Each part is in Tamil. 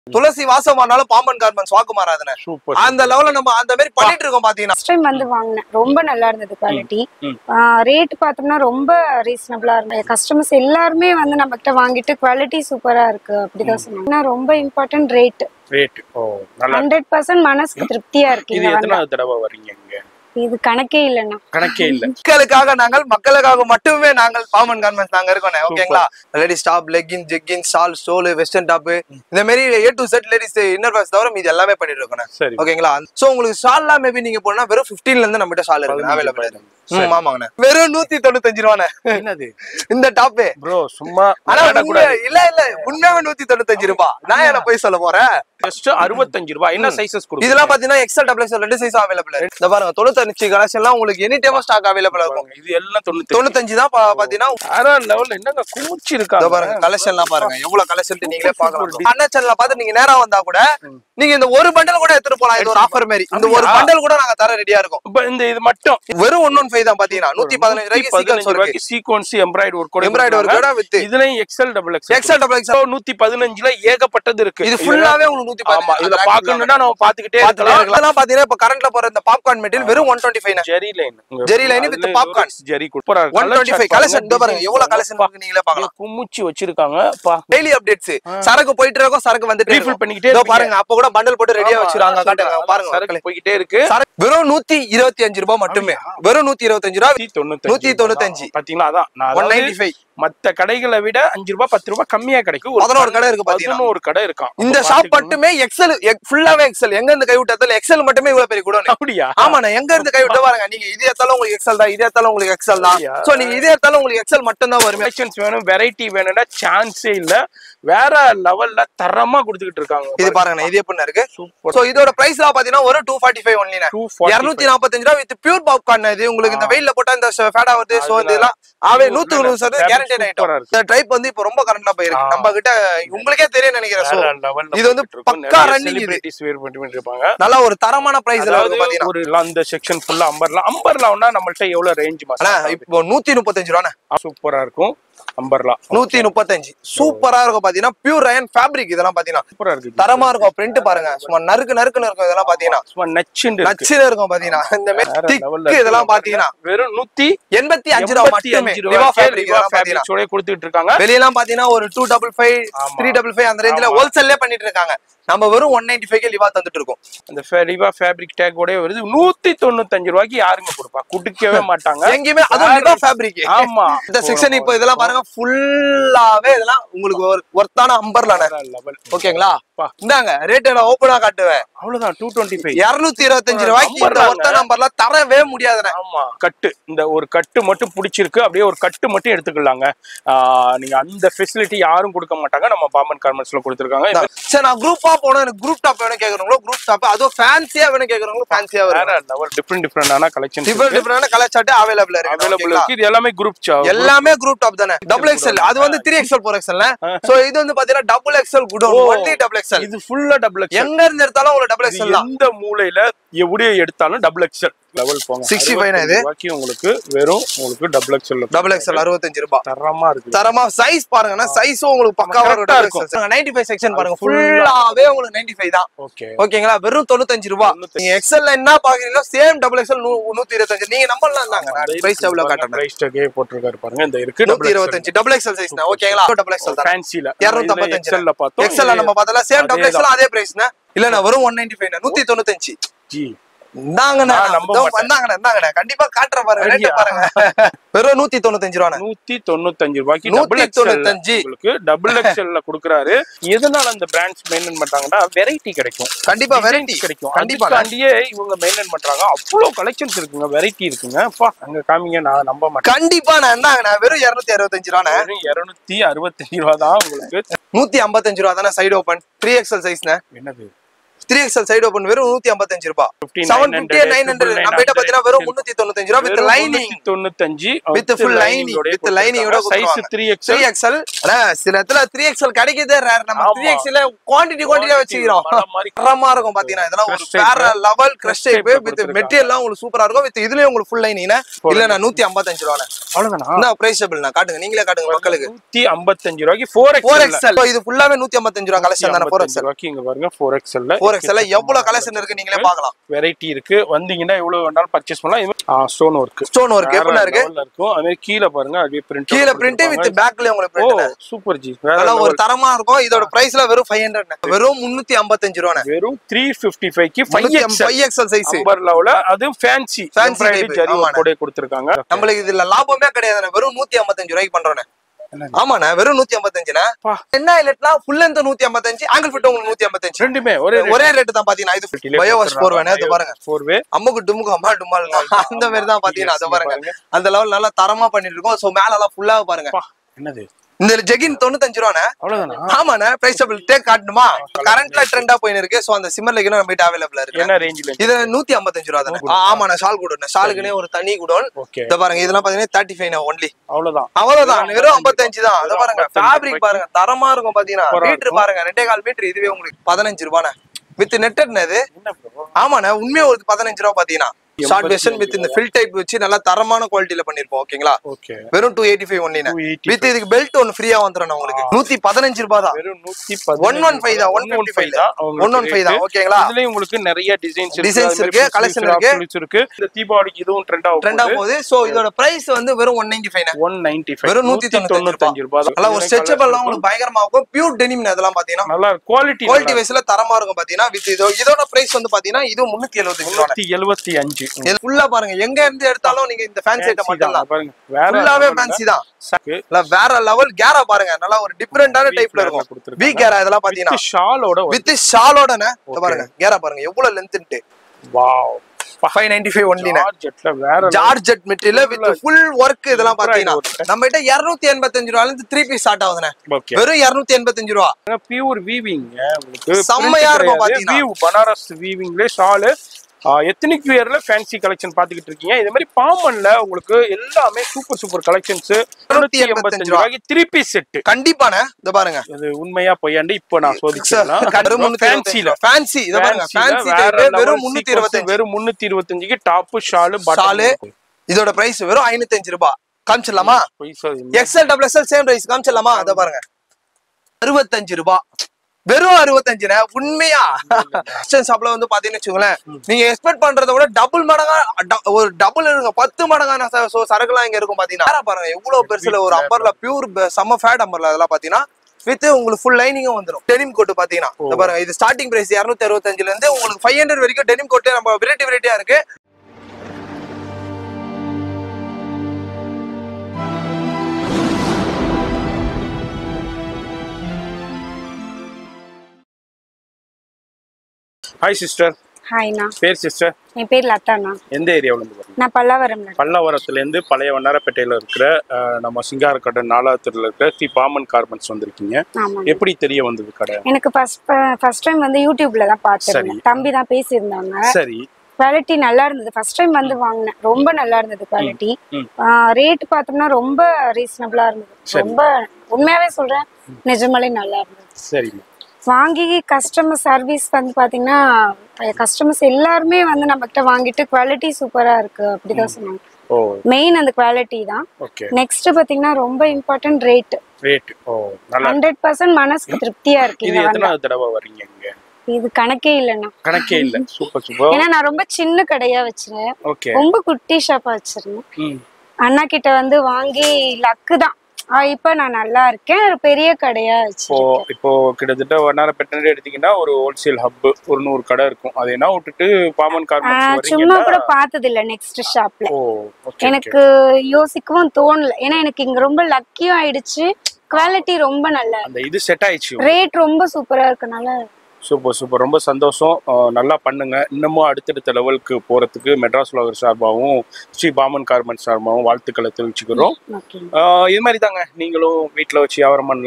துளசி வாசமானாலும் பாம்பன் கார்மெண்ட்ஸ் வாக்கு மாறாதுண்ணே சூப்பர் அந்த லெவல்ல நம்ம அந்த மாதிரி பண்ணிட்டு இருக்கோம் பாத்தீங்கன்னா ஃபர்ஸ்ட் டைம் வந்து வாங்கினேன் ரொம்ப நல்லா இருந்தது குவாலிட்டி ம். ரேட் பார்த்தோம்னா ரொம்ப ரீசனபிளா இருந்தது கஸ்டமர்ஸ் எல்லாருமே வந்து நம்ம கிட்ட வாங்கிட்டு குவாலிட்டி சூப்பரா இருக்கு அப்படிதான் சொன்னாங்க ஆனா ரொம்ப இம்பார்ட்டன்ட் ரேட் ரேட் ஓ நல்லா ஹண்ட்ரட் பர்சன்ட் மனசுக்கு திருப்தியா இருக்கு இது இங்க வந்தா. எத்தனாவது தடவை வர்றீங்க இங்க இது கணக்கே இல்லைண்ணா கணக்கே இல்ல மக்களுக்காக நாங்கள் மக்களுக்காக மட்டுமே நாங்கள் பாமன் கார்மெண்ட்ஸ் நாங்க இருக்கோம் ஓகேங்களா ladies top legging jegging shawl stole western top இந்த மாதிரி A to Z ladies inner wears தவிர மீது எல்லாமே பண்ணிட்டு இருக்கோம் சரி ஓகேங்களா சோ உங்களுக்கு ஷால்லாம் மேபி நீங்க போனா வெறும் 15 ல இருந்து நம்ம கிட்ட ஷால் இருக்கு அவைலபிள் இருக்கு ம், ஆமாங்கண்ணே வெறும் நூத்தி தொண்ணூத்தஞ்சு ரூபாண்ணே என்னது இந்த டாப்பே ப்ரோ சும்மா ஆனா உண்மை- இல்ல இல்ல உண்மையாவே நூத்தி தொண்ணூத்தஞ்சு ரூபாய் நான் என்ன போய் சொல்ல போறேன் ஜஸ்ட் அறுபத்தஞ்சு ரூபாய் என்ன சைசஸ் கொடுக்கும் இதெல்லாம் பாத்தீங்கன்னா எக்ஸல் டபுள் எக்ஸல் ரெண்டு சைஸ் அவைலபிள் இந்த பாருங்க தொண்ணூத்தஞ்சு கலெக்ஷன்லாம் உங்களுக்கு எனி டைம் ஸ்டாக் அவைலபிள் இருக்கும் இது எல்லாம் தொண்ணூத்தி தொண்ணூத்தஞ்சு தான் பா- பாத்தீங்கன்னா ஆறாம் லெவல்ல என்னங்க குமிச்சு இதோ இருக்காங்க பாருங்க கலெக்ஷன்லாம் பாருங்க எவ்வளவு கலெக்ஷன் நீங்களே பாக்கலாம் அண்ணன் சேனல்ல பார்த்து நீங்க நேரா வந்தா கூட நீங்க இந்த ஒரு பண்டல் கூட எடுத்துட்டு போலாம் இது ஒரு ஆஃபர் மாதிரி இந்த ஒரு அப்படியா? பண்டல் கூட நாங்க தர ரெடியா இருக்கோம் இப்ப இந்த இது மட்டும் வெறும் ஒன் ஒன் ஃபைவ் தான் பாத்தீங்கன்னா நூத்தி பதினஞ்சு ரூபாய்க்கு சீக்கிரம் இருக்கு சீக்வன்ஸ் எம்ப்ராய்டு ஒர்க் எம்ப்ராய்டரி ஒர்க்கோட வித் இதுலயும் XL double XL XL double XL நூத்தி பதினஞ்சுல ஏகப்பட்டது இருக்கு இது ஃபுல்லாவே உங்களுக்கு நூத்தி ஆமா இதுல பதினஞ்சு பாக்கணும்னா நம்ம பாத்துக்கிட்டே பாத்துட்டே இருக்கலாம் இருக்கலாம் இதெல்லாம் பாத்தீங்கன்னா இப்ப கரண்ட்ல போற இந்த பாப்கார்ன் மெட்டீரியல் வெறும் one twenty five zari line Jerry line with popcorn. Zari சூப்பரா ஒன் டுவெண்ட்டி ஃபைவ் கலெக்ஷன் இதோ பாருங்க எவ்வளவு கலெக்ஷன் இருக்கு நீங்களே பாக்கலாம் குமிச்சு வச்சிருக்காங்க பா டெய்லி அப்டேட்ஸ் சரக்கு போயிட்டு இருக்கும் சரக்கு வந்துட்டு ரீஃபில் பண்ணிக்கிட்டே இதோ இருப்பீங்க. பாருங்க அப்ப கூட பண்டல் போட்டு ரெடியா ஆமா, வச்சிருக்காங்க அதான் காட்டுங்க சொல்றேன். பாருங்க சரக்கு மக்களே. போய்கிட்டே இருக்கு சரக்கு வெறும் நூத்தி இருபத்தி அஞ்சு ரூபாய் மட்டுமே வெறும் நூத்தி இருபத்தஞ்சு ரூபாய் நூத்தி தொண்ணூத்தஞ்சு நூத்தி தொண்ணூத்தஞ்சு. பாத்தீங்களா அதான் நான் ஒன் அதாவது நைன்டி ஃபைவ் மத்த கடைகளை விட அஞ்சு ரூபாய் பத்து ரூபாய் கம்மியா கிடைக்கும் ஒரு பதினோரு கடை இருக்கு பாத்தீங்கன்னா பதினோரு கடை இருக்கான் இந்த அப்ப ஷாப் பாத்துக்கோங்க. மட்டுமே எக்ஸல் ஃபுல்லாவே எக்ஸல் எங்க இருந்து கை விட்டதால எக்ஸல் மட்டுமே இவ்வளவு பெரிய கூட அப்படியா ஆமாண்ணா எங்க இருந்து கை விட்ட பாருங்க நீங்க இது எடுத்தாலும் உங்களுக்கு எக்ஸல் தான் இது எடுத்தாலும் உங்களுக்கு எக்ஸல் தான் அப்படியா? சோ நீங்க இது எடுத்தாலும் உங்களுக்கு எக்ஸல் மட்டும் தான் வருமே கலெக்ஷன்ஸ் வேணும் வெரைட்டி வேணும்னா சான்ஸே இல்ல வேற லெவல்ல தரமா கொடுத்துக்கிட்டு இருக்காங்க இது பாருங்க இது எப்படி இருக்கு சூப்பர் சோ இதோட பிரைஸ் எல்லாம் பாத்தீங்கன்னா ஒரு டூ ஃபார்ட்டி ஃபைவ் ஒன்லினா டூ ஃபார்ட்டி இருநூத்தி நாற்பத்தஞ்சு ரூபா வித் பியூர் பாப்கார்ன் இது உங்களுக்கு இந்த வெயில்ல போட்டா இந்த ஃபேடா வருது சோ அதெல்லாம் இதெல்லாம் ஆவே இது நூத்து நல்ல நூறு சதவீதம் fabric கேரண்டி super ஆ ஐட்டம் இருக்கு. இந்த டைப் வந்து இப்ப ரொம்ப கரண்ட்ல போயிருக்கு ஆ. நம்ம கிட்ட உங்களுக்கே தெரியும் நினைக்கிறேன் சோ வேற level ல இது வந்து போயிட்டு இருக்கும். பக்கா நிறைய running இது. celebrities wear பண்ணிட்டு இருப்பாங்க நல்ல ஒரு தரமான பிரைஸ்ல அதாவது இருக்கு பாத்தீங்கன்னா ஒரு அந்த செக்ஷன் ஃபுல்லா அம்பர்லா அம்பர்லான்னா நம்மள்ட்ட எவ்வளவு ரேஞ்ச் ஆனா இப்போ நூத்தி முப்பத்தஞ்சு ரூபா சூப்பரா இருக்கும் அம்பர்லா நூத்தி முப்பத்தஞ்சு சூப்பரா இருக்கும் பாத்தீங்கன்னா பியூர் ரயன் ஃபேப்ரிக் இதெல்லாம் பாத்தீங்கன்னா சூப்பரா இருக்கு தரமா இருக்கும் பிரிண்ட் பாருங்க சும்மா நறுக்கு நறுக்குன்னு இருக்கும் இதெல்லாம் பாத்தீங்கன்னா சும்மா நச்சுண்டு இருக்கு. நச்சுல இருக்கும் பாத்தீங்கன்னா இந்த மாதிரி வேற திக்கு level ல இருக்கு. இதெல்லாம் பாத்தீங்கன்னா வெறும் நூத்தி எண்பத்தி அஞ்சு ரூபா எண்பத்தி மட்டுமே அஞ்சு லிவா ரூபாய் ஃபேப்ரிக் இதெல்லாம் பாத்தீங்கன்னா ஃபேப்ரிக்ஸோட கொடுத்துட்டு இருக்காங்க வெளியெல்லாம் பாத்தீங்கன்னா ஒரு டூ டபுள் ஃபைவ் ஆமா. த்ரீ டபுள் ஃபைவ் அந்த ரேஞ்சில ஆமா. ஹோல்சேல்லே பண்ணிட்டு இருக்காங்க நம்ம வெறும் ஒன் நைன்டி ஃபைவ் லிவா தந்துட்டு இருக்கோம் அந்த லிவா ஃபேப்ரிக் டேக்கோட வருது நூத்தி தொண்ணூத்தஞ்சு ரூபாய்க்கு யாருங்க கொடுப்பா குடுக்கவே மாட்டாங்க எங்கேயுமே அதுவும் லிவா ஃபேப்ரிக் ஆமா இந்த செக்ஷன் இப்போ இதெல்லாம் பாருங்க ஃபுல்லாவே இதெல்லாம் உங்களுக்கு ஒரு ஒர்த்தான அம்பர்லான லெவல் ஓகேங்களா பா. இந்தாங்க ரேட் நான் ஓப்பனா காட்டுவேன் அவ்வளவுதான் டூ டுவெண்ட்டி ஃபைவ் இருநூத்தி இருபத்தஞ்சு ரூபாய்க்கு இந்த நம்பர்லாங்க. ஒர்த்த நம்பர்லாம் தரவே முடியாதுண்ணே ஆமா கட்டு இந்த ஒரு கட்டு மட்டும் பிடிச்சிருக்கு அப்படியே ஒரு கட்டு மட்டும் எடுத்துக்கலாங்க ஆஹ் நீங்க அந்த ஃபெசிலிட்டி யாரும் கொடுக்க மாட்டாங்க நம்ம பாம்பன் கார்மெண்ட்ஸ்ல கொடுத்துருக்காங்க சரி நான் குரூப்பா போனோம் எனக்கு குரூப் டாப் வேணும் கேக்குறவங்களோ குரூப் டாப் அதுவும் ஃபேன்சியா வேணும் கேக்குறவங்களோ ஃபேன்சியா வரும் வேற லெவல் டிஃப்ரெண்ட் டிஃப்ரெண்டான கலெக்ஷன் டிஃபரெண்ட் டிஃபரெண்டான கலர் சார்ட் அவைலபிள் இருக்கு அவைலபிள் ஓகேங்களா? இருக்கு இது எல்லாமே குரூப் எல்லாமே குரூப் டாப் தானே டபுள் எக்ஸ்எல் அது வந்து three XL four XL so இது வந்து பாத்தீங்கன்னா டபுள் எக்ஸ்எல் குட் ஓ. ஒன்லி டபுள் எக்ஸ்எல் இது ஃபுல்லா டபுள் எக்ஸல் எங்க இருந்து எடுத்தாலும் உங்களுக்கு டபுள் எக்ஸ்எல் தான் எந்த மூலையில எப்படி எடுத்தாலும் டபுள் எக்ஸல் லெவல் போங்க 65 னா இது? 65 ரூபாய்க்கு உங்களுக்கு வெறும் உங்களுக்கு டபுள் எக்ஸல் டபுள் எக்ஸ்எல் அறுபத்தஞ்சு ரூபாய் தரமா இருக்கு தரமா சைஸ் பாருங்கன்னா சைஸும் உங்களுக்கு பக்காவா correct ஆ இருக்கும் நைன்டி ஃபைவ் செக்ஷன் பாருங்க full ஆ. ஃபுல்லாவே உங்களுக்கு நைன்டி ஃபைவ் தான் ஓகே ஓகேங்களா வெறும் தொண்ணூத்தஞ்சு ரூபாய் நீங்க எக்ஸ்எல் என்ன பாக்குறீங்களோ சேம் டபுள் எக்ஸ்எல் நூத்தி இருபத்தஞ்சு நீங்க நம்பர்லாம் தாங்க பிரைஸ் டபுள் காட்டுறேன் பிரைஸ் டேக்கே போட்டிருக்காரு பாருங்க இந்த இருக்கு நூத்தி இருபத்தஞ்சு டபுள் எக்ஸ்எல் சைஸ் ஓகேங்களா டபுள் எக்ஸ்எல் தான் ஃபேன்சில இருநூத்தி ஐம்பத்தஞ்சு எக்ஸல்ல பார்த்தோம் எக்ஸ்எல் நம்ம பார்த்தல சேம் டபுள் அதேதான். எக்ஸ்எல் அதே பிரைஸ்னா இல்ல நான் வெறும் ஒன் நைன்டி ஃபைவ் நூத்தி தொண்ணூத்தஞ்சு ஜி இந்தாங்கண்ணே நான் நம்ப இதோ மாட்டேன். வந்தாங்கண்ணே இந்தாங்கண்ணே கண்டிப்பா காட்டுற பாருங்க ரேட் சரியா? பாருங்க வெறும் நூத்தி தொண்ணூத்தஞ்சு ரூபா நூத்தி தொண்ணூத்தஞ்சு ரூபாய்க்கு நூத்தி டபுள் எக்ஸல் தொண்ணூத்தஞ்சு. உங்களுக்கு டபுள் எக்ஸல்ல கொடுக்குறாரு எதனால அந்த பிராண்ட்ஸ் மெயின்டைன் பண்றாங்கன்னா வெரைட்டி கிடைக்கும் கண்டிப்பா Designs வெரைட்டி கிடைக்கும் கண்டிப்பா அதுக்காண்டியே இவங்க மெயின்டைன் பண்றாங்க அவ்வளவு கலெக்ஷன்ஸ் இருக்குங்க வெரைட்டி இருக்குங்க அப்பா அங்க காமிங்க நான் நம்ப மாட்டேன் கண்டிப்பா நான் இந்தாங்கண்ணே வெறும் இருநூத்தி அறுபத்தஞ்சு ரூபாண்ணே வெறும் இருநூத்தி அறுபத்தஞ்சு ரூபா தான் உங்களுக்கு நூத்தி ஐம்பத்தஞ்சு ரூபா தானே சைடு ஓபன் த்ரீ எக்ஸ்எல் சைஸ்ண்ணே என்னது த்ரீ எக்ஸ்எல் சைடு ஓபன் வெறும் நூத்தி ஐம்பத்தஞ்சு ரூபாய் 59, செவன் பிப்டி நைன் ஹண்ட்ரட் நம்ம கிட்ட பாத்தீங்கன்னா வெறும் முன்னூத்தி தொண்ணூத்தஞ்சு ரூபா வித் வெறும் lining 395, With full lining, with lining ஓட சைஸ் கொடுத்துருவாங்க. த்ரீ த்ரீ எக்ஸல் எக்ஸ்எல் சில இடத்துல த்ரீ எக்ஸ்எல் கிடைக்குதே ரேர் நம்ம ஆமா. த்ரீ எக்ஸ்எல் குவாண்டிட்டி குவாண்டிட்டியா வச்சுக்கிறோம் மாதிரி தரமா இருக்கும் பாத்தீங்கன்னா இதெல்லாம் ஒரு Crush type. வேற லெவல் Crush crush type type with கொடுத்திருக்காங்க. மெட்டீரியல்லாம் உங்களுக்கு சூப்பரா இருக்கும் வித் இதுலயும் உங்களுக்கு ஃபுல் லைனிங் இல்ல நான் நூத்தி ஐம்பத்தஞ்சு ரூபாண்ணே அவ்வளவுதானா என்ன பிரைஸபிள் நான் காட்டுங்க நீங்களே காட்டுங்க மக்களுக்கு நூத்தி ஐம்பத்தஞ்சு ரூபாய்க்கு ஃபோர் ஃபோர் எக்ஸ் எக்ஸ்எல் இது ஃபுல்லாவே நூத்தி ஐம்பத்தஞ்சு ரூபா கலெக்ஷன் தானே ஃபோர் எக்ஸ்எல் ரூபாய்க்கு இங்க பாருங்க ஃபோர் எக்ஸ்எல்ல ஃபோர் எக்ஸ்எல் எவ்வளவு கலெக்ஷன் இருக்கு நீங்களே பார்க்கலாம் வெரைட்டி இருக்கு வந்தீங்கன்னா எவ்வளவு வேணாலும் பர்ச்சேஸ் பண்ணலாம் ஸ்டோன் ஒர்க் ஸ்டோன் ஒர்க் எப்படின்னா இருக்கு இருக்கும் அதே மாதிரி கீழே பாருங்க அப்படியே பிரிண்ட் கீழே பிரிண்ட் வித் பேக்ல உங்களுக்கு ஓ print சூப்பர் ஜி வேற நல்லா ஒரு level. தரமா இருக்கும் இதோட பிரைஸ்ல வெறும் ஃபைவ் ஹண்ட்ரட் வெறும் முன்னூத்தி ஐம்பத்தஞ்சு ரூபா வெறும் த்ரீ பிப்டி ஃபைவ்க்கு five X five XL size அம்பர்லாவுல அது fancy Fancy fancy type, zari ஆமாண்ணே. கூட கொடுத்துருக்காங்க நம்மளுக்கு இதுல லாபமே கிடையாதுண்ணே வெறும் நூத்தி ஐம்பத்தஞ்சு ரூபாய்க்கு பண்றோண்ணே என்னது? ஆமாண்ணே வெறும் நூத்தி ஐம்பத்தஞ்சுண்ணே பா. என்ன இல்லட்னா ஃபுல் லென்த் நூத்தி ஐம்பத்தஞ்சு ஆங்கிள் ஃபிட் உங்களுக்கு நூத்தி ஐம்பத்தஞ்சு ரெண்டுமே ஒரே ஒரே ரேட் தான் பாத்தீங்கன்னா இது பயோ வாஷ் போர் வேணே அது பாருங்க ஃபோர் வே அம்முக்கு டுமுக்கு அம்மா டுமால் அந்த மாதிரி தான் பாத்தீங்கன்னா அதை பாருங்க அந்த லெவல் நல்லா தரமா பண்ணிட்டு இருக்கோம் சோ மேல எல்லாம் ஃபுல்லா பாருங்க என்னது இந்த ஜெகின் தொண்ணூத்தஞ்சு ரூபாண்ணே அவ்வளவுதானா ஆமாண்ணே பிரைஸபிள் டேக் காட்டணுமா கரண்ட்ல ட்ரெண்டா போயின்னு இருக்கு சோ அந்த சிம்மர் லெகினும் நம்ம கிட்ட அவைலபிளா இருக்கு என்ன ரேஞ்சில் இது நூத்தி ஐம்பத்தஞ்சு ரூபா தானே ஆ, ஆமாண்ணே ஷால் குடோன் ஷாலுக்குனே ஒரு தனி குடோன் ஓகே இத பாருங்க இதெல்லாம் பாத்தீங்கன்னா தேர்ட்டி ஃபைவ் ஒன்லி அவ்வளவுதான் அவ்வளவுதான் வெறும் ஐம்பத்தஞ்சு தான் அதை பாருங்க 55 ஃபேப்ரிக் பாருங்க தரமா இருக்கும் பாத்தீங்கன்னா சூப்பரா மீட்டர் பாருங்க ரெண்டே கால் மீட்டர் இதுவே உங்களுக்கு பதினஞ்சு ரூபாண்ணே வித் நெட்டட்னு இது என்ன ப்ரோ ஆமாண்ணே உண்மையா ஒரு பதினஞ்சு ரூபா பாத்தீங்கன்னா ஷார்ட் வெர்ஷன் வித் இந்த ஃபில் டைப் வச்சு நல்லா தரமான குவாலிட்டியில பண்ணிருப்போம் ஓகேங்களா ஓகே வெறும் டூ எயிட்டி ஃபைவ் ஒன்லினா 285. வித் இதுக்கு பெல்ட் ஒன்னு ஃப்ரீயா வந்துடும் உங்களுக்கு நூத்தி பதினஞ்சு ரூபாய் தான் வெறும் நூத்தி ஒன் ஒன் ஃபைவ் தான் ஒன் ஃபிஃப்டி ஃபைவ் தான் ஒன் ஒன் ஃபைவ் தான் ஓகேங்களா இதுலயும் உங்களுக்கு நிறைய டிசைன்ஸ் Designs இருக்கு, collection இருக்கு. இருக்கு இந்த தீபாவளிக்கு இதுவும் ட்ரெண்ட் ஆகும் ட்ரெண்டா போகுது சோ இதோட பிரைஸ் வந்து வெறும் one ninety five one ninety five வெறும் நூத்தி தொண்ணூத்தஞ்சு ரூபாய் நல்லா ஒரு ஸ்ட்ரெச்சபிள்லாம் உங்களுக்கு பயங்கரமா இருக்கும் பியூர் டெனிம் அதெல்லாம் பாத்தீங்கன்னா நல்லா குவாலிட்டி குவாலிட்டி வைஸ்ல தரமா இருக்கும் பாத்தீங்கன்னா வித் இதோ இதோட பிரைஸ் வந்து பாத்தீங்கன்னா இது முன்னூத்தி எழுபத்தஞ்சு ரூபாய் முன்னூத்தி எழுபத்தி அஞ்சு இது ஃபுல்லா பாருங்க எங்க இருந்து எடுத்தாலும் நீங்க இந்த ஃபேன்சி ஐட்டம் மட்டும் தான் பாருங்க வேற ஃபுல்லாவே level ல ஃபேன்சி தான் சாக்கு. இல்ல வேற லெவல் கேரா பாருங்க நல்லா ஒரு டிஃபரெண்டான டைப்ல இருக்கும் கொடுத்திருக்காங்க. பி கேரா இதெல்லாம் பாத்தீங்கன்னா With ஷாலோட வித் ஷாலோடனே பாருங்க கேரா பாருங்க எவ்வளவு லென்த்ன்ட்டு வாவ் ஃபைவ் நைன்டி ஃபைவ் ஒன்லின ஜார்ஜெட்ல வேற georgette material with full work இதெல்லாம் Super ஆ இது பாத்தீங்கன்னா நம்ம கிட்ட இருநூத்தி எண்பத்தஞ்சு ரூபால இருந்து த்ரீ பீஸ் ஸ்டார்ட் ஆகுதுண்ணே ஓகே வெறும் இருநூத்தி எண்பத்தஞ்சு ரூபா பியூர் வீவிங் உங்களுக்கு செம்மையா இருக்கும் பாத்தீங்கன்னா. வீவ் பனாரஸ் வீவிங்ல ஷாலு எத்தனிக் வியர்ல ஃபேன்சி கலெக்ஷன் பாத்துக்கிட்டு இருக்கீங்க இதே மாதிரி பாமன்ல உங்களுக்கு எல்லாமே சூப்பர் சூப்பர் கலெக்ஷன்ஸ் நூத்தி எண்பத்தஞ்சு ரூபாய்க்கு த்ரீ பீஸ் செட் கண்டிப்பாண்ணே இந்த பாருங்க இது உண்மையா பொய்யாண்டு இப்போ நான் சோதிச்சேன் ஃபேன்சில ஃபேன்சி இத பாருங்க ஃபேன்சி வெறும் முன்னூத்தி இருபத்தஞ்சு வெறும் முன்னூத்தி இருபத்தஞ்சுக்கு டாப் ஷாலு ஷாலு இதோட பிரைஸ் வெறும் ஐநூத்தஞ்சு ரூபாய் காமிச்சிடலாமா XL double XL same price காமிச்சிடலாமா அத பாருங்க அறுபத்தஞ்சு ரூபாய் வெறும் அறுபத்தஞ்சுண்ணே உண்மையா கிச்சன் ஷாப்ல வந்து பாத்தீங்கன்னு வச்சுக்கோங்களேன் நீங்க எக்ஸ்பெக்ட் பண்றத விட டபுள் மடங்கா ட- ஒரு டபுள் இருங்க பத்து மடங்கான ச- so சரக்குலாம் இங்க இருக்கும் பாத்தீங்கன்னா வேற பாருங்க எவ்வளவு பெருசுல ஒரு அம்பர்ல பியூர் செம்ம ஃபேட் அம்பர்ல அதெல்லாம் பாத்தீங்கன்னா வித் உங்களுக்கு ஃபுல் லைனிங்கும் வந்துடும் டெனிம் கோட் பாத்தீங்கன்னா இந்த பாருங்க இது ஸ்டார்டிங் பிரைஸ் இருநூத்தி அறுபத்தஞ்சுல இருந்து உங்களுக்கு ஃபைவ் ஹண்ட்ரட் வரைக்கும் டெனிம் கோட் நம்ம வெரைட்டி வெரைட்டியா இருக்கு ஹாய் சிஸ்டர் ஹாய்ண்ணா பேர் சிஸ்டர் என் பேர் லதாண்ணா எந்த ஏரியாவுல இருந்து வரீங்க நான் பல்லாவரம்ல இருக்கேன். பல்லவரத்துல இருந்து பழைய வண்ணாரப்பேட்டையில இருக்கிற அஹ், நம்ம சிங்காரக்கடை நாலாவத்துல இருக்கிற தி பாமன் கார்மெண்ட்ஸ் வந்திருக்கீங்க ஆமாம் எப்படி தெரிய வந்தது கடை எனக்கு ஃபர்ஸ்ட் ஃபர்ஸ்ட் டைம் வந்து யூடியூப்ல தான் பார்த்துருந்தேன் சரி. தம்பி தான் பேசியிருந்தாங்க சரி குவாலிட்டி நல்லா இருந்தது ஃபர்ஸ்ட் டைம் வந்து வாங்கினேன் ரொம்ப நல்லா இருந்தது குவாலிட்டி ம். ரேட் பார்த்தோம்னா ரொம்ப ரீசனபிளா இருந்தது சரி. ரொம்ப உண்மையாவே சொல்றேன் நிஜமாலே நல்லா இருந்தது சரிங்க வாங்கி கஸ்டமர் சர்வீஸ் வந்து பாத்தீங்கன்னா கஸ்டமர்ஸ் எல்லாருமே வந்து நம்ம கிட்ட வாங்கிட்டு குவாலிட்டி சூப்பரா இருக்கு அப்படிதான் சொன்னாங்க ஓ மெயின் அந்த குவாலிட்டி தான் ஓகே நெக்ஸ்ட் பாத்தீங்கன்னா ரொம்ப இம்பார்ட்டன்ட் ரேட் ரேட் ஓ நல்லா ஹண்ட்ரட் பர்சன்ட் மனசுக்கு திருப்தியா இருக்கு இது இங்க வந்தா. எத்தனாவது தடவை வர்றீங்க இங்க இது கணக்கே இல்லைண்ணா கணக்கே இல்ல சூப்பர் சூப்பர் ஏன்னா நான் ரொம்ப சின்ன கடையா வச்சிருந்தேன் ஓகே ரொம்ப குட்டி ஷாப்பா வச்சிருந்தேன் ம் அண்ணா கிட்ட வந்து வாங்கி லக்கு தான் ஆ, இப்ப நான் நல்லா இருக்கேன் ஒரு பெரிய கடையா இப்போ வச்சிருக்கேன் இப்போ கிட்டத்தட்ட வண்ணாரப்பேட்டை எடுத்தீங்கன்னா ஒரு ஹோல்சேல் ஹப் ஒரு நூறு கடை இருக்கும் அதை என்ன விட்டுட்டு பாமன் ஆ, கார்மெண்ட்ஸ் சும்மா கூட வரீங்கன்னா பார்த்தது இல்ல நெக்ஸ்ட் ஷாப்ல ஓ ஓகே எனக்கு யோசிக்கவும் தோணல ஏன்னா எனக்கு இங்க ரொம்ப லக்கியும் ஆயிடுச்சு குவாலிட்டி ரொம்ப நல்லா அந்த இது செட் ஆயிடுச்சு ரேட் ரொம்ப சூப்பரா இருக்கனால சூப்பர் சூப்பர் ரொம்ப சந்தோஷம் அஹ் நல்லா பண்ணுங்க இன்னமும் அடுத்தடுத்த லெவலுக்கு போறதுக்கு மெட்ராஸ் உலகர் சார்பாகவும் ஸ்ரீ பாமன் கார்மெண்ட் சார்பாகவும் வாழ்த்துக்களை தெரிவிச்சுக்கிறோம் ஓகே ஆஹ் இது மாதிரி தாங்க நீங்களும் வீட்டில் வச்சு வியாபாரம் பண்ணலாம்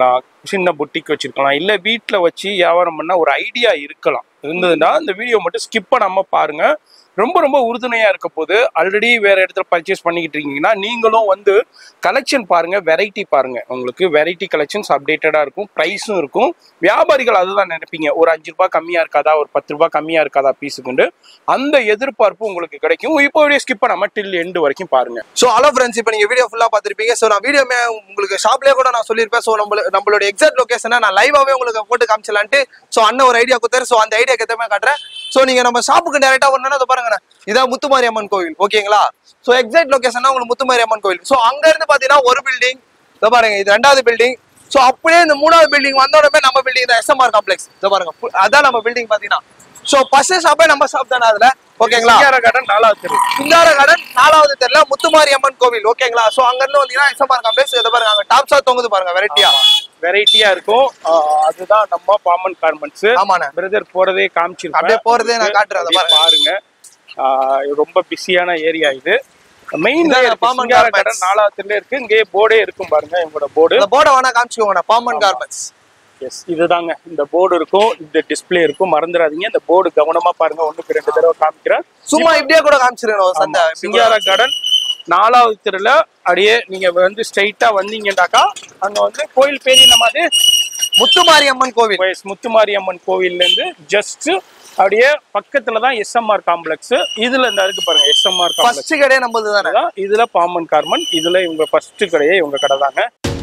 சின்ன புட்டிக் வச்சிருக்கலாம் இல்ல வீட்ல வச்சு வியாபாரம் பண்ண ஒரு ஐடியா இருக்கலாம் இருந்ததுன்னா இந்த வீடியோ மட்டும் ஸ்கிப் பண்ணாம பாருங்க ரொம்ப ரொம்ப உறுதுணையா இருக்க போது ஆல்ரெடி வேற இடத்துல பர்ச்சேஸ் பண்ணிக்கிட்டு இருக்கீங்கன்னா நீங்களும் வந்து கலெக்ஷன் பாருங்க வெரைட்டி பாருங்க உங்களுக்கு வெரைட்டி கலெக்ஷன்ஸ் அப்டேட்டடா இருக்கும் ப்ரைஸும் இருக்கும் வியாபாரிகள் அதுதான் நினைப்பீங்க ஒரு அஞ்சு ரூபாய் கம்மியா இருக்காதா ஒரு பத்து ரூபாய் கம்மியா இருக்காதா பீஸுக்குண்டு அந்த எதிர்பார்ப்பு உங்களுக்கு கிடைக்கும் இப்போ வீடியோ ஸ்கிப் பண்ணாம டில் எண்டு வரைக்கும் பாருங்க ஸோ ஹலோ ஃப்ரெண்ட்ஸ் இப்போ நீங்க வீடியோ ஃபுல்லா பார்த்திருப்பீங்க ஸோ நான் வீடியோ உங்களுக்கு ஷாப்லேயே கூட நான் சொல்லியிருப்பேன் ஸோ நம்ம நம்மளோட எக்ஸாக்ட் லொகேஷனை நான் லைவாவே உங்களுக்கு போட்டு காமிச்சலான்ட்டு ஸோ அண்ணன் ஒரு ஐடியா கொடுத்தாரு ஸோ அந்த ஐடியா ஏற்ற மாதிரி காட்டுறேன் ஸோ நீங்க நம்ம ஷாப்புக்கு டேரக்டா வரணும்னா அதை பாருங்கண்ணா இதான் முத்துமாரி அம்மன் கோவில் ஓகேங்களா ஸோ எக்ஸாக்ட் லொகேஷன் உங்களுக்கு முத்துமாரி அம்மன் கோவில் ஸோ அங்க இருந்து பாத்தீங்கன்னா ஒரு பில்டிங் இதை பாருங்க இது ரெண்டாவது பில்டிங் ஸோ அப்படியே இந்த மூணாவது பில்டிங் வந்த உடனே நம்ம பில்டிங் தான் எஸ்எம்ஆர் காம்ப்ளெக்ஸ் இதை பாருங்க ஃபு- அதான் நம்ம பில்டிங் பாத்தீங்கன்னா ஸோ ஃபர்ஸ்ட் ஷாப்பே நம்ம ஷாப் தானே அதுல ஓகேங்களா சிங்கார கார்டன் நாலாவது தெரு சிங்கார கார்டன் நாலாவது தெருல முத்துமாரி அம்மன் கோவில் ஓகேங்களா சோ அங்க இருந்து வந்தீங்கன்னா எஸ்எம்ஆர் காம்ப்ளெக்ஸ் இதை பாருங்க அங்க டாப்ஸா தொங்குது பாருங்க வெரைட்டியா வெரைட்டியா இருக்கும் ஆஹ் அதுதான் நம்ம பாமன் கார்மெண்ட்ஸ் ஆமாண்ணே பிரதர் போறதே காமிச்சிருப்பேன் அப்படியே போறதே நான் காட்டுறேன், அதை அப்படியே பாருங்க ஆஹ் இது ரொம்ப பிஸியான ஏரியா இது மெயின் இதான் பாமன் சிங்கார garments. கடன் நாலாவதுல இருக்கு இங்கே போர்டே இருக்கும் பாருங்க இவங்களோட போர்டு இந்த போர்டை வேணா காமிச்சுக்கோங்க பாமன் கார்மெண்ட்ஸ் எஸ் இதுதாங்க இந்த போர்டு இருக்கும் இந்த டிஸ்ப்ளே இருக்கும் மறந்துடாதீங்க இந்த போர்டு கவனமா பாருங்க ஒண்ணுக்கு ரெண்டு தடவை காமிக்கிறேன் சும்மா இப்படியே கூட காமிச்சிருக்கணும் ஒரு சந்தை இப்படி கூட. சிங்கார கார்டன் நாலாவது தெருல அப்படியே நீங்க வந்து ஸ்ட்ரைட்டா வந்தீங்கன்னாக்கா அங்க வந்து கோயில் பேர் என்ன மாதிரி முத்துமாரி அம்மன் கோவில் வயஸ் முத்துமாரியம்மன் கோவில்ல இருந்து ஜஸ்ட் அப்படியே பக்கத்துல தான் எஸ்எம்ஆர் காம்ப்ளெக்ஸ் இதுல இந்த இருக்கு பாருங்க எஸ்எம்ஆர் காம்ப்ளெக்ஸ் ஃபர்ஸ்ட் கடையே நம்மளது தானே தான் இதுல பாமன் கார்மன் இதுல இவங்க ஃபர்ஸ்ட் கடையே இவங்க கடை தாங்க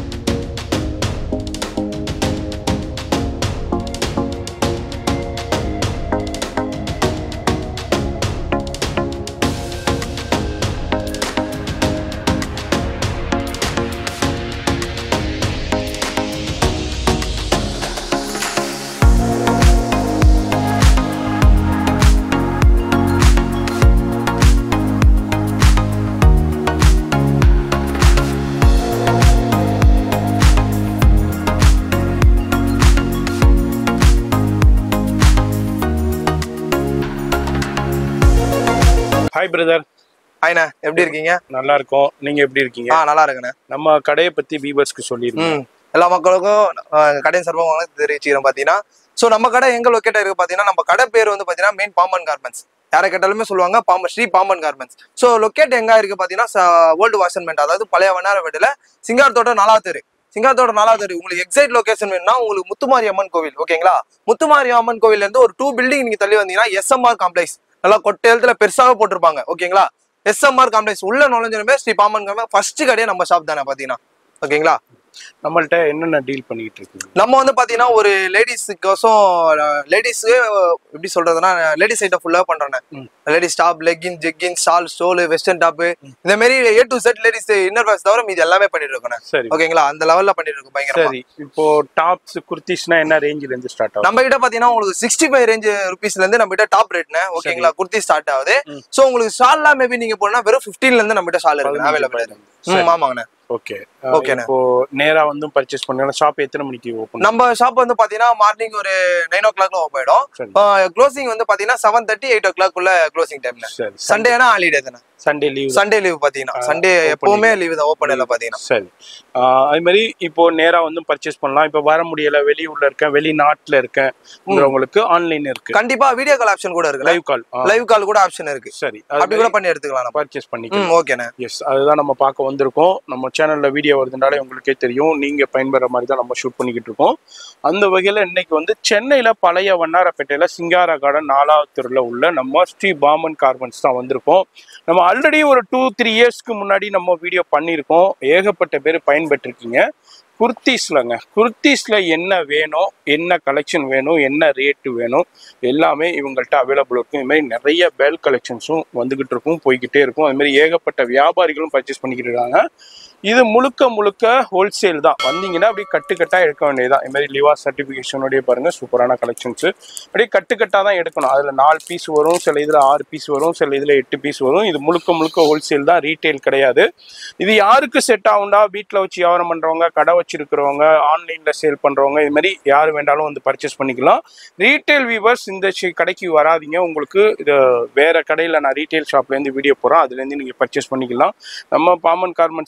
ஹாய் பிரதர் ஆயிண்ணா எப்படி இருக்கீங்க நல்லா இருக்கோம் நீங்க எப்படி இருக்கீங்க ஆ நல்லா இருக்குண்ணே நம்ம கடையை பத்தி பீபர்ஸ்க்கு சொல்லிருங்க ம் எல்லா மக்களுக்கும் அஹ், கடையின் சார்பாக வணக்கம் தெரிவிச்சுக்கிறோம் பாத்தீங்கன்னா சோ நம்ம கடை எங்க லொக்கேட் இருக்கு பாத்தீங்கன்னா நம்ம கடை பேர் வந்து பாத்தீங்கன்னா மெயின் பாம்பன் கார்மெண்ட்ஸ் யாரை கேட்டாலுமே சொல்லுவாங்க Pamban Sri Pamban garments so locate எங்க இருக்கு பாத்தீங்கன்னா ஓல்டு வாஷன்மெண்ட் அதாவது பழைய வண்ணார வீடுல சிங்கார் தோட்டம் நாலாவது தெரு சிங்கார் தோட்டம் நாலாவது தெரு உங்களுக்கு எக்ஸைட் லொகேஷன் வேணும்னா உங்களுக்கு முத்துமாரி அம்மன் கோவில் ஓகேங்களா முத்துமாரி அம்மன் கோவில்ல இருந்து ஒரு டூ பில்டிங் நீங்க தள்ளி வந்தீங்கன்னா எஸ்எம்ஆர் காம்ப்ளெக்ஸ் நல்லா கொட்டை எழுத்துல பெருசாக போட்டிருப்பாங்க ஓகேங்களா எஸ்எம்ஆர் காம்ப்ளெக்ஸ் உள்ள நுழைஞ்சனுமே ஸ்ரீ பாம்பன் கார்மெண்ட் ஃபர்ஸ்ட் கடையே நம்ம ஷாப் தானே பாத்தீங்கன்னா ஓகேங்களா நம்மள்ட்ட என்னென்ன டீல் பண்ணிட்டு இருக்கீங்க நம்ம வந்து பாத்தீங்கன்னா ஒரு லேடிஸுக்கோசம் லேடிஸுக்கு எப்படி சொல்றதுன்னா லேடிஸ் ஐட்டம் ஃபுல்லா பண்றேன் ம். Ladies top legging jegging shawl stole western top இந்த மாதிரி A to Z ladies inner wears தவிர மீதி எல்லாமே பண்ணிட்டு இருக்கோம் சரி ஓகேங்களா அந்த லெவல்ல பண்ணிட்டு இருக்கோம் பயங்கரமா சரி இப்போ டாப்ஸ் குர்த்திஸ்னா என்ன ரேஞ்சில இருந்து ஸ்டார்ட் ஆகும் நம்ம கிட்ட பாத்தீங்கன்னா உங்களுக்கு சிக்ஸ்டி ஃபைவ் ரேஞ்ச் ருபீஸ்ல இருந்து நம்ம கிட்ட டாப் ரேட்னு ஓகேங்களா குர்த்தி ஸ்டார்ட் ஆகுது ம். சோ உங்களுக்கு ஷால்லாம் மேபி நீங்க போனா வெறும் 15 ல இருந்து நம்ம கிட்ட ஷால் இருக்கு அவைலபிள் இருக்கு ம், ஆமாங்கண்ணே ஓகே ஓகேண்ணே. இப்போ நேரா வந்து பர்ச்சேஸ் பண்ணலாம் ஷாப் எத்தனை மணிக்கு ஓபன் நம்ம ஷாப் வந்து பாத்தீங்கன்னா மார்னிங் ஒரு நைன் ஓ கிளாக்ல ஓப்பன் சரி. ஆயிடும் க்ளோசிங் வந்து பாத்தீங்கன்னா seven thirty eight o'clock உள்ள க்ளோசிங் டைம்ல சரி சண்டேனா ஹாலிடே தானே சண்டே லீவ் சண்டே லீவ் பாத்தீங்கன்னா சண்டே எப்பவுமே லீவ் தான் ஓப்பன் இல்ல பாத்தீங்கன்னா சரி ஆஹ் அது மாதிரி இப்போ நேரா வந்து பர்ச்சேஸ் பண்ணலாம் இப்போ வர முடியல வெளியூர்ல இருக்கேன் வெளிநாட்டுல இருக்கேன்ங்கிறவங்களுக்கு ஆன்லைன் இருக்கு கண்டிப்பா வீடியோ கால் ஆப்ஷன் கூட இருக்கு லைவ் கால் லைவ் கால் கூட ஆப்ஷன் இருக்கு சரி அப்படி கூட பண்ணி எடுத்துக்கலாம் நம்ம பர்ச்சேஸ் பண்ணிக்கலாம் ம் ஓகேண்ணே எஸ் அதுதான் நம்ம பார்க்க வந்திருக்கோம் நம்ம சேனல்ல வீடியோ வருதுனாலே உங்களுக்கே தெரியும் நீங்க பயன்பெற மாதிரி தான் நம்ம ஷூட் பண்ணிக்கிட்டு இருக்கோம் அந்த வகையில இன்னைக்கு வந்து சென்னையில பழைய வண்ணாரப்பேட்டையில சிங்கார கார்டன் நாலாவது தெருல உள்ள நம்ம ஸ்ரீ பாமன் கார்மெண்ட்ஸ் தான் வந்திருக்கோம் நம்ம ஆல்ரெடி ஒரு டூ த்ரீ இயர்ஸ்க்கு முன்னாடி நம்ம வீடியோ பண்ணியிருக்கோம் ஏகப்பட்ட பேர் பயன்பெற்றிருக்கீங்க குர்த்தீஸ்லங்க குர்த்தீஸ்ல என்ன வேணும் என்ன கலெக்ஷன் வேணும் என்ன ரேட்டு வேணும் எல்லாமே இவங்கள்ட்ட அவைலபிள் இருக்கும் இது மாதிரி நிறைய பேல் கலெக்ஷன்ஸும் வந்துகிட்டு இருக்கும் போய்கிட்டே இருக்கும் அது மாதிரி ஏகப்பட்ட வியாபாரிகளும் பர்ச்சேஸ் பண்ணிக்கிட்டு இருக்காங்க இது முழுக்க முழுக்க ஹோல்சேல் தான் வந்தீங்கன்னா அப்படியே கட்டுக்கட்டா எடுக்க வேண்டியதுதான் இது மாதிரி லிவா சர்டிஃபிகேஷனோடய பாருங்க சூப்பரான கலெக்ஷன்ஸ் அப்படியே கட்டுக்கட்டா தான் எடுக்கணும் அதுல நாலு பீஸ் வரும் சில இதுல ஆறு பீஸ் வரும் சில இதுல எட்டு பீஸ் வரும் இது முழுக்க முழுக்க ஹோல்சேல் தான் ரீட்டைல் கிடையாது இது யாருக்கு செட் ஆகும்டா வீட்டில் வச்சு வியாபாரம் பண்றவங்க கடை வச்சிருக்கிறவங்க ஆன்லைன்ல சேல் பண்றவங்க இது மாதிரி யார் வேண்டாலும் வந்து பர்ச்சேஸ் பண்ணிக்கலாம் ரீட்டைல் வியூவர்ஸ் இந்த சி- கடைக்கு வராதீங்க உங்களுக்கு இது வேற கடையில் நான் ரீட்டைல் ஷாப்லேருந்து வீடியோ போகிறோம் அதுலேருந்து நீங்கள் பர்ச்சேஸ் பண்ணிக்கலாம் நம்ம பாமன் கார்மெண்ட்ஸில் ஒரு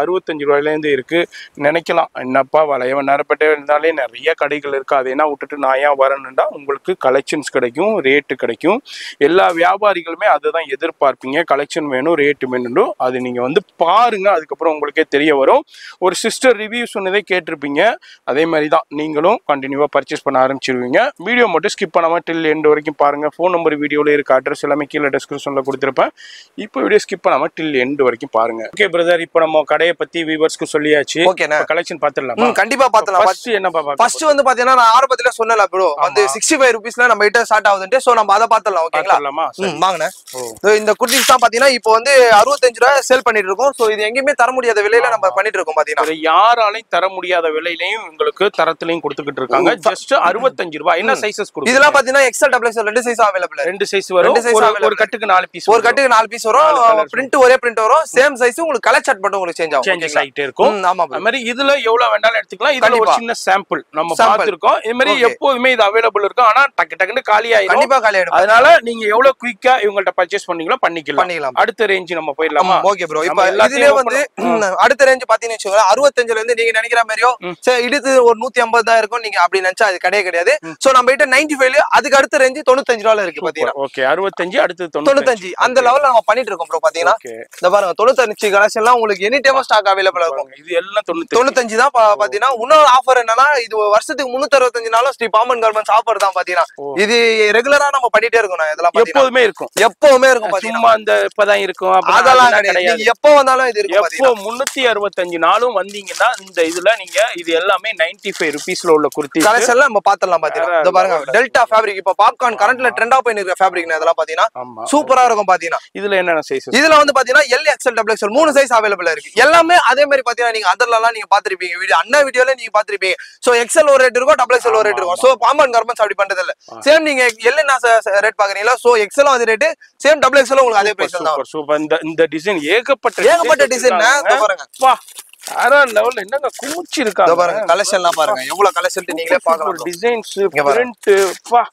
அறுபத்தஞ்சு ரூபாயிலேருந்து இருக்கு நினைக்கலாம் என்னப்பா வளைய நேரப்பட்டே இருந்தாலே நிறைய கடைகள் இருக்கு அதை என்ன விட்டுட்டு நான் ஏன் வரணும்டா உங்களுக்கு கலெக்ஷன்ஸ் கிடைக்கும் ரேட்டு கிடைக்கும் எல்லா வியாபாரிகளுமே அதுதான் எதிர்பார்ப்பீங்க கலெக்ஷன் வேணும் ரேட்டு வேணும் அது நீங்க வந்து பாருங்க அதுக்கப்புறம் உங்களுக்கே தெரிய வரும் ஒரு சிஸ்டர் ரிவ்யூ சொன்னதே கேட்டிருப்பீங்க அதே மாதிரி தான் நீங்களும் கண்டினியூவாக பர்ச்சேஸ் பண்ண ஆரம்பிச்சிருவீங்க வீடியோ மட்டும் ஸ்கிப் பண்ணாமல் டில் எண்ட் வரைக்கும் பாருங்க ஃபோன் நம்பர் வீடியோவில் இருக்க அட்ரஸ் எல்லாமே கீழே டிஸ்கிரிப்ஷனில் கொடுத்துருப்பேன் இப்போ வீடியோ ஸ்கிப் பண்ணாமல் டில் எண்ட் வரைக்கும் பாருங்க ஓகே பிரதர் இப்போ நம்ம கடையை பத்தி வியூவர்ஸ்க்கு சொல்லியாச்சு ஓகேண்ணே கலெக்ஷன் பார்த்துடலாமா ம், கண்டிப்பா பாத்தலாம் ஃபர்ஸ்ட் என்ன பாப்பா ஃபர்ஸ்ட் வந்து பாத்தீங்கன்னா நான் ஆரம்பத்துல சொன்னல ப்ரோ வந்து சிக்ஸ்டி ஃபைவ் ருபீஸ்ல நம்ம கிட்ட ஸ்டார்ட் ஆகுதுன்ட்டு சோ நம்ம அதை பாத்தலாம் ஓகேங்களா பார்த்துடலாமா ம் வாங்கண்ணே ஓ. இதோ இந்த குர்த்திஸ் தான் பாத்தீங்கன்னா இப்போ வந்து அறுபத்தஞ்சு ரூபாய் சேல் பண்ணிட்டு இருக்கோம் சோ இது எங்கேயுமே தர முடியாத விலையில நம்ம பண்ணிட்டு இருக்கோம் பாத்தீங்கன்னா வேற யாராலையும் தர முடியாத விலையிலையும் உங்களுக்கு தரத்திலையும் கொடுத்துக்கிட்டு இருக்காங்க ஜஸ்ட் அறுபத்தஞ்சு ரூபாய் என்ன சைசஸ் கொடுக்கும் இதெல்லாம் பாத்தீங்கன்னா எக்ஸல் டபுள் எக்ஸல் ரெண்டு சைஸ் அவைலபிள் ரெண்டு சைஸ் வரும் ரெண்டு size ஒரு- available. ஒரு கட்டுக்கு நாலு பீஸ் ஒரு கட்டுக்கு நாலு பீஸ் நாலு வரும் colours பிரிண்ட் ஒரே பிரிண்ட் வரும் சேம் சைஸ் உங்களுக்கு கலர் சார்ட் மட்டும் உங்களுக்கு சேஞ்ச் ஆகும் சேஞ்சஸ் ஓகேங்களா? ஆகிட்டே இருக்கும் ம், ஆமா bro. அது மாதிரி இதுல எவ்வளவு வேண்டாலும் எடுத்துக்கலாம் இதுல ஒரு கண்டிப்பா. சின்ன சாம்பிள் நம்ம Sample. பார்த்திருக்கோம் இது மாதிரி Okay. எப்போதுமே இது அவைலபிள் இருக்கும் ஆனா டக்கு டக்குன்னு காலி ஆயிடும் கண்டிப்பா காலி ஆயிடும் அதனால நீங்க எவ்வளவு குயிக்கா இவங்கள்ட்ட பர்ச்சேஸ் பண்ணீங்களோ பண்ணிக்கலாம் பண்ணிக்கலாம் அடுத்த ரேஞ்ச் நம்ம போயிடலாமா ஓகே ப்ரோ இப்ப நம்ம எல்லாத்தையும் இதுலயே open வந்து பண்ண- ம், அடுத்த ரேஞ்ச் பாத்தீங்கன்னு வச்சுக்கோங்களேன் அறுபத்தஞ்சுல இருந்து நீங்க நினைக்கிற மாதிரியோ ம். சரி இடுத்து ஒரு நூத்தி ஐம்பது தான் இருக்கும் நீங்க அப்படி நினைச்சா அது கிடையாது கிடையாது சோ நம்ம கிட்ட நைன்டி ஃபைவ்ல அதுக்கு அடுத்த ரேஞ்ச் தொண்ணூத்தஞ்சு ரூபால இருக்கு பாத்தீங்கன்னா ஓகே அறுபத்தஞ்சு அடுத்து தொண்ணூத்தஞ்சு அந்த லெவல்ல நம்ம பண்ணிட்டு இருக்கோம் ப்ரோ பாத்தீங்கன்னா ஓகே இந்த பாருங்க தொண்ணூத்தஞ்சு கலெக்ஷன் எல்லாம் உங்களுக்கு எனி டைம் ஸ்டாக் அவைலபிள் இருக்கும் இது எல்லாம் தொண்ணூத்தி தொண்ணூத்தஞ்சு தான் பா- பாத்தீங்கன்னா இன்னொரு ஆஃபர் என்னன்னா இது ஒரு வருஷத்துக்கு முன்னூத்தி அறுபத்தஞ்சு நாளும் ஸ்ரீ பாமன் கார்மெண்ட்ஸ் ஆஃபர் தான் பாத்தீங்கன்னா ஓ. இது ரெகுலரா நம்ம பண்ணிட்டே இருக்கோம் நான் இதெல்லாம் பாத்தீங்கன்னா எப்போதுமே இருக்கும் எப்பவுமே இருக்கும் பாத்தீங்கன்னா சும்மா அந்த இப்பதான் இருக்கும் அப்படின்னா அதெல்லாம் அதெல்லாம் கிடையாது கிடையாது நீங்க எப்போ வந்தாலும் இது இருக்கும் எப்போ பாத்தீங்கன்னா முன்னூத்தி அறுபத்தஞ்சு நாளும் வந்தீங்கன்னா இந்த இதுல நீங்க இது எல்லாமே நைன்டி ஃபைவ் ருபீஸ்ல உள்ள குர்த்தி கலெக்ஷன்ல நம்ம பாத்திரலாம் பாத்தீங்கன்னா வேற இந்த பாருங்க level. டெல்டா ஃபேப்ரிக் இப்ப பாப்கார்ன் கரண்ட்ல ட்ரெண்டா போய் இருக்க ஃபேப்ரிக் இதெல்லாம் பாத்தீங்கன்னா ஆமா சூப்பரா இருக்கும் பாத்தீங்கன்னா இதுல என்னென்ன சைஸஸ் இதுல வந்து பாத்தீங்கன்னா எல் எக்ஸ்எல் டபுள் எக்ஸ்எல் மூணு சைஸ் அவைலபிள் இருக்கு எல்லாமே அதே மாதிரி பாத்தீங்கன்னா நீங்க அதர்ல எல்லாம் நீங்க பாத்திருப்பீங்க வீடியோ அண்ணா வீடியோல நீங்க பாத்திருப்பீங்க சோ எக்ஸ்எல் ஒரு ரேட் இருக்கும் டபுள் எக்ஸ்எல் ஒரு ரேட் இருக்கும் சோ பாம்பன் கார்மெண்ட்ஸ் அப்படி பண்றது இல்ல சேம் நீங்க எல் என்ன ரேட் பாக்குறீங்களா சோ எக்ஸ்எல் அதே ரேட் சேம் டபுள் எக்ஸ்எல் உங்களுக்கு அதே பிரைஸ் தான் வரும் சூப்பர் சூப்பர் இந்த இந்த டிசைன் ஏகப்பட்ட ஏகப்பட்ட டிசைன் வச்சிருக்காங்க. பாருங்க வா வேற லெவல்ல என்னங்க குமிச்சு இதோ இருக்காங்க பாருங்க கலெக்ஷன்லாம் பாருங்க எவ்வளவு கலெக்ஷன் நீங்களே பாக்கலாம் டிசைன்ஸ் இங்க பாருங்க. பிரிண்ட் வா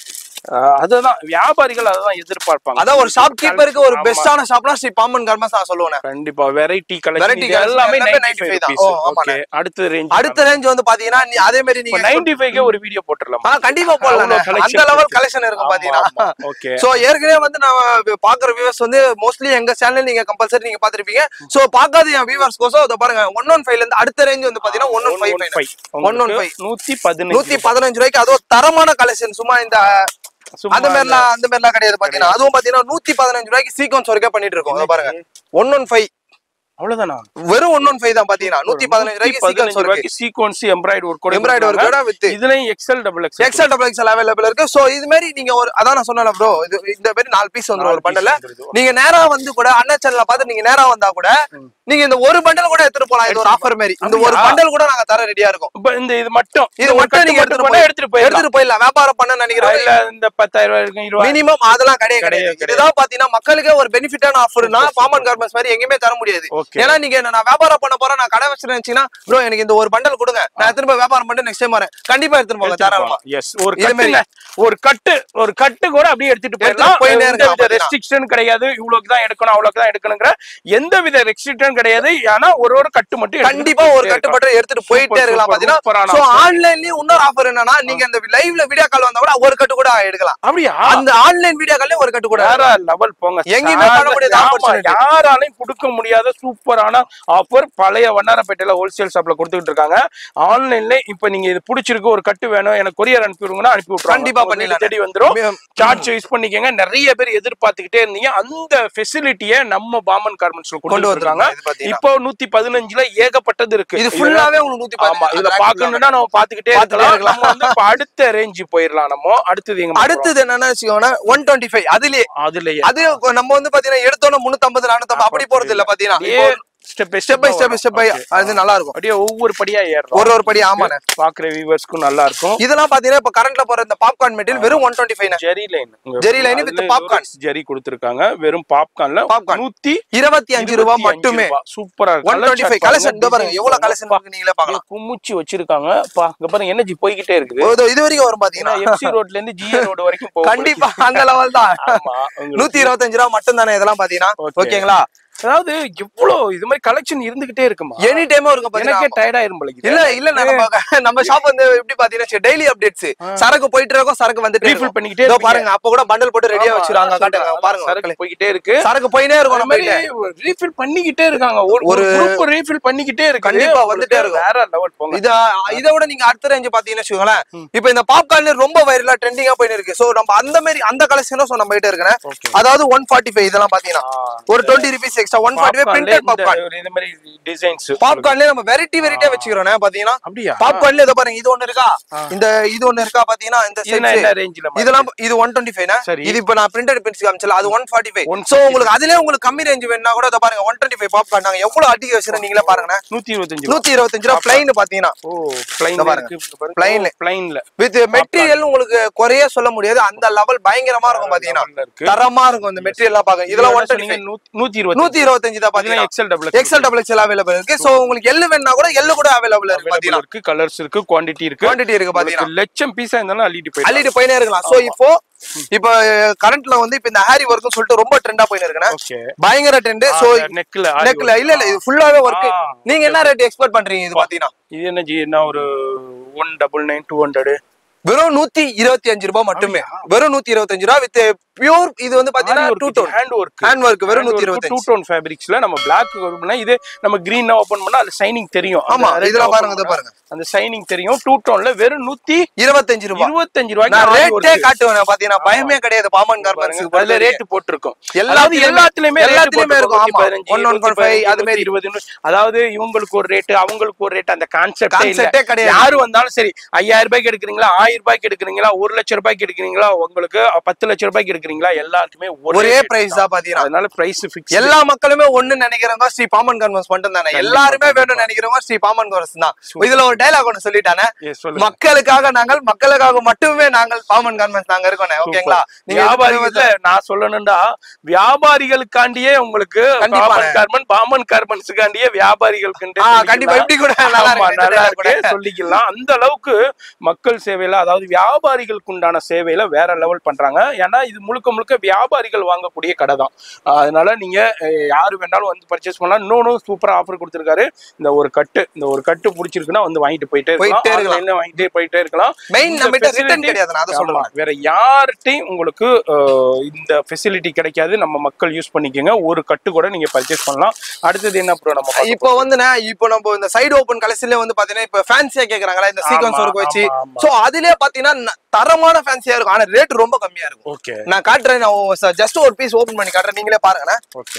அஹ் அதுதான் வியாபாரிகள் அதான் எதிர்பார்ப்பாங்க அதான் ஒரு ஷாப் கீப்பருக்கு ஒரு ஆமா. பெஸ்டான ஷாப்னா ஸ்ரீ பாம்பன் கார்மெண்ட்ஸ் நான் சொல்லுவேன் கண்டிப்பா வெரைட்டி Variety கலெக்ஷன் collection எல்லாமே எல்லாமே 95 95 தான். rupees. ஓ, ஆமாண்ணே. Okay. அடுத்த ரேஞ்ச் அடுத்த ரேஞ்ச் வந்து பாத்தீங்கன்னா நீ அதே மாதிரி நீங்க 95 க்கு ஒரு வீடியோ போட்டுறலாம் ஆ, கண்டிப்பா போடலாம் அவ்வளவு collection அந்த லெவல் இருக்கு. கலெக்ஷன் இருக்கும் பாத்தீங்கன்னா ஓகே சோ ஏற்கனவே வந்து நான் பாக்குற வியூவர்ஸ் வந்து மோஸ்ட்லி எங்க சேனல் நீங்க கம்பல்சரி நீங்க பாத்திருப்பீங்க சோ பாக்காத என் வியூவர்ஸ் கோசம் அதை பாருங்க ஒன் ஒன் ஃபைவ்ல இருந்து அடுத்த ரேஞ்ச் வந்து பாத்தீங்கன்னா one one five one one five நூத்தி பதினஞ்சு நூத்தி பதினஞ்சு ரூபாய்க்கு அதுவும் தரமான கலெக்ஷன் சும்மா இந்த சும்மா அந்த மாதிரிலாம் அந்த மாதிரிலாம் கிடையாது பாத்தீங்கன்னா அதுவும் பாத்தீங்கன்னா நூத்தி பதினஞ்சு ரூபாய்க்கு சீக்வன்ஸ் ஒர்க்கே பண்ணிட்டு இருக்கோம் அதை பாருங்க ஒன் ஒன் ஃபைவ் அவ்வளவுதானா வெறும் ஒன் ஒன் ஃபைவ் தான் பாத்தீங்கன்னா நூத்தி பதினஞ்சு ரூபாய்க்கு சீக்வன்ஸ் பதினஞ்சு ஒர்க் ரூபாய்க்கு சீக்வன்ஸ் எம்ப்ராய்டு ஒர்க் கூட எம்ப்ராய்டரி ஒர்க்கோட வித் இதுலயும் XL double XL XL double XL available இருக்கு சோ இது மாதிரி நீங்க ஒரு அதான் நான் சொன்னல ப்ரோ இது இந்த மாதிரி நாலு பீஸ் வந்துரும் ஒரு பண்டல்ல நீங்க நேரா வந்து கூட அண்ணா சேனல்ல பார்த்து நீங்க நேரா வந்தா கூட நீங்க இந்த ஒரு பண்டல் கூட எடுத்துட்டு போலாம் இது ஒரு ஆஃபர் மாதிரி இந்த ஒரு அப்படியா? பண்டல் கூட நாங்க தர ரெடியா இருக்கோம் இப்ப இந்த இது மட்டும் இது ஒரு மட்டும் கட்டு நீங்க மட்டும் எடுத்துட்டு போனா போய் எடுத்துட்டு போயிடலாம் எடுத்துட்டு போயிடலாம் வியாபாரம் பண்ண நினைக்கிறோம் இல்ல இந்த பத்தாயிரம் ரூபாய் இருக்கும் இருபது மினிமம் அதெல்லாம் கிடையாது கிடையாது, கிடையாது இதுதான் பாத்தீங்கன்னா மக்களுக்கே ஒரு பெனிஃபிட்டான ஆஃபர்னா பாமன் கார்மெண்ட்ஸ் மாதிரி எங்கேயுமே தர முடியாது ஓகே ஏன்னா நீங்க நான் வியாபாரம் பண்ண போறேன் நான் கடை வச்சிருந்துச்சுன்னா ப்ரோ எனக்கு இந்த ஒரு பண்டல் கொடுங்க நான் திரும்ப வியாபாரம் பண்ணி நெக்ஸ்ட் டைம் வரேன் கண்டிப்பா எடுத்துட்டு போங்க தாராளமா எஸ் ஒரு இது மாதிரி. கட்டுங்க ஒரு கட்டு ஒரு கட்டு கூட அப்படியே எடுத்துட்டு எடுத்துட்டு போயிடலாம் போயிட்டே எந்த இருக்கலாம் வித பாத்தீங்கன்னா. ரெஸ்ட்ரிக்ஷன் கிடையாது இவ்வளவுக்கு தான் எடுக்கணும் அவ்வளவுக்கு தான் எடுக்கணுங்கிற எந்த வித ரெஸ்ட்ரிக்ஷன் கிடையாது ஆனா ஒரு ஒரு கட்டு மட்டும் எடுத்துட்டு கண்டிப்பா ஒரு போயிட்டே இருக்கலாம். கட்டுப்பட்டு எடுத்துட்டு போயிட்டே Super, இருக்கலாம் super, பாத்தீங்கன்னா சூப்பரான சோ offer. ஆன்லைன்லயும் இன்னொரு ஆஃபர் என்னன்னா நீங்க இந்த லைவ்ல வீடியோ கால் வந்தா கூட ஒரு கட்டு கூட எடுக்கலாம் அப்படியா அந்த ஆன்லைன் வீடியோ கால்லயும் ஒரு கட்டு கூட வேற லெவல் போங்க எங்கேயுமே பண்ண முடியாத ஆமா, opportunity. யாராலையும் கொடுக்க முடியாத சூப்பரான ஆஃபர் பழைய வண்ணாரப்பேட்டையில ஹோல்சேல் ஷாப்ல கொடுத்துட்டு இருக்காங்க ஆன்லைன்ல இப்ப நீங்க இது பிடிச்சிருக்கு ஒரு கட்டு வேணும் எனக்கு கொரியர் அனுப்பி விடுங்கன்னா அனுப்பி விட்டுருவாங்க கண்டிப்பா உங்க வீடு பண்ணிடலாம். தேடி வந்துரும் மிக- சார்ஜ் யூஸ் பண்ணிக்கங்க நிறைய பேர் எதிர்பார்த்துக்கிட்டே இருந்தீங்க அந்த ஃபெசிலிட்டியை நம்ம பாமன் கார்மெண்ட்ஸ்ல கொண்டு கொண்டு வந்துருக்காங்க வந்துருக்காங்க இது பாத்தீங்கன்னா. இப்போ நூத்தி பதினஞ்சுல ஏகப்பட்டது இருக்கு இது ஃபுல்லாவே உங்களுக்கு நூத்தி ஆமா பதினஞ்சு இதுல பாக்கணும்னா நம்ம பாத்துக்கிட்டே பாத்துட்டே இருக்கலாம் இருக்கலாம். நம்ம வந்து இப்ப அடுத்த ரேஞ்ச் போயிடலாம் நம்ம அடுத்தது எங்க அடுத்தது என்னன்னா வச்சுக்கோங்க ஒன் டுவெண்ட்டி ஃபைவ் அதுலயே அதுலயே அது நம்ம வந்து பாத்தீங்கன்னா எடுத்தோட முன்னூத்தம்பது நானூத்தம்பது அப்படி போறது இல்ல பாத்தீங்கன்னா அப்படியே step by step by step step by அது நல்லா இருக்கும் அப்படியே ஒவ்வொரு படியா ஏறுறோம் ஒரு ஒரு படி ஆமாண்ணே பாக்குற வியூவர்ஸ்க்கும் நல்லா இருக்கும் இதெல்லாம் பாத்தீங்கன்னா இப்ப கரண்ட்ல போற இந்த பாப்கார்ன் மெட்டீரியல் வெறும் one twenty five zari line Jerry line with popcorn. Zari கொடுத்திருக்காங்க வெறும் பாப்கார்ன்ல Popcorn. நூத்தி இருபத்தி அஞ்சு ரூபாய் மட்டுமே சூப்பரா ஒன் டுவெண்ட்டி ஃபைவ் கலெக்ஷன் இதோ பாருங்க எவ்வளவு கலெக்ஷன் இருக்கு நீங்களே பாக்கலாம் குமிச்சு வச்சிருக்காங்க பா இங்க பாருங்க எனர்ஜி போய்கிட்டே இருக்குது இதோ இது வரைக்கும் வரும் பாத்தீங்கன்னா எம்சி ரோட்ல இருந்து ஜிஏ ரோடு வரைக்கும் போகும் கண்டிப்பா அந்த லெவல் தான் ஆமா உங்களுக்கு நூத்தி இருபத்தஞ்சு ரூபா மட்டும் தானே இதெல்லாம் பாத்தீங்கன்னா Okay. ஓகேங்களா அதாவது எவ்வளவு இது மாதிரி கலெக்ஷன் இருந்துகிட்டே இருக்குமா எனி டைமும் இருக்கும் பாத்தீங்கன்னா எனக்கே டயர்ட் ஆயிரும் போல இருக்குது. இல்ல இல்ல நம்ம நம்ம ஷாப் வந்து எப்படி பாத்தீங்கன்னா டெய்லி அப்டேட்ஸ் சரக்கு போயிட்டு இருக்கும் சரக்கு வந்துட்டு Refill பண்ணிக்கிட்டே இதோ இருப்பீங்க. பாருங்க அப்ப கூட பண்டல் போட்டு ரெடியா ஆமா, வச்சிருக்காங்க அதான் காட்டுங்க சொல்றேன். பாருங்க சரக்கு மக்களே. போய்கிட்டே இருக்கு சரக்கு போயினே இருக்கும் அந்த நம்ம மாதிரி கிட்ட. ரீஃபில் பண்ணிக்கிட்டே இருக்காங்க ஒரு ஒரு குரூப் ரீஃபில் பண்ணிக்கிட்டே இருக்கு கண்டிப்பா வந்துட்டே இருக்கும். வேற லெவல் போங்க இத இதை விட நீங்க அடுத்த ரேஞ்ச் பாத்தீங்கன்னா வச்சுக்கோங்களேன் இப்போ இந்த பாப்கார்ன் ரொம்ப வைரலா ட்ரெண்டிங்கா போயிட்டு இருக்கு சோ நம்ம அந்த மாதிரி அந்த கலெக்ஷனும் சோ நம்ம கிட்ட இருக்கிறேன் Okay. அதாவது ஒன் ஃபார்ட்டி ஃபைவ் இதெல்லாம் பாத்தீங்கன்னா ஒரு twenty rupees extra one forty five Popcorn-லயே பிரிண்டட் பாப்கார்ன் இந்த- இந்த மாதிரி டிசைன்ஸ் பாப்கார்ன்லயே நம்ம வெரைட்டி வெரைட்டியா வச்சுக்கிறோம் பாத்தீங்கன்னா அப்படியா பாப்கார்ன்ல இதை பாருங்க இது ஒண்ணு இருக்கா இந்த இது ஒண்ணு இருக்கா பாத்தீங்கன்னா இந்த இதுனா set. என்ன ரேஞ்சில இதெல்லாம் இது ஒன் டுவெண்ட்டி ஃபைவ் சரி. இது இப்ப நான் பிரிண்டட் பிரிண்ட்ஸ் காமிச்சல அது ஒன் ஃபார்ட்டி ஃபைவ் 145. சோ உங்களுக்கு அதுலயே உங்களுக்கு கம்மி ரேஞ்ச் வேணும்னா கூட இதை பாருங்க ஒன் டுவெண்ட்டி ஃபைவ் பாப்கார்ன் நாங்க எவ்வளவு அடிக்க வச்சிருக்கோம் நீங்களே பாருங்க நூத்தி இருபத்தஞ்சு ரூபா. நூத்தி இருபத்தஞ்சு ரூபா பிளைன் பாத்தீங்கன்னா ஓ பிளைன் இங்க பாருங்க. இருக்கு Plain ல. பிளைன்ல வித் மெட்டீரியல் உங்களுக்கு குறைய சொல்ல முடியாது அந்த லெவல் பயங்கரமா இருக்கும் பாத்தீங்கன்னா இருக்கு தரமா இருக்கும் இந்த மெட்டீரியல் எல்லாம் பாக்க இதெல்லாம் ஒன் சொன்னீங்க நூத்தி இருபது நூத்தி இருபத்தஞ்சு தான் பாத்தீங்கன்னா XL double XL double XL available இருக்கு சோ உங்களுக்கு எல்லு வேணா கூட எல்லு கூட அவைலபிள் இருக்கு பாத்தீங்கன்னா இருக்கு கலர்ஸ் இருக்கு குவாண்டிட்டி இருக்கு குவாண்டிட்டி இருக்கு பாத்தீங்கன்னா உங்களுக்கு லட்சம் பீஸா இருந்தாலும் அள்ளிட்டு போயிடலாம் அள்ளிட்டு போயினே இருக்கலாம் சோ இப்போ இப்போ கரண்ட்ல வந்து இப்ப இந்த ஹாரி ஒர்க்னு சொல்லிட்டு ரொம்ப ட்ரெண்டா போயின்னு இருக்குண்ணே ஓகே பயங்கர ட்ரெண்ட் சோ நெக்ல நெக்ல இல்ல இல்ல இது ஃபுல்லாவே ஒர்க் ஆ. நீங்க என்ன ரேட் எக்ஸ்பெக்ட் பண்றீங்க இது பாத்தீங்கன்னா இது என்ன ஜி என்ன ஒரு one double nine two hundred வெறும் நூத்தி இருபத்தி அஞ்சு ரூபாய் மட்டுமே வெறும் நூத்தி இருபத்தஞ்சு ரூபா வித் பியூர் இது வந்து பாத்தீங்கன்னா two tone hand work hand work வெறும் நூத்தி டூ இருபத்தஞ்சு டோன் ஃபேப்ரிக்ஸ்ல நம்ம பிளாக் வரும்னா இது நம்ம கிரீன் ஓபன் பண்ணா அது ஷைனிங் தெரியும் ஆமா அந்த red இதெல்லாம் open பாருங்க இதை பண்ணா பாருங்க அந்த ஷைனிங் தெரியும் டூ டோன்ல வெறும் நூத்தி இருபத்தஞ்சு ரூபாய் இருபத்தஞ்சு நான் ரூபாய்க்கு ரேட்டே காட்டுவேன் பாத்தீங்கன்னா பயமே கிடையாது பாமன் கார்மெண்ட்ஸ் அதுல ரேட் போட்டிருக்கும் எல்லாத்துலயுமே- எல்லாத்துலயுமே எல்லாத்துலயுமே இருக்கும், ஆமா. 1, 1, 1, 5, அது மாதிரி. இருபது அதாவது இவங்களுக்கு ஒரு ரேட் அவங்களுக்கு ஒரு ரேட் அந்த கான்செப்டே இல்ல கான்செப்டே கிடையாது யாரு வந்தாலும் சரி ஐயாயிரம் ரூபாய்க்கு எடுக்கிறீங்களா ஆயிரம் ரூபாய்க்கு எடுக்கிறீங்களா ஒரு லட்சம் ரூபாய்க்கு எடுக்கிறீங்களா உங்களுக்கு பத்து லட்சம் ரூபாய்க்கு எடுக்கிறீங்களா எல்லாத்துக்குமே ஒரே rate பிரைஸ் தான் பாத்தீங்கன்னா அதனால பிரைஸ் பிக்ஸ் எல்லா மக்களுமே ஒண்ணு நினைக்கிறவங்க ஸ்ரீ பாமன் கார்மெண்ட்ஸ் மட்டும் தானே எல்லாருமே வேணும்னு நினைக்கிறவங்க ஸ்ரீ பாமன் கார்மெண்ட்ஸ் தான் இதுல ஒரு டைலாக் ஒண்ணு சொல்லிட்டானே சொல்லுங்க மக்களுக்காக நாங்கள் மக்களுக்காக மட்டுமே நாங்கள் பாமன் கார்மெண்ட்ஸ் நாங்க இருக்கோம் ஓகேங்களா நீங்க வியாபாரிகள்ல நான் சொல்லணும்டா வியாபாரிகளுக்காண்டியே உங்களுக்கு கண்டிப்பா. பாமன் கார்மன் பாமன் கார்மெண்ட்ஸுக்காண்டியே வியாபாரிகளுக்கு ஆ, கண்டிப்பா இப்படி கூட நல்லா ஆமா, இருக்கு நல்லா இந்த dialogue இருக்கு சொல்லிக்கலாம் அந்த அளவுக்கு மக்கள் சேவையில அதாவது வியாபாரிகளுக்கு உண்டான சேவையில வேற லெவல் பண்றாங்க ஏன்னா இது முழுக்க முழுக்க வியாபாரிகள் வாங்கக்கூடிய கடை தான் அதனால நீங்க அஹ், யாரு வேணாலும் வந்து பர்ச்சேஸ் பண்ணலாம் இன்னொன்னு சூப்பரா ஆஃபர் கொடுத்திருக்காரு இந்த ஒரு கட்டு இந்த ஒரு கட்டு பிடிச்சிருக்குன்னா வந்து வாங்கிட்டு போயிட்டே போயிட்டே இருக்கலாம் இருக்கலாம். Online ல வாங்கிட்டே போயிட்டே இருக்கலாம் மெயின் இந்த நம்ம ரிட்டர்ன் facility- கிடையாது நான் அதை சொல்றேன் ஆமா, வேற யார்கிட்டையும் உங்களுக்கு அஹ், இந்த ஃபெசிலிட்டி கிடைக்காது நம்ம மக்கள் யூஸ் பண்ணிக்கோங்க ஒரு கட்டு கூட நீங்க பர்ச்சேஸ் பண்ணலாம் அடுத்தது என்ன ப்ரோ நம்ம பார்க்க இப்போ வந்துண்ணே இப்போ நம்ம இந்த சைடு ஓபன் கலெக்ஷன்ல வந்து பாத்தீங்கன்னா இப்போ ஃபேன்சியா கேக்குறாங்களா இந்த சீக்வன்ஸ் ஆமா, ஒர்க் வச்சு ஆமா, ஆமா. சோ அதுலயே பாத்தீங்கன்னா ந- தரமான ஃபேன்சியா இருக்கும் ஆனா ரேட் ரொம்ப கம்மியா இருக்கும் ஓகே நான் காட்டுறேன் நான் ஜஸ்ட் ஒரு பீஸ் ஓபன் பண்ணி காட்டுறேன் நீங்களே பாருங்கண்ணே ஓகே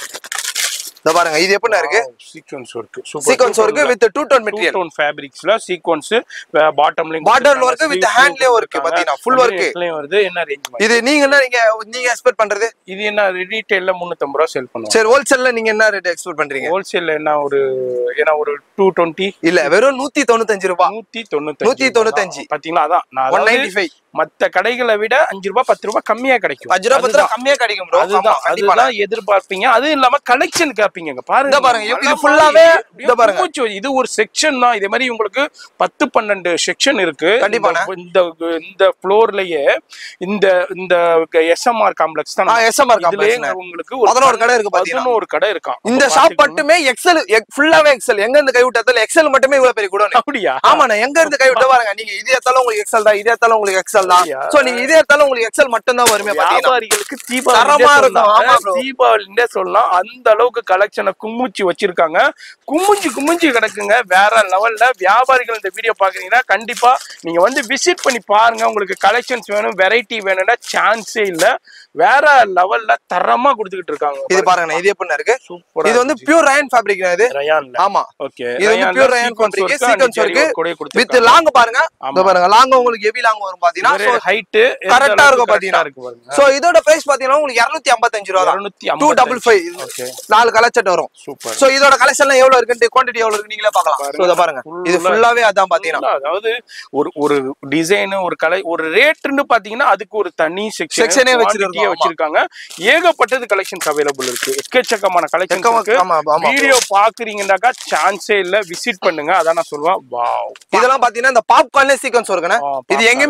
இத பாருங்க இது எப்படிண்ணா இருக்கு sequence work sequence work with two tone material tone ஃபேப்ரிக்ஸ்ல சீக்வன்ஸ் பாட்டம்லயும் Border work with handலயே work பாத்தீங்கன்னா, full work. வருது என்ன ரேஞ்ச் இது நீங்க என்ன நீங்க நீங்க எக்ஸ்பெக்ட் பண்றது இது என்ன ரீட்டைல்ல 350 ரூபா சேல் பண்ணுவோம் சரி ஹோல்சேல்ல நீங்க என்ன ரேட் எக்ஸ்பெக்ட் பண்றீங்க ஹோல்சேல்ல என்ன ஒரு என்ன ஒரு 220 இல்ல வெறும் நூத்தி தொண்ணூத்தஞ்சு ரூபாய் நூத்தி தொண்ணூத்தி நூத்தி தொண்ணூத்தஞ்சு. பாத்தீங்களா அதான் நான் ஒன் அதாவது நைன்டி ஃபைவ் மத்த கடைகளை விட அஞ்சு ரூபாய் பத்து ரூபாய் கம்மியா கிடைக்கும் அஞ்சு ரூபா பத்து ரூபா கம்மியா கிடைக்கும் ப்ரோ அதுதான் அதுதான் எதிர்பார்ப்பீங்க அது இல்லாம கலெக்ஷன் கேப்பீங்க பாருங்க இத பாருங்க, இது மலை full-ஆவே மாதிரி இத பாருங்க. மூச்சு வருது. இது ஒரு செக்ஷன் தான் இதே மாதிரி உங்களுக்கு பத்து பன்னெண்டு செக்ஷன் இருக்கு கண்டிப்பாண்ணே. இந்த இந்த ஃப்ளோர்லயே இந்த இந்த எஸ்எம்ஆர் காம்ப்ளெக்ஸ் தான் ஆ எஸ்எம்ஆர் இதுலயே காம்ப்ளெக்ஸ் உங்களுக்கு பதினோரு கடை இருக்கு பாத்தீங்கன்னா. பதினோரு கடை இருக்கான் இந்த அப்ப ஷாப் பாத்துக்கோங்க. மட்டுமே எக்ஸல் ஃபுல்லாவே எக்ஸல் எங்க இருந்து கை விட்டதுல எக்ஸல் மட்டுமே இவ்வளவு பெரிய கூட அப்படியா ஆமாண்ணா எங்க இருந்து கை விட்ட பாருங்க நீங்க இது எடுத்தாலும் உங்களுக்கு எக்ஸல் தான் இது எடுத்தாலும் உங்களுக்கு எக்ஸல் தான் அப்படியா? சோ நீங்க இது எடுத்தாலும் உங்களுக்கு எக்ஸல் மட்டும் தான் வருமே பாத்தீங்கன்னா வியாபாரிகளுக்கு தரமா தீபாவளி இருக்கும். ஆமா bro. தீபாவளின்னே சொல்லலாம் அந்த அளவுக்கு கலெக்ஷனை குமிச்சு வச்சிருக்காங்க குமிஞ்சு குமிஞ்சு கிடக்குங்க வேற லெவல்ல வியாபாரிகள் இந்த வீடியோ பாக்குறீங்கன்னா கண்டிப்பா நீங்க வந்து விசிட் பண்ணி பாருங்க உங்களுக்கு கலெக்ஷன்ஸ் வேணும் வெரைட்டி வேணும்னா சான்ஸே இல்ல வேற லெவல்ல தரமா கொடுத்துக்கிட்டு இருக்காங்க இது பாருங்க இது எப்படி இருக்கு சூப்பரா இது வந்து பியூர் ரயன் ஃபேப்ரிக் இது ரயான்ல ஆமா ஓகே இது வந்து pure rayon fabric, sequence work with long பாருங்க ஆமா. இதோ பாருங்க லாங் உங்களுக்கு ஹெவி லாங் வரும் பாத்தீங்கன்னா ஹைட் correct ஆ இருக்கும் பாத்தீங்கன்னா. இருக்கு பாருங்க சோ இதோட பிரைஸ் பாத்தீங்கன்னா உங்களுக்கு 255 ரூபா தான் 255. டூ டபுள் ஃபைவ் ஓகே நாலு கலர் செட் வரும் சூப்பர் சோ இதோட கலெக்ஷன்லாம் எவ்வளவு இருக்கு குவாண்டிட்டி எவ்வளவு இருக்கு நீங்களே பார்க்கலாம் பாருங்க. சோ இத பாருங்க இது Full-ஆ ஃபுல்லாவே அதான் பாத்தீங்கன்னா இல்ல, அதாவது ஒரு ஒரு டிசைன் ஒரு கலை ஒரு ரேட்னு பாத்தீங்கன்னா அதுக்கு ஒரு தனி செக்ஷன் Section-ஏ வச்சிருக்கோம், ஆமா. வச்சிருக்காங்க ஏகப்பட்டது கலெக்ஷன்ஸ் அவைலபிள் இருக்கு எக்கச்சக்கமான கலெக்ஷன்ஸ் எக்கமா- இருக்கு ஆமா, ஆமா. வீடியோ பாக்குறீங்கன்னாக்கா சான்ஸே இல்ல விசிட் பண்ணுங்க அதான் நான் சொல்லுவேன் வாவ் இதெல்லாம் பாத்தீங்கன்னா இந்த பாப்கார்ன்ல சீக்வன்ஸ் இருக்குண்ணே ஆ, இது எங்கேயுமே ரெடி ஆகல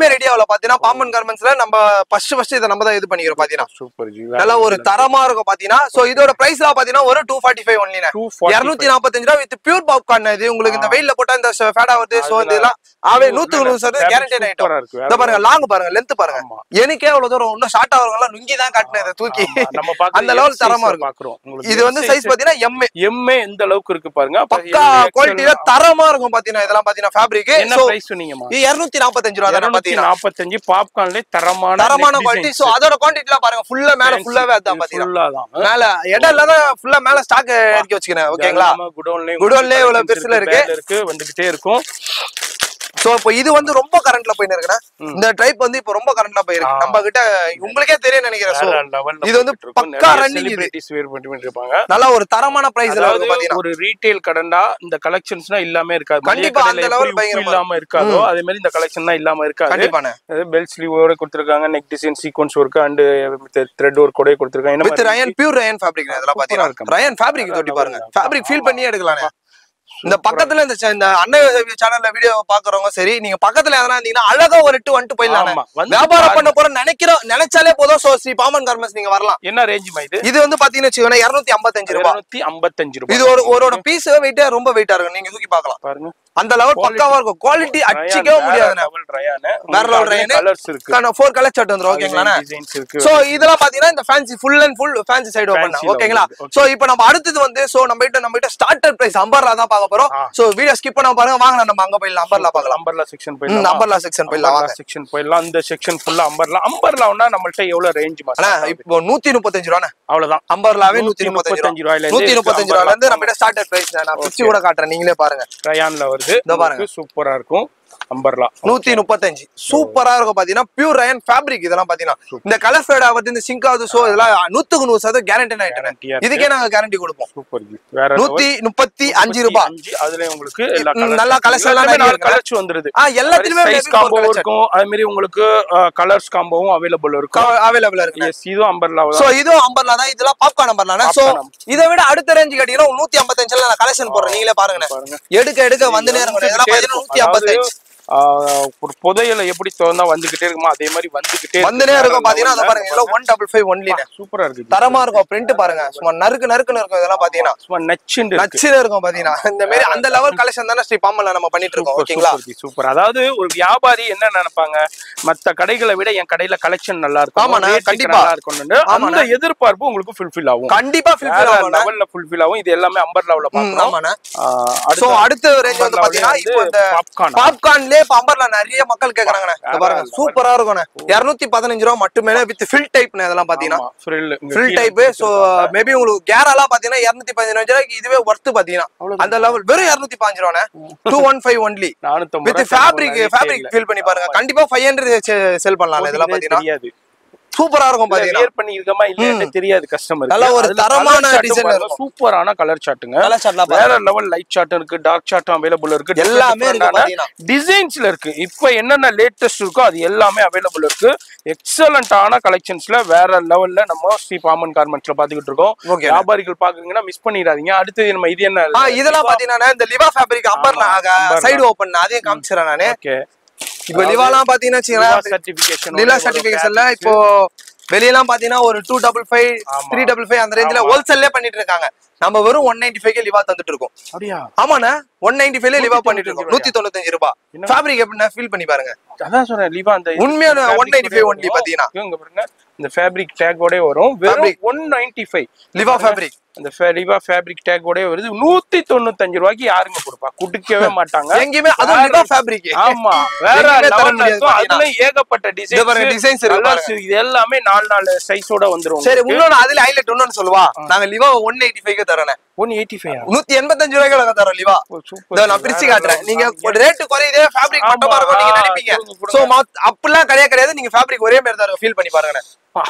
பாத்தீங்கன்னா பாம்பன் கார்மெண்ட்ஸ்ல நம்ம ஃபர்ஸ்ட் ஃபர்ஸ்ட் இதை நம்ம தான் இது பண்ணிக்கிறோம் பாத்தீங்கன்னா சூப்பர் ஜி நல்லா ஒரு தரமா இருக்கும் பாத்தீங்கன்னா சோ இதோட பிரைஸ் எல்லாம் பாத்தீங்கன்னா ஒரு டூ ஃபார்ட்டி ஃபைவ் ஒன்லி இருநூத்தி நாற்பத்தஞ்சு ரூபா வித் பியூர் பாப்கார்ன் இது உங்களுக்கு இந்த வெயில்ல போட்டா இந்த ஃபேட் ஆகுது சோ இதெல்லாம் ஆவே நூத்துக்கு நூறு சதவீதம் கேரண்டி ஐட்டம் சூப்பரா இருக்கு இந்த பாருங்க லாங் பாருங்க லென்த் பாருங்க ஆமா. எனக்கே அவ்வளவு தூரம் இன்னும் ஷார்ட் ஆகிறவங்க லுங்கி தான் காட்டினேன் இதை தூக்கி நம்ம பாக்குறது அந்த level M size தரமா ல இருக்கும். பாக்குறோம் உங்களுக்கு இது வந்து சைஸ் பாத்தீங்கன்னா எம் எம்ஏ எந்த அளவுக்கு இருக்கு பாருங்க அப்ப பக்கா இது XL குவாலிட்டியில தரமா இருக்கும் பாத்தீங்கன்னா இதெல்லாம் பாத்தீங்கன்னா ஃபேப்ரிக் என்ன சோ பிரைஸ் சொன்னீங்கம்மா இது இருநூத்தி நாற்பத்தஞ்சு ரூபா தானே இருநூத்தி பாத்தீங்கன்னா நாற்பத்தஞ்சு பாப்கார்ன்ல தரமான தரமான neck குவாலிட்டி designs. சோ அதோட குவான்டிட்டி எல்லாம் பாருங்க ஃபுல்லா மேல Fancy. ஃபுல்லாவே அதான் பாத்தீங்கன்னா Full ஆ தான் மேல இடம் இல்லாத ஃபுல்லா மேல ஸ்டாக் இறக்கி வச்சுக்கிறேன் ஓகேங்களா குடோன்லயே குடோன்லயே இவ்வளவு பெருசுல இருக்கு. இருக்கு வந்துகிட்டே இருக்கும் சோ இப்போ இது வந்து ரொம்ப கரண்ட்ல போயின்னு இருக்குண்ணா இந்த டைப் வந்து இப்போ ரொம்ப கரண்ட்ல போயிருக்கு ஆ. நம்ம கிட்ட உங்களுக்கே தெரியும் நினைக்கிறேன் சோ வேற level ல இது வந்து போயிட்டு இருக்கும். பக்கா நிறைய running இது. celebrities wear பண்ணிட்டு இருப்பாங்க நல்லா ஒரு தரமான பிரைஸ்ல அதாவது இருக்கு பாத்தீங்கன்னா ஒரு ரீட்டைல் கடன்டா இந்த கலெக்ஷன்ஸ்னா இல்லாம இருக்காது மளிகை கண்டிப்பா அந்த கடையில level எப்படி உப்பு பயங்கரமா இல்லாம இருக்காதோ அதே மாதிரி இந்த கலெக்ஷன் தான் இல்லாம இருக்காது கண்டிப்பாண்ணே பெல் ஸ்லீவோட கொடுத்துருக்காங்க neck design sequence work and thread work கூட கொடுத்துருக்காங்க with rayon pure rayon fabric இதெல்லாம் Super ஆ பாத்தீங்கன்னா இருக்கு. ரயன் ஃபேப்ரிக் தொட்டி பாருங்க நல்லா ஃபேப்ரிக் ஃபீல் பண்ணி எடுக்கலாம்ண்ணே இந்த பக்கத்துல இந்த ச- இந்த அண்ணன் சேனல்ல வீடியோ பாக்குறவங்க சரி நீங்க பக்கத்துல எதனா இருந்தீங்கன்னா அழகா ஒரு எட்டு வந்துட்டு போயிடலாம் ஆமா வந்து வியாபாரம் பண்ண போற நினைக்கிறோம் நினைச்சாலே போதும் சோ ஸ்ரீ பாமன் கார்மெண்ட்ஸ் நீங்க வரலாம் என்ன ரேஞ்ச் இது இது வந்து பாத்தீங்கன்னா வச்சுக்கோங்க இருநூத்தி ஐம்பத்தஞ்சு ரூபாய் இருநூத்தி ஐம்பத்தஞ்சு ரூபாய் இது ஒரு ஒரோட பீஸ் வெயிட்டே ரொம்ப வெயிட்டா இருக்கும் நீங்க தூக்கி பார்க்கலாம் பாருங்க அந்த லெவல் பக்காவா இருக்கும் குவாலிட்டி அடிச்சிக்கவே முடியாதுண்ணே வேற level rayon. கலர்ஸ் இருக்கு ஃபோர் கலர் ஷர்ட் வந்துரும் ஓகேங்களா டிசைன்ஸ் இருக்கு சோ இதெல்லாம் பாத்தீங்கன்னா இந்த fancy full and full fancy side open Fancy ல ஓகேங்களா வருது. Okay. சோ இப்போ நம்ம அடுத்தது வந்து சோ நம்ம கிட்ட நம்ம கிட்ட ஸ்டார்டர் பிரைஸ் அம்பர்லா தான் பார்க்க போறோம் ஆ. சோ வீடியோ ஸ்கிப் பண்ண பாருங்க வாங்க நம்ம அங்க போயிடலாம் அம்பர்லா பார்க்கலாம் அம்பர்லா செக்ஷன் ம், போயிடலாம் அம்பர்லா செக்ஷன் போயிடலாம் வாங்க செக்ஷன் போயிடலாம் இந்த செக்ஷன் ஃபுல்லா அம்பர்லா அம்பர்லான்னா நம்மள்ட்ட எவ்வளவு ரேஞ்ச் அண்ணா இப்போ நூத்தி முப்பத்தஞ்சு ரூபா அவ்வளவுதான் அம்பர்லாவே நூத்தி முப்பத்தஞ்சு ரூபா 135 ரூபாயில இருந்து நூத்தி முப்பத்தஞ்சு ரூபால இருந்து நம்ம அம்பர்லா கிட்ட ஸ்டார்டர் பிரைஸ் நான் பிச்சு கூட காட்டுறேன் நீங்களே பாருங்க ரயான்ல வருது இதோ பாருங்க. சூப்பரா இருக்கும் அம்பர்லா நூத்தி முப்பத்தஞ்சு சூப்பரா இருக்கும் பாத்தீங்கன்னா பியூர் ரயன் ஃபேப்ரிக் இதெல்லாம் பாத்தீங்கன்னா இந்த கலர் ஃபேட் ஆகுது இந்த சிங்க் ஆகுது சோ இதெல்லாம் நூத்துக்கு நூறு சதவீதம் கேரண்டி Guarantee ஆ ஆயிட்டு இருக்கு. இதுக்கே நாங்க கேரண்டி கொடுப்போம் சூப்பர் வேற நூத்தி முப்பத்தி அஞ்சு ரூபாய் அஞ்சு அதுல உங்களுக்கு எல்லா ம், colours நல்லா இருக்கு. colours எல்லாம் எல்லாமே நிறைய நாலு இருக்கு. கலர்ஸ் வந்துருது ஆ எல்லாத்துலயுமே சைஸ் காம்போ இருக்கும் அதே மாதிரி உங்களுக்கு கலர்ஸ் காம்போவும் அவைலபிள் இருக்கும் அவைலபிளா இருக்கு எஸ் இதுவும் அம்பர்லா சோ இதுவும் அம்பர்லா தான் இதெல்லாம் பாப்கார்ன் அம்பர்லா சோ Popcorn இதை விட அடுத்த ரேஞ்சு கேட்டீங்கன்னா நூத்தி ஐம்பத்தஞ்சுல நான் கலெக்ஷன் போடுறேன் நீங்களே பாருங்க பாருங்க எடுக்க எடுக்க வந்து நேரம் இதெல்லாம் பாத்தீங்கன்னா நூத்தி ஐம்பத்தஞ்சு ஆஹ் ஒரு புதையல எப்படி திறந்தா வந்துகிட்டே இருக்குமோ அதே மாதிரி வந்துகிட்டே வந்துனே இருக்கும் பாத்தீங்கன்னா அதை பாருங்க இதெல்லாம் ஒன் டபுள் ஃபைவ் ஒன்லி சூப்பரா இருக்கு தரமா இருக்கும் பிரிண்ட் பாருங்க சும்மா நறுக்கு நறுக்குன்னு இருக்கும் இதெல்லாம் பாத்தீங்கன்னா சும்மா நச்சுண்டு இருக்கு நச்சுன்னு இருக்கும் பாத்தீங்கன்னா இந்த மாதிரி அந்த லெவல் கலெக்ஷன் தானே ஸ்ரீ பாம்பன்ல நம்ம பண்ணிட்டு இருக்கோம் ஓகேங்களா சூப்பர் அதாவது ஒரு வியாபாரி என்ன நினைப்பாங்க மத்த கடைகளை விட என் கடையில கலெக்ஷன் நல்லா இருக்கும் ஆமாண்ணா, rate கண்டிப்பா. நல்லா இருக்கும்னு அந்த எதிர்பார்ப்பு உங்களுக்கு ஃபுல்ஃபில் ஆகும் கண்டிப்பா வேற ஃபில் ஆகும் லெவல்ல ஃபுல்ஃபில் ஆகும் இது எல்லாமே அம்பர்லாவுல பாக்குறோம் ஆமாண்ணா ஆஹ் சோ அடுத்த அடுத்த ரேஞ்ச் வந்து பாத்தீங்கன்னா இப்போ இந்த பாப்கார்ன் பாப்கார்ன்லயே இப்ப அம்பர்ல நிறைய மக்கள் கேக்குறாங்கண்ணே இத வேற பாருங்க level. சூப்பரா இருக்கும்ண்ணே இருநூத்தி பதினஞ்சு ரூபா மட்டுமே வித் ஃபில் டைப்ண்ணே இதெல்லாம் பாத்தீங்கன்னா frill frill type so maybe உங்களுக்கு கேராலாம் பாத்தீங்கன்னா இருநூத்தி பதினஞ்சு ரூபாய்க்கு இதுவே ஒர்த்து பாத்தீங்கன்னா அந்த லெவல் வெறும் இருநூத்தி பாஞ்சு ரூபாண்ணே two one five only with fabric fabric feel பண்ணி பாருங்க கண்டிப்பா ஃபைவ் ஹண்ட்ரட் செல் பண்ணலாம் இதெல்லாம் பாத்தீங்கன்னா தெரியாது சூப்பரா இருக்கும் பாத்தீங்கன்னா வியர் பண்ணி இருக்கமா இல்லையான்னு தெரியாது கஸ்டமர் நல்ல ஒரு தரமான design இருக்கும். சூப்பரான கலர் சார்ட்டுங்க கலர் ஷர்ட்லாம் வேற லெவல் லைட் சார்ட்டும் இருக்கு டார்க் சார்ட்டும் அவைலபிள் இருக்கு எல்லாமே இருக்கு பாத்தீங்கன்னா டிசைன்ஸ்ல இருக்கு இப்போ என்னென்ன லேட்டஸ்ட் இருக்கோ அது எல்லாமே அவைலபிள் இருக்கு எக்ஸலண்டான கலெக்ஷன்ஸ்ல வேற லெவல்ல நம்ம ஸ்ரீ பாமன் கார்மெண்ட்ஸ்ல பாத்துக்கிட்டு இருக்கோம் ஓகே வியாபாரிகள் பாக்குறீங்கன்னா மிஸ் பண்ணிடாதீங்க அடுத்தது நம்ம இது என்ன ஆ இதெல்லாம் பாத்தீங்கன்னா இந்த Liva fabric umbrella umbrella. Side open அதையும் காமிச்சிடறேன் நானு ஓகே இப்போ லிவாலாம் பாத்தீங்கன்னா வச்சுக்கோங்களேன் சர்டிபிகேஷன் நிலா சர்டிபிகேஷன்ல இப்போ வெளியெல்லாம் பாத்தீங்கன்னா ஒரு டூ டபுள் ஃபைவ் ஆமா. த்ரீ டபுள் ஃபைவ் அந்த ரேஞ்சில ஆமா. ஹோல்சேல்லே பண்ணிட்டு இருக்காங்க நம்ம வெறும் ஒன் நைன்டி ஃபைவ் லிவா தந்துட்டு இருக்கோம் அப்படியா ஆமாண்ணா ஒன் நைன்டி ஃபைவ்ல லிவா பண்ணிட்டு இருக்கோம் நூத்தி தொண்ணூத்தஞ்சு ரூபாய் என்ன? ஃபேப்ரிக் எப்படின்னா ஃபீல் பண்ணி பாருங்க அதான் சொன்னேன் லிவா அந்த உண்மையான fabric 195 ஓடே only வரும். பாத்தீங்கன்னா. இங்க பாருங்க இந்த ஃபேப்ரிக் டேக்கோட வரும் வெறும் Fabric. One ninety five Liva fabric அந்த ஃபே- லிவா ஃபேப்ரிக் டேக்கோட வருது நூத்தி தொண்ணூத்தஞ்சு ரூபாய்க்கு யாருங்க கொடுப்பா குடுக்கவே மாட்டாங்க எங்கேயுமே அதுவும் லிவா ஃபேப்ரிக் ஆமா வேற எங்கேயுமே தர level ல முடியாது இருக்கும். பாத்தீங்கன்னா. அதுல ஏகப்பட்ட இது பாருங்க, டிசைன்ஸ் designs இருக்கு கலர்ஸ் இது எல்லாமே நாலு நாலு சைஸோட வந்துரும் சரி இன்னொன்னு அதுல ஹைலைட் இன்னொன்னு சொல்லுவா நாங்க லிவா ஒன் எயிட்டி ஃபைவ் தரேன் ஒன் எயிட்டி ஃபைவ் நூத்தி எண்பத்தஞ்சு ரூபாய்க்கு தரோம் லிவா இதோ நான் பிரிச்சு காட்டுறேன் நீங்க ரேட் குறையுதே ஃபேப்ரிக் ஆமா, மட்டுமா இருக்கும் நீங்க ஆ, நினைப்பீங்க கொடுங்க, கொடுங்க. சோ அப்படிலாம் கிடையாது கிடையாது நீங்க ஃபேப்ரிக் ஒரே மாதிரி தான் ஃபீல் பண்ணி பாருங்க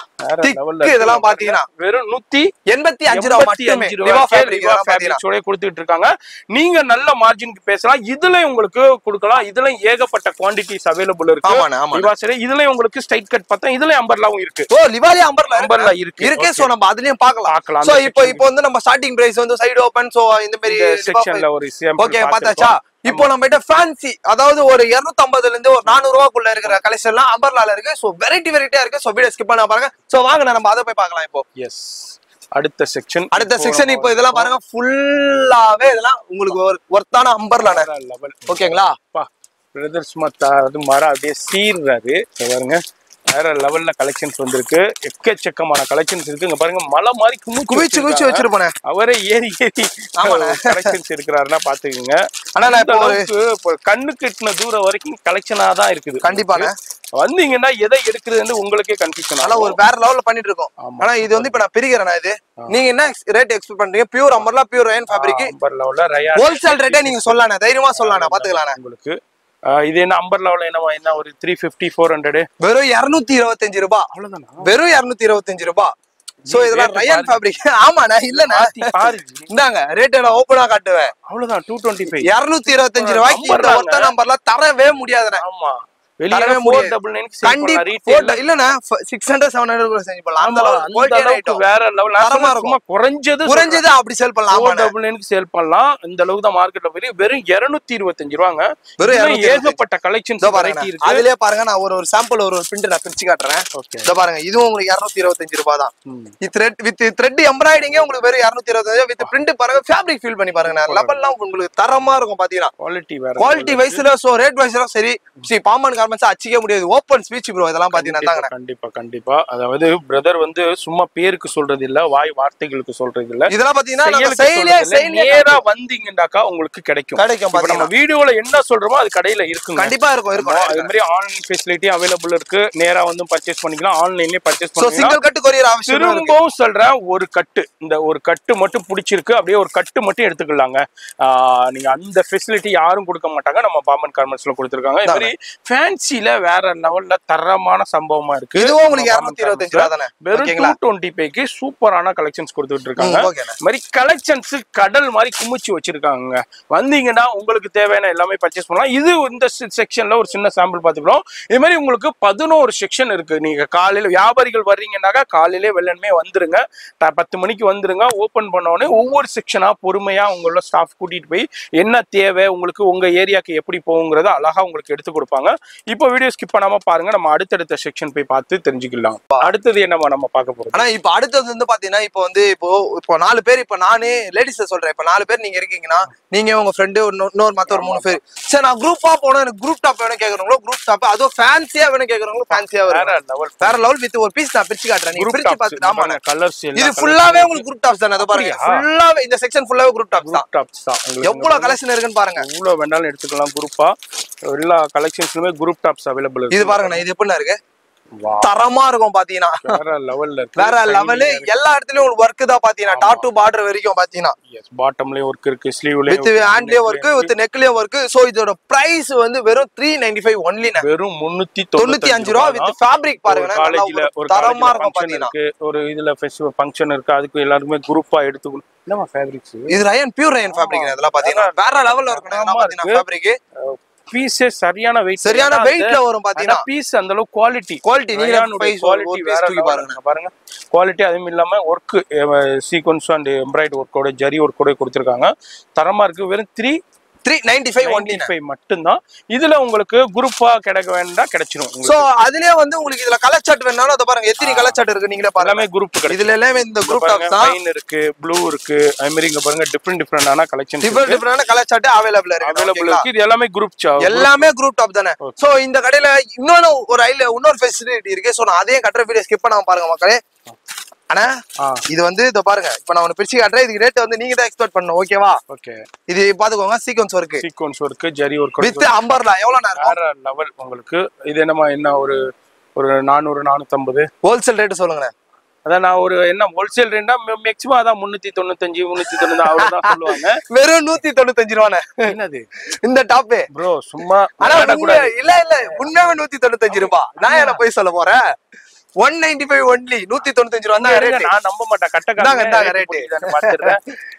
திக்கு இதெல்லாம் பாத்தீங்கன்னா வெறும் நூத்தி எண்பத்தி அஞ்சு ரூபா மட்டுமே லிவா ஃபேப்ரிக் இதெல்லாம் பாத்தீங்கன்னா ஃபேப்ரிக்ஸோட கொடுத்துட்டு இருக்காங்க நீங்க நல்ல மார்ஜினுக்கு பேசலாம் இதுல உங்களுக்கு கொடுக்கலாம் இதுல ஏகப்பட்ட குவாண்டிட்டிஸ் அவைலபிள் இருக்கு ஆமாண்ணே ஆமா லிவா சரி இதுல உங்களுக்கு ஸ்ட்ரைட் கட் பார்த்தா இதுல அம்பர்லாவும் இருக்கு ஓ லிவாலி அம்பர்ல அம்பர்லா இருக்கு இருக்கு சோ நம்ம அதுலயும் பார்க்கலாம் பார்க்கலாம் சோ இப்போ இப்போ வந்து நம்ம ஸ்டார்டிங் பிரைஸ் வந்து சைடு ஓபன் சோ இந்த மாதிரி செக்ஷன்ல ஒரு sample ஓகே பார்த்திருக்கோம். பார்த்தாச்சா இப்போ நம்ம கிட்ட ஃபேன்சி அதாவது ஒரு 250 இருந்து ஒரு 400 ரூபாய்க்குள்ள இருக்கிற கலெக்ஷன் எல்லாம் அம்பர்லால இருக்கு சோ வெரைட்டி வெரைட்டியா இருக்கு சோ வீடியோ ஸ்கிப் பண்ண பாருங்க சோ வாங்க நம்ம அதை போய் பார்க்கலாம் இப்போ எஸ் அடுத்த செக்ஷன் அடுத்த செக்ஷன் இப்போ இதெல்லாம் பாருங்க ஃபுல்லாவே இதெல்லாம் உங்களுக்கு ஒரு ஒர்த்தான அம்பர்லான லெவல் ஓகேங்களா அப்பா பிரதர்ஸ் மத்தா அது மரம் அப்படியே சீர்றாரு இங்க பாருங்க வேற லெவல்ல கலெக்ஷன்ஸ் வந்திருக்கு எக்கச்சக்கமான கலெக்ஷன்ஸ் இருக்கு இங்க பாருங்க மலை மாதிரி குமிச்சு குவிச்சு குவிச்சு வச்சிருக்காங்க. வச்சிருப்பேன் அவரே ஏறி ஏறி ஆமாண்ணே. கலெக்ஷன்ஸ் இருக்கிறாருன்னா பாத்துக்கோங்க ஆனா நான் இந்த இப்போ ஒரு அளவுக்கு இப்போ கண்ணுக்கு எட்டின தூரம் வரைக்கும் கலெக்ஷனா தான் இருக்குது கண்டிப்பாண்ணே. வந்தீங்கன்னா எதை எடுக்கிறதுன்னு உங்களுக்கே கன்ஃபியூஷன் ஆனா ஒரு வேற லெவல்ல பண்ணிட்டு இருக்கோம் ஆமா. ஆனா இது வந்து இப்ப நான் பிரிக்கிறேன் இது நீங்க என்ன ரேட் எக்ஸ்பெக்ட் பண்றீங்க pure umbrella pure rayon fabric அம்பர்லாவில் ரயா ஹோல்சேல் ரேட்டே நீங்க சொல்லலாம் தைரியமா சொல்லலாம் பாத்துக்கலாம் உங்களுக்கு ஆஹ் இது என்ன அம்பர்லாவில் என்ன என்ன ஒரு த்ரீ ஃபிஃப்டி ஃபோர் ஹண்ட்ரடு வெறும் 225 இருபத்தஞ்சு ரூபாய் அவ்வளவுதானா வெறும் 225 இருபத்தஞ்சு ரூபாய் சோ நீ இதெல்லாம் rate ரயன் பாரு. ஃபேப்ரிக் ஆமாண்ணா இல்லண்ணா பாரு இந்தாங்க ரேட் நான் ஓப்பனா காட்டுவேன் அவ்வளவுதான் டூ டுவெண்ட்டி ஃபைவ் 225 இருபத்தஞ்சு ரூபாய்க்கு இந்த நம்புறாங்க. ஒத்த நம்பர்லாம் தரவே முடியாதுண்ணே ஆமா வெளியே தரவே ஃபோர் முடியாது. டபுள் நைன் கண்டிப்பா ரீட்டைல் இல்லண்ணா சிக்ஸ் ஹண்ட்ரட் செவன் ஹண்ட்ரட் கூட செஞ்சு போடலாம் அந்த அளவுக்கு அந்த quality அளவுக்கு item. வேற லெவல் தரமா சும்மா குறைஞ்சது குறைஞ்சது அப்படி சேல் பண்ணலாம் ஃபோர் ஆமாண்ணே. டபுள் நைனுக்கு சேல் பண்ணலாம் இந்த அளவுக்கு தான் மார்க்கெட்ல போய் வெறும் இருநூத்தி இருபத்தஞ்சு ரூபாங்க வெறும் வெறும் 225. ஏகப்பட்ட கலெக்ஷன்ஸ் இதோ பாருங்க வெரைட்டி இருக்கு அதுலயே பாருங்க நான் ஒரு ஒரு சாம்பிள் ஒரு ஒரு பிரிண்ட் நான் பிரிச்சு காட்டுறேன் ஓகே இதோ பாருங்க இதுவும் உங்களுக்கு 225 இருபத்தஞ்சு ரூபாய் தான் த்ரெட் வித் த்ரெட் எம்ப்ராய்டிங்கே உங்களுக்கு வெறும் 225 இருபத்தஞ்சு வித் பிரிண்ட் பாருங்க ஃபேப்ரிக் ஃபீல் பண்ணி பாருங்க லெவல்லாம் உங்களுக்கு தரமா இருக்கும் பாத்தீங்கன்னா குவாலிட்டி வேற குவாலிட்டி வைஸ்ல சோ ரேட் வைஸ்ல சரி ஸ்ரீ பாமன் கார்மெண்ட்ஸ் அச்சிக்க முடியாது ஓப்பன் ஸ்பீச் ப்ரோ இதெல்லாம் பாத்தீங்கன்னா கண்டிப்பா, தாங்க கண்டிப்பா கண்டிப்பா அதாவது பிரதர் வந்து சும்மா பேருக்கு சொல்றது இல்ல வாய் வார்த்தைகளுக்கு சொல்றது இல்ல இதெல்லாம் பாத்தீங்கன்னா நம்ம செயலுக்கு செயலியே சொல்றது இல்ல. செயலியே நேரா வந்தீங்கன்னாக்கா உங்களுக்கு கிடைக்கும் கிடைக்கும் இப்ப நம்ம பாத்தீங்கன்னா வீடியோல என்ன சொல்றோமோ அது கடையில இருக்குங்க கண்டிப்பா இருக்கும் அதே இருக்கும் மாதிரி ஆன்லைன் ஃபெசிலிட்டி அவைலபிள் இருக்கு நேரா வந்து பர்ச்சேஸ் பண்ணிக்கலாம் ஆன்லைன்லயே பர்ச்சேஸ் சோ பண்ணிக்கலாம் சிங்கிள் கட்டு கொரியர் அவசியம் இருக்கு திரும்பவும் சொல்றேன் ஒரு கட்டு இந்த ஒரு கட்டு மட்டும் பிடிச்சிருக்கு அப்படியே ஒரு கட்டு மட்டும் எடுத்துக்கலாங்க ஆஹ் நீங்க அந்த ஃபெசிலிட்டி யாரும் கொடுக்க மாட்டாங்க நம்ம பாமன் கார்மெண்ட்ஸ்ல கொடுத்துருக்காங்க இது மாதிரி ஃபேன்சில வேற லெவல்ல தரமான சம்பவமா இருக்கு இதுவும் உங்களுக்கு நம்ம Barman 225 Garments ல. ரூபா தானே வெறும் டூ ஓகேங்களா டுவெண்ட்டி பேக்கு சூப்பரான கலெக்ஷன்ஸ் கொடுத்துட்டு இருக்காங்க ஓகேண்ணா இது மாதிரி கலெக்ஷன்ஸ் கடல் மாதிரி குமிச்சு வச்சிருக்காங்க வந்தீங்கன்னா உங்களுக்கு தேவையான எல்லாமே பர்ச்சேஸ் பண்ணலாம் இது இந்த செக்ஷன்ல ஒரு சின்ன சாம்பிள் பார்த்துக்கிறோம் இது மாதிரி உங்களுக்கு பதினோரு செக்ஷன் இருக்கு நீங்க காலையில வியாபாரிகள் வர்றீங்கன்னாக்கா காலையிலே வெள்ளன்மே வந்துருங்க ட- பத்து மணிக்கு வந்துருங்க ஓபன் பண்ண உடனே ஒவ்வொரு செக்ஷனா பொறுமையா உங்களோட ஸ்டாஃப் கூட்டிட்டு போய் என்ன தேவை உங்களுக்கு உங்க ஏரியாக்கு எப்படி போகுங்கிறத அழகா உங்களுக்கு எடுத்து கொடுப்பாங்க இப்போ வீடியோ ஸ்கிப் பண்ணாம பாருங்க நம்ம அடுத்தடுத்த செக்ஷன் போய் பார்த்து தெரிஞ்சுக்கலாம் அடுத்தது என்னமா நம்ம பார்க்க போறோம் ஆனா இப்ப அடுத்தது வந்து பாத்தீங்கன்னா இப்போ வந்து இப்போ இப்போ நாலு பேர் இப்போ நானே லேடிஸ சொல்றேன் இப்போ நாலு பேர் நீங்க இருக்கீங்கன்னா நீங்க உங்க ஃப்ரெண்டு இன்னொரு மத்த ஒரு மூணு பேர் சரி நான் குரூப்பா போனோம் எனக்கு குரூப் டாப் வேணும் கேக்குறவங்களோ குரூப் டாப் அதுவும் ஃபேன்சியா வேணும் கேக்குறவங்களோ ஃபேன்சியா வேற வரும் லெவல் வேற லெவல் வித் ஒரு பீஸ் நான் பிரிச்சு காட்டுறேன் நீங்க குரூப் பிரிச்சு பார்த்து ஆமா கலர்ஸ் இது ஃபுல்லாவே உங்களுக்கு குரூப் டாப்ஸ் தானே அதை பாருங்க அப்படியா? ஃபுல்லாவே இந்த செக்ஷன் ஃபுல்லாவே குரூப் டாப்ஸ் தான் குரூப் டாப்ஸ் தான் உங்களுக்கு எவ்வளவு கலெக்ஷன் இருக்குன்னு பாருங்க எவ்வளவு வேணாலும் எடுத்துக்கலாம் குரூப்பா எல்லா கலெக்ஷன்ஸ்லுமே குரூப் டாப்ஸ் அவைலபிள் இது இருக்கு பாருங்க இது எப்படின்னா இருக்கு வா தரமா இருக்கும் பாத்தீங்கன்னா வேற லெவல்ல இருக்கு வேற லெவலு எல்லா இடத்துலயும் உங்களுக்கு ஒர்க் தான் பாத்தீங்கன்னா டாப் டு பார்டர் வரைக்கும் பாத்தீங்கன்னா எஸ் பாட்டம்லயே ஒர்க் இருக்கு ஸ்லீவ்லயே வித் ஹேண்ட்லயே ஒர்க் வித் நெக்லயே ஒர்க் சோ இதோட பிரைஸ் வந்து வெறும் த்ரீ நைன்டி ஃபைவ் ஒன்லி வெறும் முன்னூத்தி தொண்ணூத்தி அஞ்சு ரூபா வித் ஃபேப்ரிக் பாருங்க நல்லா காலேஜ்ல ஒரு ஒரு தரமா காலேஜ்ல இருக்கும் ஃபங்க்ஷன் பாத்தீங்கன்னா இருக்கு ஒரு இதுல ஃபெஸ்டிவல் ஃபங்க்ஷன் இருக்கு அதுக்கு எல்லாருமே குரூப்பா எடுத்துக்கணும் என்னமா ஃபேப்ரிக்ஸ் இது ரயன் பியூர் ரயன் ஃபேப்ரிக் இதெல்லாம் பாத்தீங்கன்னா வேற லெவல்ல இருக்கும் இதெல்லாம் தரமா பாத்தீங்கன்னா ஃபேப்ரிக் பீஸே சரியான வெயிட் சரியான வெயிட்ல வரும் பாத்தீங்கன்னா பீஸ் அந்த அளவுக்கு குவாலிட்டி குவாலிட்டி நீங்க price ஒரு குவாலிட்டி piece வேற தூக்கி level பாருங்க இருக்கு. பாருங்க குவாலிட்டி அதுவும் இல்லாம ஒர்க் சீக்வன்ஸ் அண்ட் எம்ப்ராய்டரி ஒர்க்கோட ஜரி ஒர்க்கோட கொடுத்துருக்காங்க தரமா இருக்கு வெறும் three three ninety five only five மட்டும்தான் இதுல உங்களுக்கு குரூப்பா கிடைக்க வேண்டாம் கிடைச்சிரும் சோ உங்களுக்கு. அதுலயே வந்து உங்களுக்கு இதுல கலர் சார்ட் வேணாலும் அதை பாருங்க எத்தனை கலர் சார்ட் இருக்கு நீங்களே பாருங்க எல்லாமே குரூப் கிடைக்கும் இதுல எல்லாமே இந்த குரூப் டாப்ஸ் தான் லைன் இருக்கு ப்ளூ இருக்கு அது மாதிரி இங்க பாருங்க டிஃப்ரெண்ட் டிஃப்ரெண்டான கலெக்ஷன் டிஃபரெண்ட் டிஃபரெண்டான கலர் சார்ட் அவைலபிள் இருக்கு அவைலபிள் ஓகேங்களா? இருக்கு இது எல்லாமே குரூப் எல்லாமே குரூப் டாப் தானே சோ இந்த கடையில இன்னொன்னு ஒரு ஐல இன்னொரு ஃபெசிலிட்டி இருக்கு சோ நான் அதையும் கட்டுற வீடியோ ஸ்கிப் பண்ணாம பாருங்க மக்களே அண்ணா இது வந்து இதோ பாருங்க இப்ப நான் ஒன்னு பிரிச்சு காட்டுறேன் இதுக்கு ரேட் வந்து நீங்க தான் எக்ஸ்பெக்ட் பண்ணணும் ஓகேவா ஓகே இது பாத்துக்கோங்க sequence work sequence work zari work with umbrella எவ்வளவு நேரம் வேற லெவல் உங்களுக்கு இது என்னமா என்ன ஒரு ஒரு நானூறு நானூத்தம்பது ஹோல்சேல் ரேட் சொல்லுங்க அதான் நான் ஒரு என்ன ஹோல்சேல் ரேண்டா மேக்ஸிமம் அதான் முன்னூத்தி தொண்ணூத்தஞ்சு முன்னூத்தி தொண்ணூறு அவ்வளவுதான் சொல்லுவாங்க வெறும் நூத்தி தொண்ணூத்தஞ்சு ரூபாண்ணே என்னது இந்த டாப்பு ப்ரோ சும்மா ஆனா விளையாடக்கூடாது. உண்மை- இல்ல இல்ல உண்மையாவே நூத்தி தொண்ணூத்தஞ்சு ரூபாய் நான் என்ன போய் சொல்ல போறேன் ஒன் நைன்டி ஃபைவ் ஒன்லி நூத்தி தொண்ணூத்தஞ்சு ரூபா தான் இருங்க, ரேட் நான் நம்ப மாட்டேன் கட்ட இந்தாங்க, இந்தாங்க rate.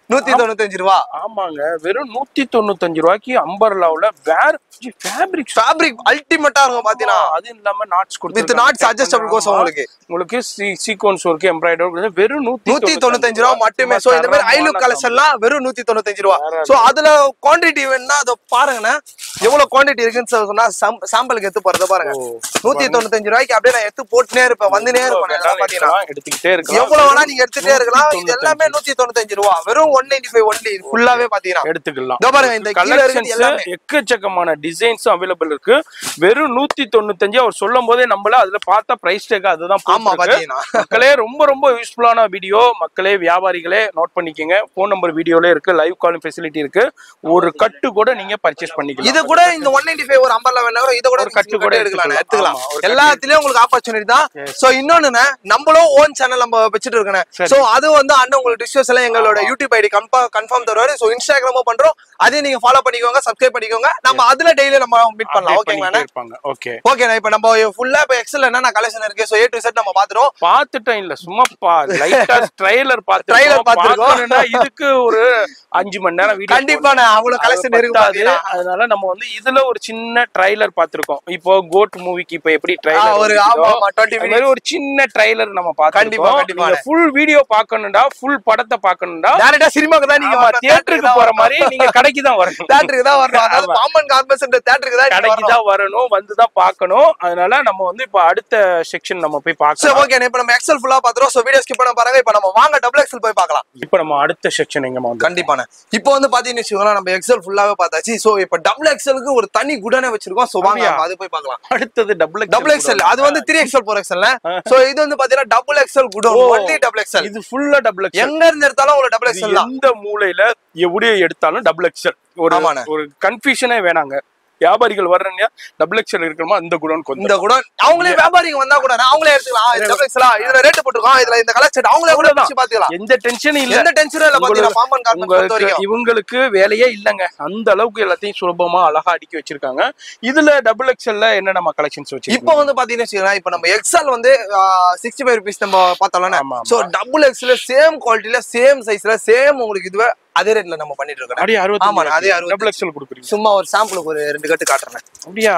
நூத்தி தொண்ணூத்தஞ்சு ரூபா ஆமாங்க வெறும் நூத்தி தொண்ணூத்தஞ்சு ரூபாய்க்கு அம்பர்லாவுல வேற ஃபேப்ரிக் ஃபேப்ரிக் அல்டிமேட்டா இருக்கும் பாத்தீங்கன்னா அது இல்லாம நாட்ஸ் வித் நாட்ஸ் அட்ஜஸ்டபிள் கோசம் உங்களுக்கு உங்களுக்கு சீக்வன்ஸ் ஒர்க் எம்ப்ராய்டரி வெறும் நூத்தி நூத்தி தொண்ணூத்தஞ்சு ரூபா மட்டுமே சோ இந்த மாதிரி ஐலுக் கலெக்ஷன்லாம் வெறும் நூத்தி தொண்ணூத்தஞ்சு ரூபா வேற சோ அதுல குவாண்டிட்டி வேணும்னா அதை பாருங்கண்ணே எவ்வளவு குவாண்டிட்டி இருக்குன்னு சொ- சொன்னா சாம்பிளுக்கு எடுத்து போறத பாருங்க நூத்தி தொண்ணூத்தஞ்சு ரூபாய்க்கு அப்படியே நான் எடுத்து போட்டுனே இருப்பேன் வந்துனே இருப்பேன் இதெல்லாம் பாத்தீங்கன்னா எடுத்துக்கிட்டே இருக்கலாம் எவ்வளவு வேணா நீங்க எடுத்துட்டே இருக்கலாம் இது எல்லாமே நூத்தி தொண்ணூத்தஞ்சு ரூபா வெறும் ஒன் நைன்டி ஃபைவ் ஒன்லி ஃபுல்லாவே பாத்தீங்கன்னா எடுத்துக்கலாம் இதோ பாருங்க இந்த கீழ இருக்குது கலெக்ஷன்ஸ் எல்லாமே எக்கச்சக்கமான டிசைன்ஸ் அவைலபிள் இருக்கு வெறும் நூத்தி தொண்ணூத்தஞ்சு அவர் சொல்லும் போதே நம்மள அதுல பார்த்தா பிரைஸ் டேக் அதுதான் ஆமா போட்டிருக்கு. பாத்தீங்கன்னா மக்களே ரொம்ப ரொம்ப யூஸ்ஃபுல்லான வீடியோ மக்களே வியாபாரிகளே நோட் பண்ணிக்கங்க ஃபோன் நம்பர் வீடியோல இருக்கு லைவ் காலிங் ஃபெசிலிட்டி இருக்கு ஒரு கட்டு கூட நீங்க பர்ச்சேஸ் பண்ணிக்கலாம் இது கூட இந்த ஒன் நைன்டி ஃபைவ் ஒரு அம்பர்ல வேணா கூட இதை கூட ஒரு கட்டு கட்டு கூட கூட எடுக்கலாம் எடுத்துக்கலாம் ஆமா, ஒரு கட்டு. எல்லாத்துலயும் உங்களுக்கு ஆப்பர்ச்சுனிட்டி தான் சோ இன்னொன்னு நம்மளும் ஓன் சேனல் நம்ம வச்சுட்டு இருக்கேன் சரி. சோ அது வந்து அண்ணன் உங்களுக்கு டிஷ்யூஸ் எல்லாம் எங்களோட யூடியூப் ஐடி கன்ஃபார்ம் தருவாரு சோ இன்ஸ்டாகிராமும் பண்றோம் அதையும் நீங்க ஃபாலோ பண்ணிக்கோங்க சப்ஸ்கிரைப் பண்ணிக்கோங்க நம்ம அதுல டெய்லி நம்ம மீட் பண்ணலாம் ஓகேங்களா இருப்பாங்க ஓகே ஓகே இப்ப நம்ம ஃபுல்லா இப்ப எக்ஸல் என்னென்ன கலெக்ஷன் இருக்கு சோ ஏ டு செட் நம்ம பாத்துறோம் பாத்துட்டேன் இல்ல சும்மா பா லைட்டா ட்ரைலர் பாத்து Trailer பார்த்திருக்கோம். இதுக்கு ஒரு அஞ்சு மணி நேரம் வீடியோ கண்டிப்பா நான் அவ்வளவு கலெக்ஷன் இருக்கு பத்தாது. பாத்தீங்கன்னா. அதனால நம்ம வந்து இதுல ஒரு சின்ன ட்ரைலர் பாத்திருக்கோம் இப்போ கோட் மூவிக்கு இப்ப எப்படி ஆ, ட்ரைலர் ஒரு ஆமா ஆமா டுவெண்ட்டி அது மாதிரி ஒரு சின்ன ட்ரைலர் நம்ம கண்டிப்பா, பாத்திருக்கோம் கண்டிப்பா. நீங்க ஃபுல் வீடியோ பார்க்கணும்டா ஃபுல் படத்தை பார்க்கணும்டா டேரக்டா சினிமாக்கு தான் நீங்க நீங்க தியேட்டருக்கு போற மாதிரி நீங்க கடைக்கு தான் வரணும் தேட்டருக்கு தான் வரணும் அதாவது பாம்பன் கார்மெண்ட்ஸ் தேட்டருக்கு தான் நீங்க கடைக்கு வரணும் தான் வரணும் வந்து தான் பார்க்கணும் அதனால நம்ம வந்து இப்ப அடுத்த செக்ஷன் நம்ம போய் சரி பார்க்கலாம் ஓகே இப்ப நம்ம எக்ஸல் ஃபுல்லா பாத்துறோம் சோ வீடியோ ஸ்கிப் பண்ண பாருங்க இப்ப நம்ம வாங்க டபுள் எக்ஸல் போய் பார்க்கலாம் இப்ப நம்ம அடுத்த செக்ஷன் எங்கம்மா வந்து கண்டிப்பான இப்போ வந்து பாத்தீங்கன்னு வச்சுக்கோங்களேன் நம்ம எக்ஸல் ஃபுல்லாவே பார்த்தாச்சு சோ இப்ப டபுள் எக்ஸலுக்கு ஒரு தனி குடனே வச்சிருக்கோம் சோ வாங்க அப்படியா? நம்ம அது போய் பார்க்கலாம் அடுத்தது டபுள் டபுள் எக்ஸல் அது வந்து three XL four XL so இது வந்து பாத்தீங்கன்னா டபுள் எக்ஸல் குடோன் ஓ. ஒன்லி டபுள் எக்ஸல் இது ஃபுல்லா டபுள் எக்ஸல் எங்க இருந்து எடுத்தாலும் உங்களுக்கு டபுள் எக்ஸல் தான் எந்த மூலையில எப்படியே எடுத்தாலும் டபுள் எக்ஸல் ஒரு ஆமாண்ணே. ஒரு கன்ஃபியூஷனே வேணாங்க வியாபாரிகள் வர்றீங்க டபுள் எக்ஸல் இருக்கணுமா இந்த குடோன் கொஞ்சம் இந்த குடோன் அவங்களே வியாபாரிங்க வந்தா கூட அவங்களே எடுத்துக்கலாம் இது டபுள் எக்ஸலா இதுல ரேட் போட்டுருக்கோம் இதுல இந்த கலர் செட் அவங்களே கூட அவ்வளவுதான். பிரிச்சு பாத்துக்கலாம் எந்த டென்ஷனும் இல்ல எந்த டென்ஷனும் இல்ல பாத்தீங்கன்னா பாம்பன் கார்மெண்ட்ஸ் பொறுத்த உங்களுக்கு வரைக்கும் இவங்களுக்கு வேலையே இல்லைங்க அந்த அளவுக்கு எல்லாத்தையும் சுலபமா அழகா அடுக்கி வச்சிருக்காங்க இதுல டபுள் எக்ஸல்ல என்ன நம்ம கலெக்ஷன்ஸ் இப்போ வச்சிருக்கோம் வந்து பாத்தீங்கன்னா வச்சுக்கோங்களேன், இப்போ நம்ம எக்ஸல் வந்து சிக்ஸ்டி ஃபைவ் ருபீஸ் நம்ம பார்த்தோம்ல ஆமா, ஆமா. சோ டபுள் எக்ஸ்ல சேம் குவாலிட்டில சேம் சைஸ்ல சேம் உங்களுக்கு இதுவே அதே ரேட்ல நம்ம பண்ணிட்டு இருக்கோம் அப்படியே ஆமா, அதே அறுபத்தி அறுபத்தி. டபுள் எக்ஸல் கொடுக்குறீங்க சும்மா ஒரு சாம்பிளுக்கு ஒரு ரெண்டு கட்டு காட்டுறேன் அப்படியா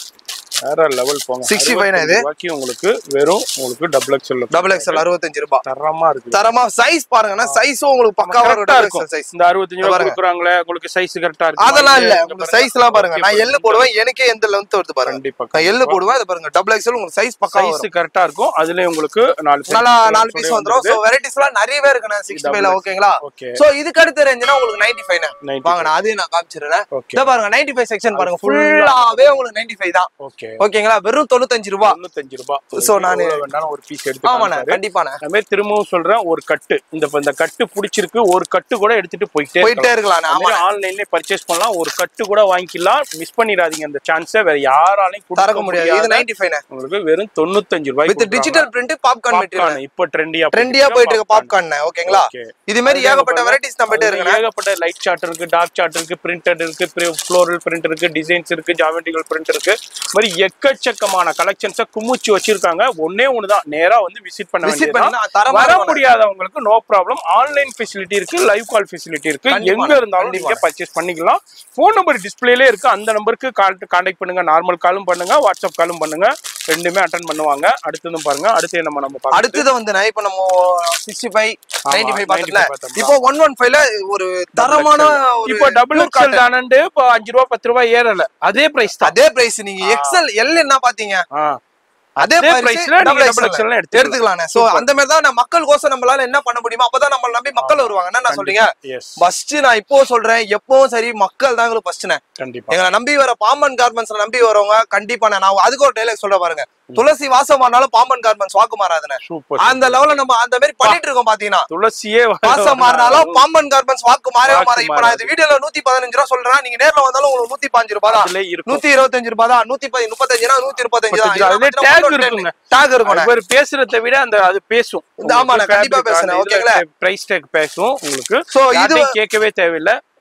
வேற லெவல் போங்க 65 னா இது? 65 ரூபாய்க்கு உங்களுக்கு வெறும் உங்களுக்கு டபுள் எக்ஸல் டபுள் எக்ஸ்எல் அறுபத்தஞ்சு ரூபாய் தரமா இருக்கு தரமா சைஸ் பாருங்கன்னா சைஸும் உங்களுக்கு பக்காவா கரெக்டா இருக்கும் இருக்கும் சைஸ் இந்த அறுபத்தஞ்சு ரூபா பாருங்க. கொடுக்குறாங்களே உங்களுக்கு சைஸ் கரெக்டா இருக்கு அதெல்லாம் இல்ல உங்களுக்கு சைஸ் எல்லாம் பாருங்க நான் எள்ளு போடுவேன் எனக்கே எந்த லென்த் வருது பாருங்க கண்டிப்பா நான் எள்ளு போடுவேன் இதை பாருங்க டபுள் எக்ஸ்எல் உங்களுக்கு சைஸ் பக்கா சைஸ் கரெக்டா இருக்கும் அதுல உங்களுக்கு நாலு piece நல்லா வந்துரும். நாலு பீஸ் வந்துரும் சோ வெரைட்டிஸ் எல்லாம் நிறையவே இருக்குண்ணே சிக்ஸ்டி ஃபைவ்ல ஓகேங்களா ஓகே சோ இதுக்கு அடுத்த ரேஞ்சுனா உங்களுக்கு நைன்டி ஃபைவ் 95. வாங்க நான் அதையும் நான் காமிச்சிடுறேன் ஓகே இத பாருங்க நைன்டி ஃபைவ் செக்ஷன் பாருங்க full-ஆ. ஃபுல்லாவே உங்களுக்கு நைன்டி ஃபைவ் தான் ஓகே ஓகேங்களா வெறும் தொண்ணூத்தஞ்சு ரூபா தொண்ணூத்தஞ்சு ரூபாய் So, நானு- எவ்வளவு வேணாலும் ஒரு பீஸ் எடுத்து ஆமாண்ணே காமிப்பாரு. கண்டிப்பாண்ணே அது மாதிரி திரும்பவும் சொல்றேன் ஒரு கட்டு இந்த இப்ப இந்த கட்டு பிடிச்சிருக்கு ஒரு கட்டு கூட எடுத்துட்டு போயிட்டே போயிட்டே இருக்கலாம் ஆமா ஆன்லைன்ல பர்ச்சேஸ் பண்ணலாம் ஒரு கட்டு கூட வாங்கிக்கலாம் மிஸ் பண்ணிடாதீங்க அந்த சான்ஸை வேற யாராலையும் கொடுக்க தரக்க முடியாது இது நைன்டி ஃபைவ் உங்களுக்கு வெறும் தொண்ணூத்தஞ்சு ரூபாய் with digital print popcorn material இப்போ ட்ரெண்டியா ட்ரெண்டியா போயிட்டு இருக்க பாப்கார்ன் ஓகேங்களா இது மாதிரி ஏகப்பட்ட வெரைட்டிஸ் நம்ம கிட்ட இருக்குண்ணே ஏகப்பட்ட லைட் சார்ட் இருக்கு டார்க் சார்ட் இருக்கு பிரிண்டட் இருக்கு ஃப்ளோரல் பிரிண்ட் இருக்கு டிசைன்ஸ் இருக்கு ஜாமெட்ரிக்கல் பிரிண்ட் இருக்கு இந்த மாதிரி எக்கச்சக்கமான கலெக்ஷன்ஸை குமிச்சு வச்சிருக்காங்க ஒண்ணே ஒண்ணுதான் நேரா வந்து விசிட் பண்ண விசிட் வேண்டியதுதான் பண்ணா தரமா வர இருக்கும் முடியாதவங்களுக்கு நோ ப்ராப்ளம் ஆன்லைன் ஃபெசிலிட்டி இருக்கு லைவ் கால் ஃபெசிலிட்டி இருக்கு கண்டிப்பா, எங்க இருந்தாலும் நீங்க கண்டிப்பா. பர்ச்சேஸ் பண்ணிக்கலாம் ஃபோன் நம்பர் டிஸ்பிளேலே இருக்கு அந்த நம்பருக்கு கால் கான்டாக்ட் பண்ணுங்க நார்மல் காலும் பண்ணுங்க வாட்ஸ்அப் காலும் பண்ணுங்க ரெண்டுமே அட்டன் பண்ணுவாங்க அடுத்ததும் பாருங்க அடுத்து நம்ம நம்ம பார்க்கலாம் அடுத்தது வந்து நான் இப்ப நம்ம சிக்ஸ்டி ஃபைவ் ஆமா, நைன்டி ஃபைவ் 95 பார்த்ததுல பார்த்தோம்ல. இப்போ ஒன் ஒன் ஃபைவ்ல ஒரு தரமான ஒரு இப்போ டபுள் pure எக்ஸல் cotton. தானண்டு இப்போ அஞ்சு ரூபா பத்து ரூபாய் ஏறல அதே பிரைஸ் தான் அதே பிரைஸ் நீங்க எக்ஸல் எல் என்ன பாத்தீங்க ஆ. அதே அதே price பிரைஸ்ல நீங்க டபுள் எக்ஸல் எடுத்துக்கலாம் எடுத்துக்கலாம் சோ அந்த மாதிரி தான் நான் மக்களுக்கோசம் நம்மளால என்ன பண்ண முடியுமோ அப்பதான் நம்மள நம்பி மக்கள் வருவாங்க என்ன நான் சொல்றீங்க எஸ் ஃபர்ஸ்ட் நான் இப்போ சொல்றேன் எப்பவும் சரி மக்கள் தான் எங்களுக்கு ஃபர்ஸ்ட் கண்டிப்பா எங்களை நம்பி வர பாம்பன் கார்மெண்ட்ஸ்ல நம்பி வரவங்க கண்டிப்பா நான் நான் அதுக்கு ஒரு டைலாக் சொல்ல பாருங்க துளசி வாசம் மாறினாலும் பாம்பன் கார்மெண்ட்ஸ் வாக்கு மாறாதுன்னு சூப்பர் அந்த லெவல்ல நம்ம அந்த மாதிரி பண்ணிட்டு இருக்கோம் பாத்தீங்கன்னா துளசியே வாசம் மாறினாலும் பாம்பன் கார்மெண்ட்ஸ் வாக்கு மாறவே வாக்கு மாற இப்ப நான் இந்த வீடியோல நூத்தி பதினஞ்சு ரூபா சொல்றேன் நீங்க நேர்ல வந்தாலும் உங்களுக்கு நூத்தி பாஞ்சு ரூபாய் தான் அதுல இருக்கும் நூத்தி இருபத்தஞ்சு ரூபாய் தான் நூத்தி பதி முப்பத்தஞ்சுனா நூத்தி முப்பத்தஞ்சு தான் அதுல tag இருக்குங்க. டேக் இருக்கும் இவர் பேசுறத விட அந்த அது பேசும் இந்த ஆமா, நான் கண்டிப்பா பேசுறேன், ஓகேங்களா? பிரைஸ் டேக் பேசும் உங்களுக்கு சோ இது யார்ட்டையும் கேட்கவே தேவையில்ல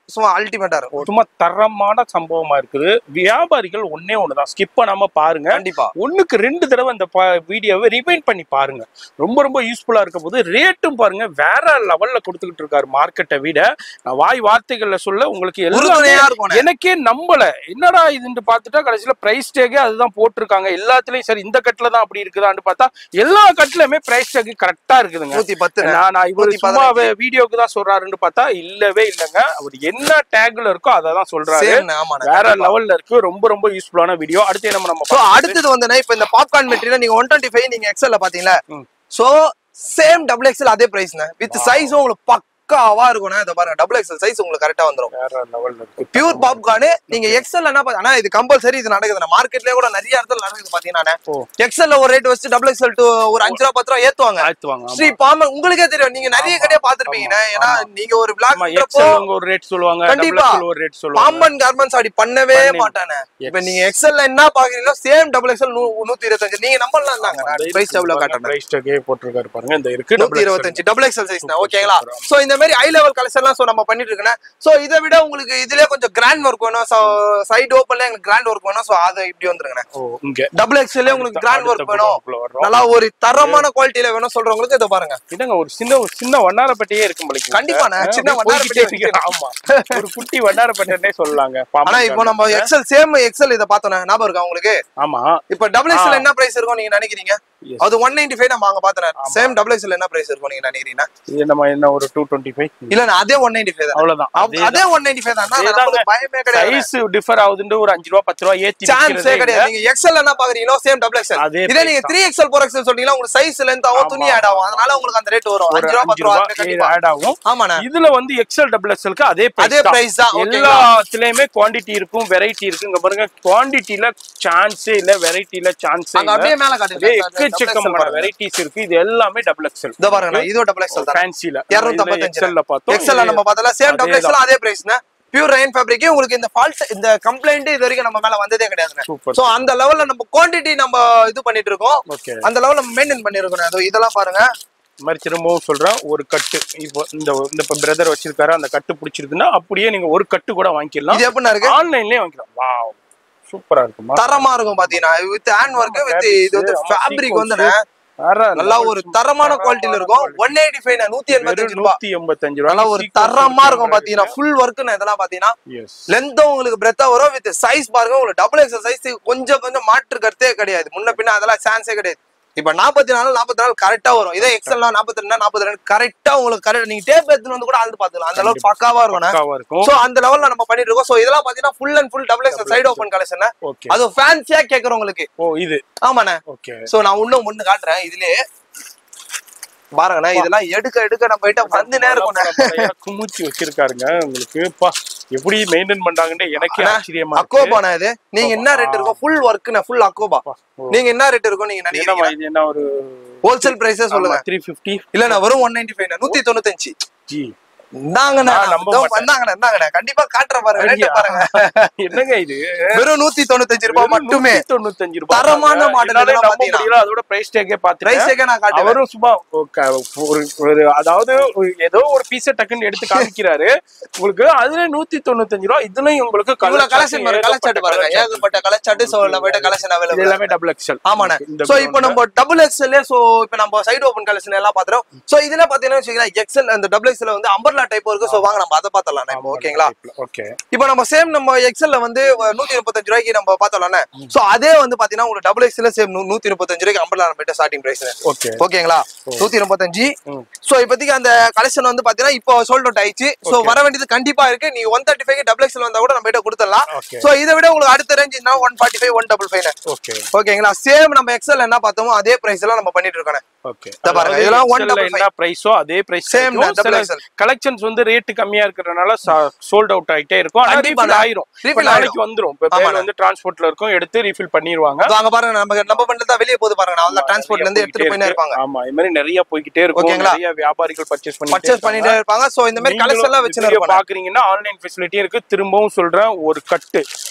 சும்மா அல்டிமேட்டா இருக்கும் சும்மா தரமான சம்பவமா இருக்குது வியாபாரிகள் ஒன்னே ஒண்ணுதான் ஸ்கிப் பண்ணாம பாருங்க கண்டிப்பா ஒண்ணுக்கு ரெண்டு தடவை இந்த வீடியோவை ரிமைண்ட் பண்ணி பாருங்க ரொம்ப ரொம்ப யூஸ்ஃபுல்லா இருக்க போது ரேட்டும் பாருங்க வேற லெவல்ல கொடுத்துக்கிட்டு இருக்காரு மார்க்கெட்டை விட நான் வாய் வார்த்தைகள்ல சொல்ல உங்களுக்கு எல்லாமே உறுதுணையா இருக்கும் எனக்கே நம்பல என்னடா இதுன்னு பார்த்துட்டா கடைசியில பிரைஸ் டேக்கே அதுதான் போட்டிருக்காங்க எல்லாத்துலயும் சரி இந்த கட்டுல தான் அப்படி இருக்குதான்னு பார்த்தா எல்லா கட்டுலயுமே பிரைஸ் டேக் கரெக்டா இருக்குதுங்க நூத்தி பத்து நான் நான் இவரு நூத்தி சும்மா வீடியோக்கு தான் சொல்றாருன்னு பார்த்தா இல்லவே இல்லைங்க அவர் என்ன டேக்ல இருக்கோ அதை தான் சொல்றாரு சேம் ஆமாண்ணே வேற லெவல்ல இருக்கு ரொம்ப ரொம்ப யூஸ்ஃபுல்லான வீடியோ அடுத்து நம்ம நம்ம சோ அடுத்தது வந்து இப்ப இந்த பாப்கார்ன் மெட்டீரியல் நீங்க ஒன் டுவெண்ட்டி ஃபைவ் நீங்க எக்ஸல்ல பாத்தீங்களா ம். சோ சேம் டபுள் எக்ஸல் அதே பிரைஸ்ண்ணே வித் சைஸும் உங்களுக்கு பக்காவா இருக்கும்ண்ணே இதை பாருங்க டபுள் எக்ஸல் சைஸ் உங்களுக்கு கரெக்டா வந்துரும் வேற லெவல்ல இருக்கு பியூர் பாப்கார்னு நீங்க எக்ஸல் என்ன பாத்தீங்க ஆனா இது கம்பல்சரி இது நடக்குது மார்க்கெட்லயே கூட நிறைய இடத்துல நடக்குது பாத்தீங்கன்னா ஓ. எக்ஸல்ல ஒரு ரேட் வச்சு டபுள் எக்ஸல் டூ ஒரு அஞ்சு ரூபா பத்து ரூபா ஏத்துவாங்க ஆத்துவாங்க ஆமா. ஸ்ரீ பாமன் உங்களுக்கே தெரியும் நீங்க நிறைய ஆமா. கடையா பாத்துருப்பீங்கண்ணே ஏன்னா ஆமா. நீங்க ஒரு ஆமா பிளாக் எக்ஸல் ஒரு ரேட் சொல்லுவாங்க கண்டிப்பா. டபுள் எக்ஸல் ஒரு ரேட் சொல்லுவாங்க பாம்பன் கார்மெண்ட்ஸ் அப்படி பண்ணவே பண்ணி- மாட்டானே இப்ப Yes. நீங்க எக்ஸல்ல என்ன பாக்குறீங்களோ சேம் டபுள் எக்ஸல் நூத்தி இருபத்தஞ்சு நீங்க நம்பர்லாம் தாங்க பிரைஸ் எவ்வளவு காட்டுறேன் பிரைஸ் டேக்கே போட்டிருக்காரு பாருங்க இந்த இருக்கு நூத்தி இருபத்தஞ்சு டபுள் எக்ஸல் சைஸ் ஓகேங்களா சோ இந்த மாதிரி ஹை லெவல் கலெக்ஷன்லாம் சோ நம்ம பண்ணிட்டு இருக்கேன் சோ இதை விட உங்களுக்கு இதுலயே கொஞ்சம் கிராண்ட் ஒர்க் வேணும் சோ சைடு ஓப்பன்ல எங்களுக்கு கிராண்ட் ஒர்க் வேணும் சோ அது இப்படி வந்துருங்க ஓ இங்க டபுள் எக்ஸ்எல்லே உங்களுக்கு கிராண்ட் ஒர்க் அடுத்த வேணும் block ல வர்றோம். நல்லா ஒரு தரமான குவாலிட்டியில வேணும் சொல்றவங்களுக்கு இதை பாருங்க என்னங்க ஒரு சின்ன ஒரு சின்ன வண்ணாரப்பட்டியே இருக்கும் போலீங்க கண்டிப்பாண்ணே, ஆ, சின்ன அப்படியே வண்ணாரப்பட்டி போய்க்கிட்டே இருக்கு. ஆமா ஒரு குட்டி வண்ணாரப்பட்டனே சொல்லலாங்க பாம்பன் ஆனா இப்போ நம்ம கார்மெண்ட்ஸ்ல. எக்ஸல் சேம் எக்ஸல் இதை பார்த்தோம் ஞாபகம் இருக்கா உங்களுக்கு ஆமா இப்ப டபுள் எக்ஸ்எல் ஆ. என்ன பிரைஸ் இருக்கும் நீங்க நினைக்கிறீங்க Yes. அது ஒன் நைன்டி ஃபைவ் நம்ம அங்க பார்த்தேன் சேம் டபுள் எக்ஸ்எல் என்ன பிரைஸ் இருக்கும் நீங்க நினைக்கிறீங்க இது நம்ம என்ன ஒரு டூ டுவெண்ட்டி ஃபைவ் இல்ல நான் அதே ஒன் நைன்டி ஃபைவ் தான் அவ்வளவுதான் அவ்- அதே ஒன் நைன்டி ஃபைவ் தான் அதேதாங்க. நமக்கு பயமே கிடையாது சைஸ் டிஃபர் ஆகுதுன்னு ஒரு அஞ்சு ரூபா பத்து ரூபா ஏத்தி சான்ஸே விக்கிறதே கிடையாது இல்ல. நீங்க எக்ஸல் என்ன பாக்குறீங்களோ சேம் டபுள் எக்ஸல் அதே இதே price நீங்க தான். த்ரீ எக்ஸல் ஃபோர் எக்ஸல் சொன்னீங்கன்னா உங்களுக்கு சைஸ் லென்த் ஆகும் துணி ஆமா. ஆட் ஆகும் அதனால உங்களுக்கு அந்த ரேட் வரும் ஒரு அஞ்சு ரூபா அஞ்சு பத்து ரூபா ரூபா அதுல கண்டிப்பா ஆட் ஆகும் ஆமாண்ணே இதுல வந்து எக்ஸல் டபுள் எக்ஸலுக்கு அதே அதே பிரைஸ் பிரைஸ் தான் ஓகேங்களா எல்லாத்துலயுமே குவாண்டிட்டி இருக்கும் வெரைட்டி இருக்கு இங்க பாருங்க குவாண்டிட்டில சான்ஸே இல்ல வெரைட்டில சான்ஸே அங்க இல்ல அப்படியே மேல அதே காட்டுங்க எக்கச்சக்கமான வெரைட்டிஸ் இருக்கு இது எல்லாமே டபுள் எக்ஸல் இதோ பாருங்க இதோ டபுள் எக்ஸல் தான் ஃபேன்சில இருநூத்தி எக்ஸல்ல பார்த்தோம் எக்ஸல் நம்ம பார்த்தல சேம் டபுள் அதேதான். எக்ஸல் அதே பிரைஸ்னா பியூர் ரெயின் ஃபேப்ரிக் உங்களுக்கு இந்த ஃபால்ட் இந்த கம்ப்ளைண்ட் இது வரைக்கும் நம்ம மேல வந்ததே கிடையாதுங்க சூப்பர் சோ அந்த லெவல்ல நம்ம குவாண்டிட்டி நம்ம இது பண்ணிட்டு இருக்கோம் ஓகே அந்த லெவல்ல நம்ம மெயின்டைன் பண்ணிருக்கோம் அதோ இதெல்லாம் பாருங்க இந்த மாதிரி திரும்பவும் சொல்றேன் ஒரு கட்டு இப்போ இந்த இந்த பிரதர் வச்சிருக்காரு அந்த கட்டு பிடிச்சிருக்குன்னா அப்படியே நீங்க ஒரு கட்டு கூட வாங்கிக்கலாம் இது எப்படின்னா இருக்கு ஆன்லைன்லயே வாங்கிக்கலாம் வாவ் சூப்பரா இருக்குமா தரமா இருக்கும் பாத்தீங்கன்னா வித் ஹேண்ட் ஒர்க் வித் இது வந்து ஆமா, ஃபேப்ரிக் sequence. வந்து வேற நல்லா level ஒரு super. தரமான குவாலிட்டில இருக்கும் ஒன் எயிட்டி ஃபைவ் நூத்தி வெறும் எண்பத்தஞ்சு ரூபாய் நூத்தி எண்பத்தஞ்சு ரூபா நல்லா ஒரு தரமா இருக்கும் பாத்தீங்கன்னா ஃபுல் ஒர்க்குன்னு இதெல்லாம் பாத்தீங்கன்னா எஸ் லென்த்தும் உங்களுக்கு பிரெத்தா வரும் வித் சைஸ் பாருங்க உங்களுக்கு டபுள் எக்ஸல் சைஸ் கொஞ்சம் கொஞ்சம் மாற்று கருத்தே கிடையாது முன்ன பின்ன அதெல்லாம் சான்ஸே கிடையாது இப்ப நாற்பத்தி நாலு நாற்பத்தி நாலு கரெக்டா வரும் இதே எக்ஸல் நாற்பத்தி ரெண்டு நாற்பத்தி ரெண்டு கரெக்டா உங்களுக்கு கரெக்ட் நீங்க டேப் எடுத்துட்டு வந்து கூட அளந்து பாத்துக்கலாம் அந்த அளவுக்கு பக்காவா இருக்கும் பக்காவா இருக்கும் சோ அந்த லெவல்ல நம்ம பண்ணிட்டு இருக்கோம் சோ இதெல்லாம் பாத்தீங்கன்னா full and full double XL side open collection okay அது ஃபேன்சியா கேக்குறவங்களுக்கு ஓ இது ஆமாண்ணே ஓகே சோ நான் இன்னும் ஒண்ணு காட்டுறேன் இதுலயே பாருங்களேன் இதெல்லாம் எடுக்க எடுக்க நம்ம கிட்ட வந்து நேரம் குமிச்சு வச்சிருக்காருங்க உங்களுக்கு பா எப்படி மெயின்டைன் பண்றாங்கன்னு எனக்கே அண்ணா, ஆச்சரியமா இருக்கு அக்கோபாண்ணா இது நீங்க என்ன ரேட் இருக்கும் ஃபுல் ஒர்க்குண்ணே ஃபுல் அக்கோபா ஓ. நீங்க என்ன ரேட் இருக்கும் நீங்க என்னம்மா நினைக்கிறீங்க இது என்ன ஒரு ஹோல்சேல் பிரைஸே சொல்லுங்க த்ரீ ஃபிஃப்டி இல்ல நான் வெறும் ஒன் நைன்டி ஃபைவ் நூத்தி தொண்ணூத்தஞ்சு ஜி இந்தாங்கண்ணே நான் நம்ப இதோ மாட்டேன். வந்தாங்கண்ணே இந்தாங்கண்ணே கண்டிப்பா காட்டுற பாருங்க ரேட் ஐயா. பாருங்க என்னங்க இது வெறும் நூத்தி தொண்ணூத்தஞ்சு ரூபாய் மட்டுமே நூத்தி தொண்ணூத்தஞ்சு ரூபாய் தரமான model என்னால இதெல்லாம் நம்ப பாத்தீங்கன்னா. முடியல அதோட பிரைஸ் டேக்கே பாத்துட்டேன் பிரைஸேக்கே நான் காட்டுவேன் அவரும் சும்மா ஒரு க- ஒரு ஒரு அதாவது ஒரு ஏதோ ஒரு பீஸ டக்குன்னு எடுத்து காமிக்கிறாரு உங்களுக்கு அதுல நூத்தி தொண்ணூத்தஞ்சு ரூபா இதுலயும் உங்களுக்கு இவ்வளவு கலெக்ஷன் பாருங்க கலெக்ஷன் பாருங்க ஏகப்பட்ட கலெக்ஷன் சோ நம்ம கிட்ட கலெக்ஷன் இது அவைலபிள் எல்லாமே டபுள் எக்ஸல் ஆமாண்ணே சோ இப்போ நம்ம டபுள் எக்ஸ்எல் சோ இப்போ நம்ம சைடு ஓபன் கலெக்ஷன் எல்லாம் பாத்துறோம் சோ இதுல பாத்தீங்கன்னா வச்சுக்கலாம் எக்ஸ்எல் அந்த டபுள் எக்ஸ்எல் வந்து அம்பர்லா டைப் இருக்கு சோ வாங்க நம்ம அதை பார்த்தலாம் இப்போ ஓகேங்களா ஓகே இப்போ நம்ம சேம் நம்ம எக்ஸ்எல்ல வந்து நூத்தி முப்பத்தஞ்சு ரூபாய்க்கு நம்ம பார்த்தோம்ல சோ அதே வந்து பாத்தீங்கன்னா உங்களுக்கு டபுள் எக்ஸ்எல் சேம் நூத்தி முப்பத்தஞ்சு ரூபாய்க்கு அம்பர்லா நம்ம ஸ்டார்டிங் பிரைஸ் ஓகே ஓகேங்களா நூத்தி முப்பத்தஞ்சு ம். சோ இப்போதைக்கு அந்த கலெக்ஷன் வந்து பாத்தீங்கன்னா இப்போ சோல்ட் அவுட் ஆயிடுச்சு சோ Okay. வர வேண்டியது கண்டிப்பா இருக்கு நீங்க one thirty five double XL வந்தா கூட நம்ம கிட்ட கொடுத்துடலாம் ஓகே சோ இதை விட உங்களுக்கு அடுத்த range one forty five one double five okay ஓகேங்களா சேம் நம்ம எக்ஸ்எல் என்ன பார்த்தோமோ அதே பிரைஸ் எல்லாம் நம்ம பண்ணிட்டு இருக்கோம் ஓகே இத பாருங்க, இதெல்லாம் one double என்ன பிரைஸோ அதே பிரைஸ் Same தான், double XL. கலெக்ஷன்ஸ் வந்து ரேட் கம்மியா இருக்கிறதுனால சோல்ட் அவுட் ஆயிட்டே இருக்கும் ஆனா கண்டிப்பா ரீஃபில் ஆயிரும் refill இப்ப நாளைக்கு வந்துரும் இப்ப பேர் ஆமாண்ணே. வந்து டிரான்ஸ்போர்ட்ல இருக்கும் எடுத்து ரீஃபில் பண்ணிடுவாங்க இதோ அங்க பாருங்க நம்ம நம்ம பண்ணிட்டு தான் வெளியே போகுது பாருங்க நான் டிரான்ஸ்போர்ட்ல இருந்து எடுத்துட்டு போயினே இருப்பாங்க ஆமா இது மாதிரி நிறைய போய்கிட்டே இருக்கும் ஓகேங்களா? நிறைய வியாபாரிகள் பர்ச்சேஸ் பண்ணி பர்ச்சேஸ் பண்ணிட்டே இருப்பாங்க சோ இந்த மாதிரி கலெக்ஷன் எல்லாம் வச்சுன்னு இருப்பாங்க பாக்குறீங்கன்னா ஆன்லைன் ஃபெசிலிட்டி இருக்கு திரும்பவும் சொல்றேன் ஒரு கட்டு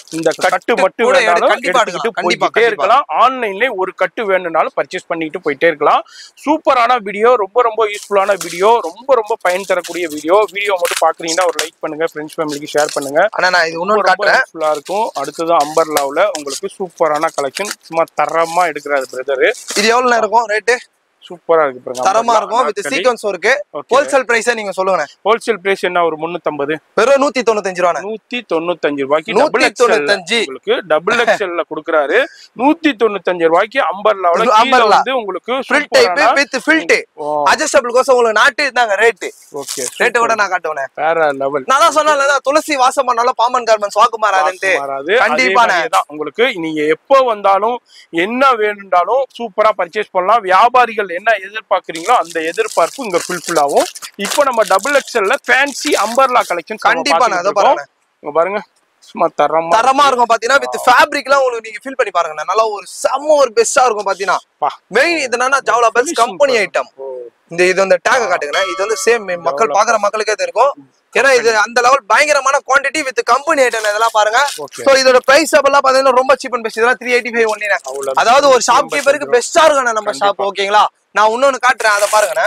இந்த கட்டு மட்டும் கூட எடு- வேணாலும் கண்டிப்பா எடுத்துக்கிட்டு எடுக்கலாம். கண்டிப்பா, போய்கிட்டே கண்டிப்பா. இருக்கலாம் ஆன்லைன்ல ஒரு கட்டு வேணும்னாலும் பர்ச்சேஸ் பண்ணிட்டு போயிட்டே இருக்கலாம் சூப்பரான வீடியோ ரொம்ப ரொம்ப யூஸ்ஃபுல்லான வீடியோ ரொம்ப ரொம்ப பயன் தரக்கூடிய வீடியோ வீடியோ மட்டும் பாக்குறீங்கன்னா ஒரு லைக் பண்ணுங்க ஃப்ரெண்ட்ஸ் ஃபேமிலிக்கு ஷேர் பண்ணுங்க ஆனா நான் இது ரொம்ப இன்னொன்னு ரொம்ப காட்டுறேன் யூஸ்ஃபுல்லா இருக்கும் அடுத்தது அம்பர்லாவுல உங்களுக்கு சூப்பரான கலெக்ஷன் சும்மா தரமா எடுக்கிறாரு பிரதரு இது எவ்வளவு நேரம் இருக்கும் ரேட்டு சூப்பரா இருக்கு பாருங்க தரமா இருக்கும் வித் சீக்வன்ஸ் இருக்கு Okay. ஹோல்சேல் பிரைஸே நீங்க சொல்லுங்க ஹோல்சேல் பிரைஸ் என்ன ஒரு முன்னூத்தம்பது வெறும் நூத்தி தொண்ணூத்தஞ்சு ரூபா நூத்தி தொண்ணூத்தஞ்சு ரூபாய்க்கு நூத்தி டபுள் எக்ஸ்எல் தொண்ணூத்தஞ்சு. உங்களுக்கு டபுள் எக்ஸ்எல்ல கொடுக்குறாரு நூத்தி தொண்ணூத்தஞ்சு ரூபாய்க்கு அம்பர்லாவுல இது கீழ umbrella. வந்து உங்களுக்கு frill type with frilled adjustable கோசம் உங்களுக்கு நாட்டு இருந்தாங்க ரேட்டு ஓகே ரேட்டு கூட நான் காட்டுவேன் வேற லெவல் நான் தான் சொன்னேன்ல துளசி வாசம் பண்ணாலும் பாமன் கார்மெண்ட்ஸ் வாக்கு மாறாதுன்ட்டு மாறாது கண்டிப்பா கண்டிப்பா தான் உங்களுக்கு நீங்க எப்போ வந்தாலும் என்ன வேணும்னாலும் சூப்பரா பர்ச்சேஸ் பண்ணலாம் வியாபாரிகள் என்ன எதிர்பார்க்கறீங்களோ அந்த எதிர்பார்ப்பு இங்க ஃபுல்ஃபில் ஆகும் இப்போ நம்ம டபுள் எக்ஸ்எல்ல ஃபேன்சி அம்பர்லா கலெக்ஷன் கண்டிப்பா நான் அதை பாருங்க இங்க பாருங்க சும்மா தரமா தரமா இருக்கும் பாத்தீங்கன்னா வித் ஃபேப்ரிக்லாம் உங்களுக்கு நீங்க ஃபீல் பண்ணி பாருங்க நல்லா ஒரு செம்ம ஒரு பெஸ்டா இருக்கும் பாத்தீங்கன்னா பா. மெயின் இது என்னன்னா ஜாவலா பெல்ஸ் கம்பெனி ஐட்டம் இந்த இது வந்து டேக் காட்டுங்க இது வந்து சேம் மக்கள் பாக்குற மக்களுக்கே தெரியும் ஏன்னா இது அந்த லெவல் பயங்கரமான குவாண்டிட்டி வித் கம்பெனி ஐட்டம் இதெல்லாம் பாருங்க Okay. சோ இதோட பிரைஸ் எல்லாம் பாத்தீங்கன்னா ரொம்ப சீப் அண்ட் பெஸ்ட் இதெல்லாம் த்ரீ எயிட்டி ஃபைவ் ஒன்லி அவ்வளவு அதாவது ஒரு ஷாப் கீப்பருக்கு பெஸ்டா இருக்கும் நம்ம ஷாப் ஓகேங்களா நான் இன்னொன்னு காட்டுறேன் அதை பாருங்கண்ணே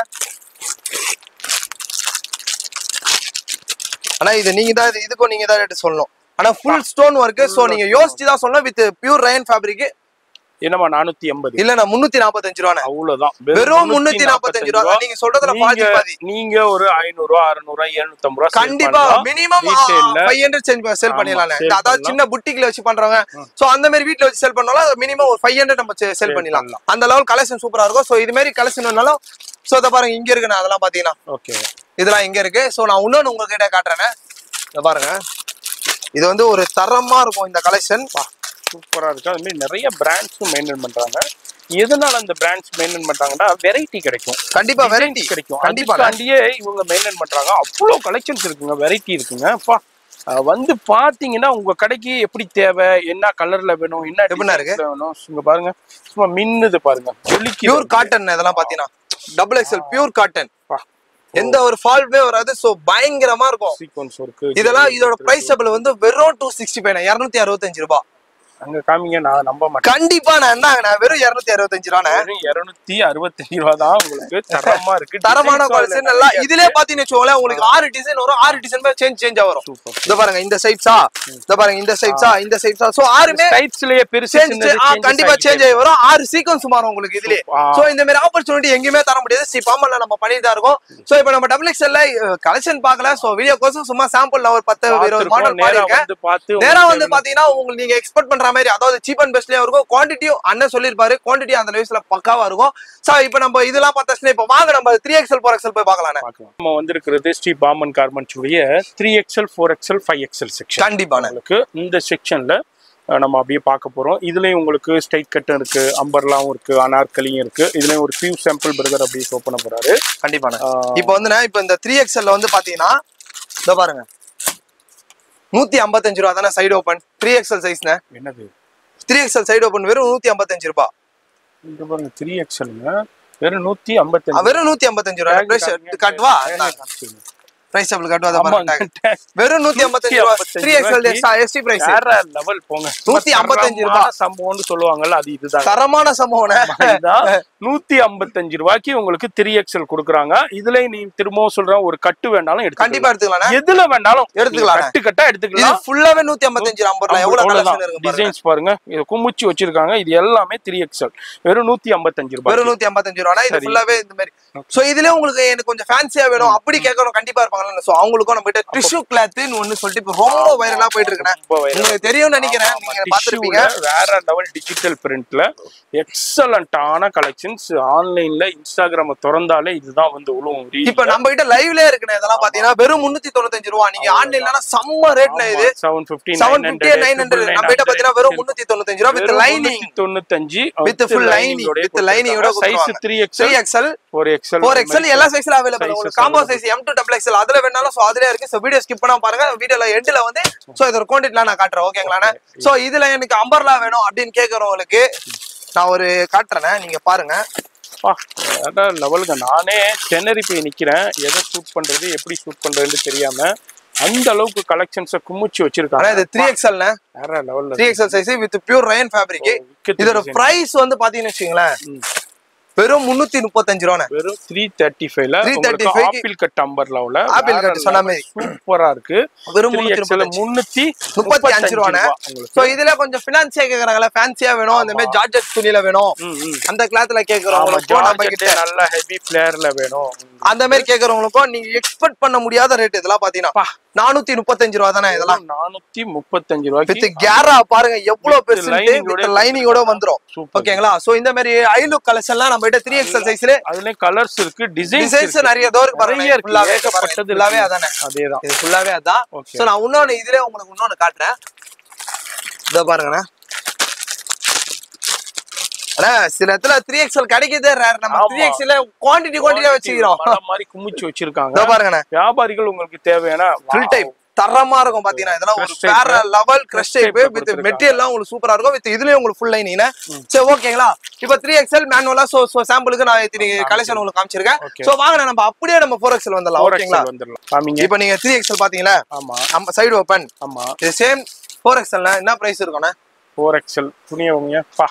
ஆனா இது நீங்க தான் இது- இதுக்கும் நீங்க தான் ரேட் சொல்லணும் ஆனா ஃபுல் ஸ்டோன் ஒர்க் சோ நீங்க யோசிச்சு தான் சொல்லணும் வித் பியூர் ரயன் ஃபேப்ரிக் என்னமா நானூத்தி எண்பது இல்ல நான் முன்னூத்தி நாற்பத்தஞ்சு ரூபாண்ணே அவ்வளவுதான் வெறும் முன்னூத்தி நாற்பத்தஞ்சு ரூபா நீங்க சொல்றதுல பாதி நீங்க- பாதி நீங்க ஒரு ஐநூறு ரூபா அறுநூறு ரூபா எழுநூத்தம்பது ரூபா sell கண்டிப்பா பண்ணலாம். மினிமம் retail-ல ஃபைவ் ஹண்ட்ரட் செல் பண்ணிடலாம் sell அதாவது பண்ணலாம். சின்ன புட்டிக்ல வச்சு பண்றவங்க சோ அந்த மாதிரி வீட்ல வச்சு செல் பண்ணாலும் மினிமம் ஒரு ஃபைவ் ஹண்ட்ரட் நம்ம செல் பண்ணிடலாம் பண்ணலாம். அந்த லெவல் கலெக்ஷன் சூப்பரா இருக்கும் சோ இது மாதிரி கலெக்ஷன் வேணாலும் சோ இதை பாருங்க இங்க இருக்குண்ணா அதெல்லாம் பாத்தீங்கன்னா ஓகே இதெல்லாம் இங்க இருக்கு சோ நான் இன்னொன்னு உங்ககிட்ட காட்டுறேன் இதை பாருங்க இது வந்து ஒரு தரமா இருக்கும் இந்த கலெக்ஷன் சூப்பரா இருக்கு அது மாதிரி நிறைய பிராண்ட்ஸும் மெயின்டைன் பண்றாங்க எதனால அந்த பிராண்ட்ஸ் மெயின்டைன் பண்றாங்கன்னா வெரைட்டி கிடைக்கும் கண்டிப்பா Designs வெரைட்டி கிடைக்கும் கண்டிப்பா அதுக்காண்டியே இவங்க மெயின்டைன் பண்றாங்க அவ்வளோ கலெக்ஷன்ஸ் இருக்குங்க வெரைட்டி இருக்குங்க அப்பா அஹ் வந்து பாத்தீங்கன்னா உங்க கடைக்கு எப்படி தேவை என்ன கலர்ல வேணும் என்ன எப்படிண்ணா இருக்கு? designs ல வேணும் இங்க பாருங்க சும்மா மின்னுது பாருங்க பியூர் காட்டன் இதெல்லாம் பாத்தீங்கன்னா டபுள் எக்ஸ்எல் பியூர் காட்டன் பா. எந்த ஒரு ஃபால்ட்டுமே வராது சோ பயங்கரமா இருக்கும் சீக்வன்ஸ் ஒர்க்கு இதெல்லாம் இதோட பிரைஸ் வந்து வெறும் டூ சிக்ஸ்டி ஃபைவ் இருநூத்தி அறுபத்தஞ்சு ரூபாய் அங்க காமிங்க நான் நம்ப மாட்டேன் கண்டிப்பா நான் என்னங்கண்ணா வெறும் இருநூத்தி அறுபத்தஞ்சு ரூபாண்ணே வெறும் இருநூத்தி அறுபத்தஞ்சு ரூபா தான் உங்களுக்கு தரமா இருக்கு தரமான Designs குவாலிட்டி எல்லாம் நல்லா நிறைய இதுலயே பாத்தீங்கன்னு வச்சுக்கோங்களேன் உங்களுக்கு ஆறு டிசைன் வரும் ஆறு டிசைன் சேஞ்ச் சேஞ்சா வரும் Super. இந்த பாருங்க இந்த சைட்ஸா இந்த பாருங்க இந்த சைட்ஸா இந்த சைட்ஸா சோ ஆறுமே டைப்ஸ்லயே பெருசு சேஞ்ச் சின்னது changes கண்டிப்பா ஆகிட்டே சேஞ்ச் ஆகி வரும் ஆறு சீக்வன்ஸ் மாறும் உங்களுக்கு இதுலயே ஆ. சோ இந்த மாதிரி ஆப்பர்ச்சுனிட்டி எங்கேயுமே தர முடியாது சி பாம்பன்ல நம்ம பண்ணிட்டு தான் இருக்கோம் சோ இப்போ நம்ம டபுள் எக்ஸ்எல்ல கலெக்ஷன் பார்க்கல சோ வீடியோ கோசம் சும்மா சாம்பிள் நான் ஒரு பத்து இருபது பார்த்திருக்கோம். மாடல் நேரா பாடிருக்கேன் வந்து பார்த்து நேரா உங்களுக்கு வந்து பாத்தீங்கன்னா உங்களுக்கு நீங்க எக்ஸ்பெக்ட் பண்ற மாதிரி அதாவது சீப் அண்ட் பெஸ்ட்லயே இருக்கும் குவான்டிட்டியும் அண்ணன் சொல்லிருப்பாரு குவான்டிட்டி அந்த லைவ்ஸ்ல பக்காவா இருக்கும் சோ இப்போ நம்ம இதெல்லாம் பார்த்தாச்சுன்னா இப்போ வாங்க நம்ம த்ரீ எக்ஸ்எல் ஃபோர் எக்ஸ்எல் போய் பார்க்கலாம் பார்க்கலாம் நம்ம வந்திருக்கிறது ஸ்ரீ பாமன் கார்மெண்ட்ஸ் உடைய three XL four XL five XL section கண்டிப்பாண்ணே உங்களுக்கு இந்த செக்ஷன்ல நம்ம அப்படியே பார்க்க போறோம் இதுலயும் உங்களுக்கு ஸ்ட்ரைட் கட்டும் இருக்கு அம்பர்லாவும் இருக்கு அனார்கலியும் இருக்கு இதுலயும் ஒரு ஃபியூ சாம்பிள் பிரதர் அப்படியே ஷோ பண்ண போறாரு கண்டிப்பாண்ணே ஆஹ் இப்போ வந்துண்ணே இப்போ இந்த த்ரீ எக்ஸ்எல்ல வந்து பாத்தீங்கன்னா இதோ பாருங்க நூத்தி ஐம்பத்தஞ்சு ரூபா தானே சைடு ஓப்பன் த்ரீ எக்ஸ்எல் சைஸ்ண்ணே என்னது த்ரீ எக்ஸ்எல் சைடு ஓப்பன் வெறும் நூத்தி ஐம்பத்தஞ்சு ரூபா இங்க பாருங்க த்ரீ எக்ஸ்எல்ங்க வெறும் நூத்தி அஹ் ஐம்பத்தஞ்சு வெறும் நூத்தி ஐம்பத்தஞ்சு ரூபா பிரைஸ் காட்டுவா பிரைஸ் டபுள் காட்டுவா அதை பாருங்க tag. வெறும் நூத்தி ஐம்பத்தஞ்சு ரூபா த்ரீ எக்ஸ்எல் எஸ்டி பிரைஸ் வேற லெவல் போங்க நூத்தி ஐம்பத்தஞ்சு தரமான ரூபாய். சம்பவம்னு சொல்லுவாங்கல்ல அது இதுதான் தரமான சம்பவம்ண்ணே இதுதான் நூத்தி ஐம்பத்தஞ்சு ரூபாய்க்கு உங்களுக்கு த்ரீ எக்ஸ்எல் கொடுக்குறாங்க இதுல நீ திரும்பவும் சொல்றேன் ஒரு கட்டு வேணாலும் கண்டிப்பா எடுத்துக்கலாம் எடுத்துக்கலாம்ண்ணே எதுல வேணாலும் எடுத்துக்கலாம். நீங்க கட்டு கட்டா இது எடுத்துக்கலாம் ஃபுல்லாவே நூத்தி ஐம்பத்தஞ்சு ஐம்பது எவ்வளவு கலெக்ஷன் இருக்கு பாருங்க டிசைன்ஸ் பாருங்க இது குமிச்சு வச்சிருக்காங்க இது எல்லாமே த்ரீ எக்ஸ்எல் வெறும் நூத்தி ஐம்பத்தஞ்சு ரூபாய் வெறும் நூத்தி ஐம்பத்தஞ்சு ரூபா இது சரி. ஃபுல்லாவே இந்த மாதிரி சோ இதுல உங்களுக்கு எனக்கு கொஞ்சம் ஃபேன்சியா வேணும் அப்படி கேட்கணும் கண்டிப்பா இருப்பாங்கல்ல சோ அவங்களுக்கும் நம்ம கிட்ட டிஷ்யூ கிளாத்னு ஒண்ணு சொல்லிட்டு இப்ப ரொம்ப வைரலா போயிட்டு இருக்கேன் ரொம்ப viral. உங்களுக்கு தெரியும்னு நினைக்கிறேன் நீங்க பாத்துருப்பீங்க Tissue-ல வேற லெவல் டிஜிட்டல் பிரிண்ட்ல எக்ஸலண்டான கலெக்ஷன்ஸ் ஆன்லைன்ல இன்ஸ்டாகிராம திறந்தாலே இதுதான் வந்து உழுவும் இப்ப நம்ம கிட்ட லைவ்ல இருக்குண்ணே இதெல்லாம் பாத்தீங்கன்னா வெறும் முன்னூத்தி தொண்ணூத்தஞ்சு ரூபா நீங்க ஆன்லைன்ல செம்ம ரேட்ல இது seven fifty seven fifty nine hundred நம்ம கிட்ட பாத்தீங்கன்னா வெறும் முன்னூத்தி தொண்ணூத்தஞ்சு ரூபா வித் லைனிங் தொண்ணூத்தஞ்சு With full lining, with lining ஓட சைஸ் கொடுத்துருவாங்க. Three three XL XL four XL four XL எல்லா சைஸ்ல அவைலபிள் Sizes உங்களுக்கு combo available. Size M to double XL அதுல வேணாலும் சோ அதுல இருக்கு சோ வீடியோ ஸ்கிப் பண்ணாம பாருங்க வீடியோல எண்ட்ல வந்து சோ இதோட குவான்டிட்டிலாம் நான் காட்டுறேன் ஓகேங்களாண்ணே சோ இதுல எனக்கு அம்பர்லா வேணும் அப்படின்னு கேக்குறவங்களுக்கு நான் ஒரு காட்டுறேன் நீங்க பாருங்க அதான் லெவலுங்க நானே திணறி போய் நிக்கிறேன் எதை ஷூட் பண்றது எப்படி ஷூட் பண்றதுன்னு தெரியாம அந்த அளவுக்கு கலெக்ஷன்ஸை குமிச்சு ஆனா வச்சிருக்காங்க இது த்ரீ எக்ஸ்எல்னு வேற லெவல்ல three XL size with pure rayon fabric இதோட பிரைஸ் வந்து பாத்தீங்கன்னு வச்சுங்களேன் வெறும் முன்னூத்தி முப்பத்தஞ்சு ரூபாண்ணே வெறும் த்ரீ தேர்ட்டி ஃபைவ்ல 335 க்கு ஆப்பிள் கட் அம்பர்லாவுல ஆப்பிள் கட் சொன்ன மாதிரி. சூப்பரா இருக்கு வெறும் த்ரீ எக்ஸ்எல் முன்னூத்தி முப்பத்தி அஞ்சு ரூபாண்ணே உங்களுக்கு சோ இதுல கொஞ்சம் பினான்சியா கேக்குறாங்களா ஃபேன்சியா வேணும் அந்த மாதிரி ஜார்ஜெட் துணியில வேணும் ம், ம். அந்த கிளாத்ல ஆமா, கேக்குறவங்களுக்கும் நம்ம ஜார்ஜெட்டே கிட்ட நல்ல ஹெவி ஃபிளேர்ல வேணும் அந்த மாதிரி கேக்குறவங்களுக்கும் நீங்க எக்ஸ்பெக்ட் பண்ண முடியாத ரேட் இதெல்லாம் பாத்தீங்கன்னா நானூத்தி முப்பத்தஞ்சு ரூபா தானே இதெல்லாம் நானூத்தி முப்பத்தஞ்சு வித் ரூபாய்க்கு கேரா பாருங்க எவ்வளவு பெருசு lining ஓட லைனிங்கோட வந்துரும் சூப்பர் ஓகேங்களா சோ இந்த மாதிரி ஐ லுக் கலெக்ஷன்லாம் நம்ம கிட்ட த்ரீ எக்ஸல் சைஸ்ல அதுலயும் கலர்ஸ் இருக்கு டிசைன்ஸ் டிசைன்ஸ் நிறைய தோருக்கு பாருங்க நிறைய இருக்கு ஃபுல்லாவே ஏகப்பட்டது ஃபுல்லாவே இருக்கு. அதானே அதேதான் இது ஃபுல்லாவே அதான் Okay. சோ நான் இன்னொன்னு இதுல உங்களுக்கு இன்னொன்னு காட்டுறேன் இதோ பாருங்கண்ணே அண்ணா சில இடத்துல த்ரீ எக்ஸ்எல் கிடைக்கிறதே ரேர் நம்ம ஆமா. த்ரீ எக்ஸ்எல் குவாண்டிட்டி குவாண்டிட்டியா வச்சுக்கிறோம் மலை மாதிரி குமிச்சு வச்சிருக்காங்க இதோ பாருங்கண்ணே வியாபாரிகள் உங்களுக்கு தேவையான ஃபுல் டைப் தரமா இருக்கும் பாத்தீங்கன்னா இதெல்லாம் ஒரு Crush type. வேற லெவல் Crush crush type type with கொடுத்திருக்காங்க. மெட்டீரியல்லாம் உங்களுக்கு சூப்பரா இருக்கும் வித் இதுலயும் உங்களுக்கு ஃபுல் லைனிங் சரி ஓகேங்களா இப்போ த்ரீ எக்ஸ்எல் மேனுவலா சோ சோ சாம்பிளுக்கு நான் இத்தனை கலெக்ஷன் உங்களுக்கு காமிச்சிருக்கேன் Okay. சோ வாங்க நம்ம அப்படியே நம்ம ஃபோர் எக்ஸ்எல் வந்துடலாம் ஃபோர் ஓகேங்களா எக்ஸ்எல் வந்துடலாம் காமிங்க இப்போ நீங்க த்ரீ எக்ஸ்எல் பாத்தீங்களா ஆமா நம்ம சைடு ஓப்பன் ஆமா இது சேம் ஃபோர் எக்ஸ்எல்ல என்ன பிரைஸ் இருக்கும்ண்ணே ஃபோர் எக்ஸ்எல் துணியவங்க பா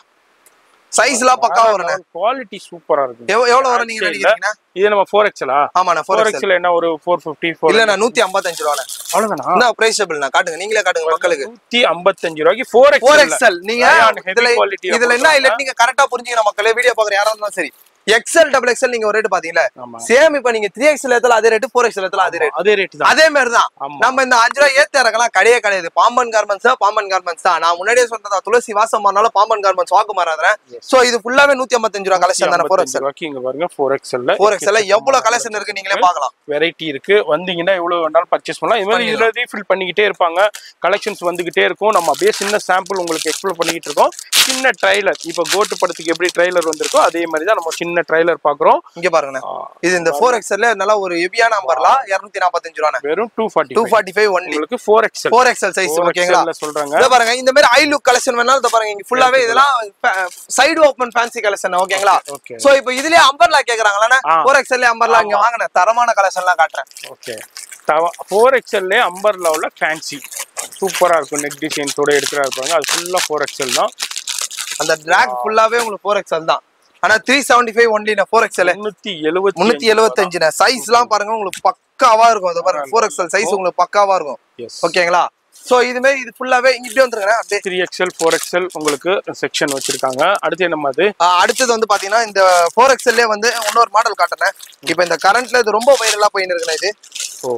சைஸ்லாம் பக்காவா வரும் குவாலிட்டி சூப்பரா இருக்கு எவ்வளவு வரும் நீங்க இல்ல. நினைக்கிறீங்க இது நம்ம ஃபோர் எக்ஸ்எலா ஆமாண்ணா ஃபோர் ஃபோர் எக்ஸ்எல் எக்ஸ்எல் என்ன ஒரு ஃபோர் ஃபிஃப்டி ஃபோர் இல்லண்ணா நூத்தி ஐம்பத்தஞ்சு ரூபாண்ணே அவ்வளவுதானா என்ன பிரைஸபிள்ண்ணா காட்டுங்க நீங்களே காட்டுங்க மக்களுக்கு நூத்தி ஐம்பத்தஞ்சு ரூபாய்க்கு ஃபோர் ஃபோர் எக்ஸ்எல் எக்ஸ்எல் நீங்க Rayon heavy இதுல quality ல இதுல என்ன இல்ல போடுறாங்க. நீங்க கரெக்டா புரிஞ்சுக்கணும் மக்களே வீடியோ பாக்குற யாரா இருந்தாலும் சரி எக்ஸ்எல் டபுள் எக்ஸ்எல் நீங்க ஒரு ரேட் பாத்தீங்களா ஆமா சேம் இப்ப நீங்க த்ரீ எக்ஸ்எல் ஏத்தல அதே ரேட் ஃபோர் எக்ஸ்எல் ஏத்தல அதே ரேட் அதே ரேட் தான் அதே மாதிரி தான் ஆமா நம்ம இந்த அஞ்சு ரூபாய் ஏத்த இறக்கலாம் கிடையவே கிடையாது பாம்பன் கார்மெண்ட்ஸ் தான் பாம்பன் கார்மெண்ட்ஸ் தான் நான் முன்னாடியே சொன்னதா துளசி வாசம் பண்ணாலும் பாம்பன் கார்மெண்ட்ஸ் வாக்கு மாறாதுறேன் சோ இது ஃபுல்லாவே நூத்தி ஐம்பத்தஞ்சு ரூபா கலெக்ஷன் தானே ஃபோர் எக்ஸ்எல் ரூபாய்க்கு இங்க பாருங்க ஃபோர் எக்ஸ்எல்ல ஃபோர் எக்ஸ்எல் எவ்வளவு கலெக்ஷன் இருக்கு நீங்களே பாக்கலாம் வெரைட்டி இருக்கு வந்தீங்கன்னா எவ்வளவு வேணாலும் பர்ச்சேஸ் பண்ணலாம் இது மாதிரி இதுல ரீஃபில் பண்ணிக்கிட்டே இருப்பாங்க கலெக்ஷன்ஸ் வந்துகிட்டே இருக்கும் நம்ம அப்படியே சின்ன சாம்பிள் உங்களுக்கு எக்ஸ்ப்ளோர் பண்ணிக்கிட்டு இருக்கோம் சின்ன ட்ரைலர் இப்போ கோட்டு படத்துக்கு எப்படி ட்ரைலர் வந்திருக்கோ அதே மாதிரி தான் நம்ம சின்ன ட்ரைலர் பாக்குறோம் இங்க பாருங்கண்ணே இது இந்த ஃபோர் எக்ஸ்எல்ல நல்லா ஒரு ஹெவியான நம்பர்லாம் இருநூத்தி நாற்பத்தஞ்சு ரூபா வெறும் two forty two forty five only உங்களுக்கு four XL four XL size ஓகேங்களா சொல்றாங்க இத பாருங்க இந்த மாதிரி ஐ லுக் கலெக்ஷன் வேணாலும் இத பாருங்க இங்க ஃபுல்லாவே இதெல்லாம் சைடு ஓபன் ஃபேன்சி கலெக்ஷன் ஓகேங்களா ஓகே சோ இப்போ இதுலயே அம்பர்லா கேக்குறாங்களா ஆ. ஃபோர் எக்ஸ்எல் அம்பர்லா இங்க வாங்கின தரமான கலெக்ஷன்லாம் காட்டுறேன் ஓகே ஃபோர் எக்ஸ்எல்லே அம்பர்ல உள்ள ஃபேன்சி சூப்பரா இருக்கும் நெக் டிசைன்ஸோட எடுக்கிறா இருப்பாங்க அது ஃபுல்லா ஃபோர் எக்ஸ்எல் தான் அந்த டிராக் ஃபுல்லாவே உங்களுக்கு ஃபோர் எக்ஸ்எல் தான் ஆனா three seventy five only four XL முன்னூத்தி எழுபத்தி முன்னூத்தி எழுபத்தஞ்சு சைஸ் எல்லாம் பாருங்க உங்களுக்கு பக்காவா இருக்கும் இத பாருங்க ஃபோர் எக்ஸ்எல் சைஸ் உங்களுக்கு பக்காவா இருக்கும் எஸ் ஓகேங்களா சோ இது மாதிரி இது ஃபுல்லாவே இப்படி வந்துருங்க அப்படியே த்ரீ எக்ஸ்எல் ஃபோர் எக்ஸ்எல் உங்களுக்கு செக்ஷன் வச்சிருக்காங்க அடுத்து என்ன அது ஆ, அடுத்தது வந்து பாத்தீங்கன்னா இந்த ஃபோர் எக்ஸ்எல்லே வந்து இன்னொரு மாடல் காட்டுறேன் இப்போ இந்த கரண்ட்ல இது ரொம்ப வைரலா போயின்னு இருக்குண்ணா இது ஓ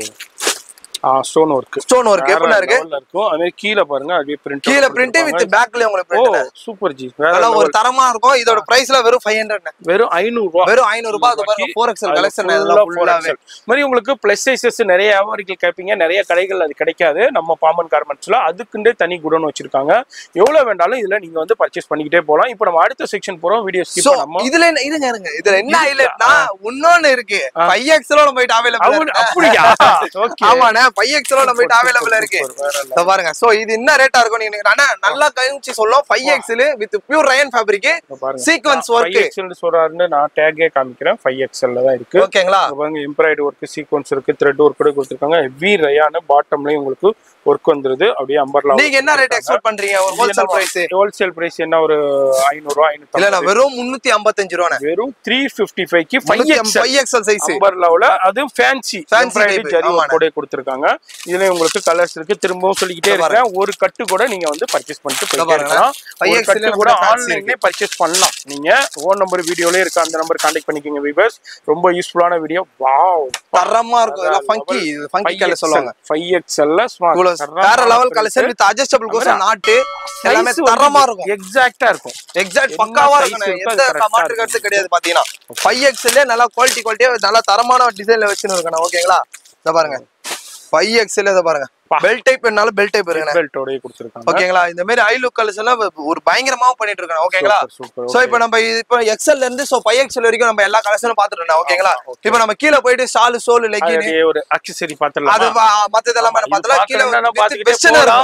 ஆ ஸ்டோன் ஒர்க் ஸ்டோன் ஒர்க் எப்படின்னா இருக்கு இருக்கும் அதே மாதிரி கீழே பாருங்க அப்படியே பிரிண்ட் கீழே பிரிண்ட் வித் பேக்ல உங்களுக்கு ஓ பிரிண்ட் சூப்பர் ஜி வேற அதெல்லாம் ஒரு level. தரமா இருக்கும் இதோட பிரைஸ்ல வெறும் ஃபைவ் ஹண்ட்ரட் வெறும் ஐநூறு ரூபா வெறும் ஐநூறு ரூபாய் அது பாருங்க ஃபோர் எக்ஸ்எல் கலெக்ஷன் இதெல்லாம் ஃபுல்லாவே மாதிரி உங்களுக்கு பிளஸ் சைசஸ் நிறைய வியாபாரிகள் கேட்பீங்க நிறைய கடைகள் அது கிடைக்காது நம்ம பாம்பன் கார்மெண்ட்ஸ்ல அதுக்குண்டே தனி குடோன் வச்சிருக்காங்க எவ்வளவு வேண்டாலும் இதுல நீங்க வந்து பர்ச்சேஸ் பண்ணிக்கிட்டே போலாம் இப்போ நம்ம அடுத்த செக்ஷன் போறோம் வீடியோ ஸ்கிப் சோ பண்ணாம இதுல என்ன இருங்க இருங்க இதுல என்ன ஹைலைட்னா இன்னொன்னு இருக்கு ஃபைவ் எக்ஸ்எல் நம்ம கிட்ட அவைலபிள் அவரு- அப்படியா ஓகே ஆமாண்ணே ஃபைவ் எக்ஸ்எல் நம்ம கிட்ட அவைலபிள் இருக்கு இதோ பாருங்க சோ இது என்ன ரேட்டா இருக்கும் நீங்க அண்ணா நல்லா கழிச்சு சொல்லும் five XL with pure rayon fabric sequins five work XL சொல்றாருன்னு நான் டேகே காமிக்கிறேன் ஃபைவ் எக்ஸ்எல்ல தான் இருக்கு ஓகேங்களா இங்க பாருங்க எம்ப்ராய்டு ஒர்க் சீக்வன்ஸ் இருக்கு த்ரெட் ஒர்க் கூட கொடுத்துருக்காங்க ஹெவி ரயான பாட்டம்லயும் உங்களுக்கு ஒர்க் வந்துருது அப்படியே அம்பர்லா நீங்க என்ன ரேட் எக்ஸ்பெக்ட் பண்றீங்க ஒரு ஹோல்சேல் பிரைஸ் ஹோல்சேல் பிரைஸ் என்ன ஒரு ஐநூறு ரூபா இல்ல ஐநூத்தி வெறும் முன்னூத்தி ஐம்பத்தஞ்சு ரூபாண்ணே வெறும் த்ரீ பிப்டி ஃபைவ்க்கு five XL five XL size அம்பர்லாவில் அது fancy Fancy fancy type, zari ஆமாண்ணே. கூட கொடுத்துருக்காங்க இதுல உங்களுக்கு கலர்ஸ் இருக்கு திரும்பவும் சொல்லிக்கிட்டே இதோ இருக்கேன் ஒரு கட்டு கூட நீங்க வந்து பர்ச்சேஸ் பண்ணிட்டு போயிட்டே பாருங்க. இருக்கலாம் Five ஒரு XL கட்டு ல கூட கூட fancy ஆன்லைன்லயே பர்ச்சேஸ் பண்ணலாம் நீங்க ஓன் நம்பர் வீடியோலயே இருக்கு அந்த நம்பர் கான்டாக்ட் பண்ணிக்கோங்க வீவர்ஸ் ரொம்ப யூஸ்ஃபுல்லான வீடியோ வாவ் தரமா இருக்கும் இதெல்லாம் ஃபங்கி ஃபங்கி கலர் சொல்லுவாங்க ஃபைவ் எக்ஸ்எல்ல இவ்வளவு வேற லெவல் கலெக்ஷன் வித் அட்ஜஸ்டபிள் கோசம் நாட்டு எல்லாமே தரமா இருக்கும் எக்ஸாக்டா இருக்கும் எக்ஸாக்ட் என்ன பக்காவா size இருக்கும் இருக்கோ எந்த அது correct ஆ மாற்று கருத்து கிடையாது பாத்தீங்கன்னா ஃபைவ் எக்ஸ்எல்லே நல்லா குவாலிட்டி குவாலிட்டியா நல்லா தரமான டிசைன்ல வச்சுன்னு இருக்கணும் ஓகேங்களா இத பாருங்க ஃபைவ் எக்ஸ்எல் இத பாருங்க பா. பெல் டைப் என்னாலும் பெல் டைப் இருக்குண்ணே பெல்ட்டோடய கொடுத்துருக்காங்க ஓகேங்களா இந்த மாதிரி ஐ லுக் கலர்ஸ் எல்லாம் ஒரு பயங்கரமாவும் பண்ணிட்டு இருக்கணும் ஓகேங்களா சூப்பர் சோ இப்போ நம்ம இது- இப்போ எக்ஸ்எல்ல இருந்து சோ ஃபைவ் எக்ஸ்எல் வரைக்கும் நம்ம எல்லா கலெக்ஷனும் பாத்துட்டோம் ஓகேங்களா ஆமா, okay. இப்போ நம்ம கீழ போயிட்டு ஷாலு சோல் லெகின் அப்படியே ஒரு அக்சசரி அது பாத்துடலாம் வ- மத்தது எல்லாமே பார்த்தலாம் கீழ பாத்துக்கிட்டே வெஸ்டர்ன் போகலாம்.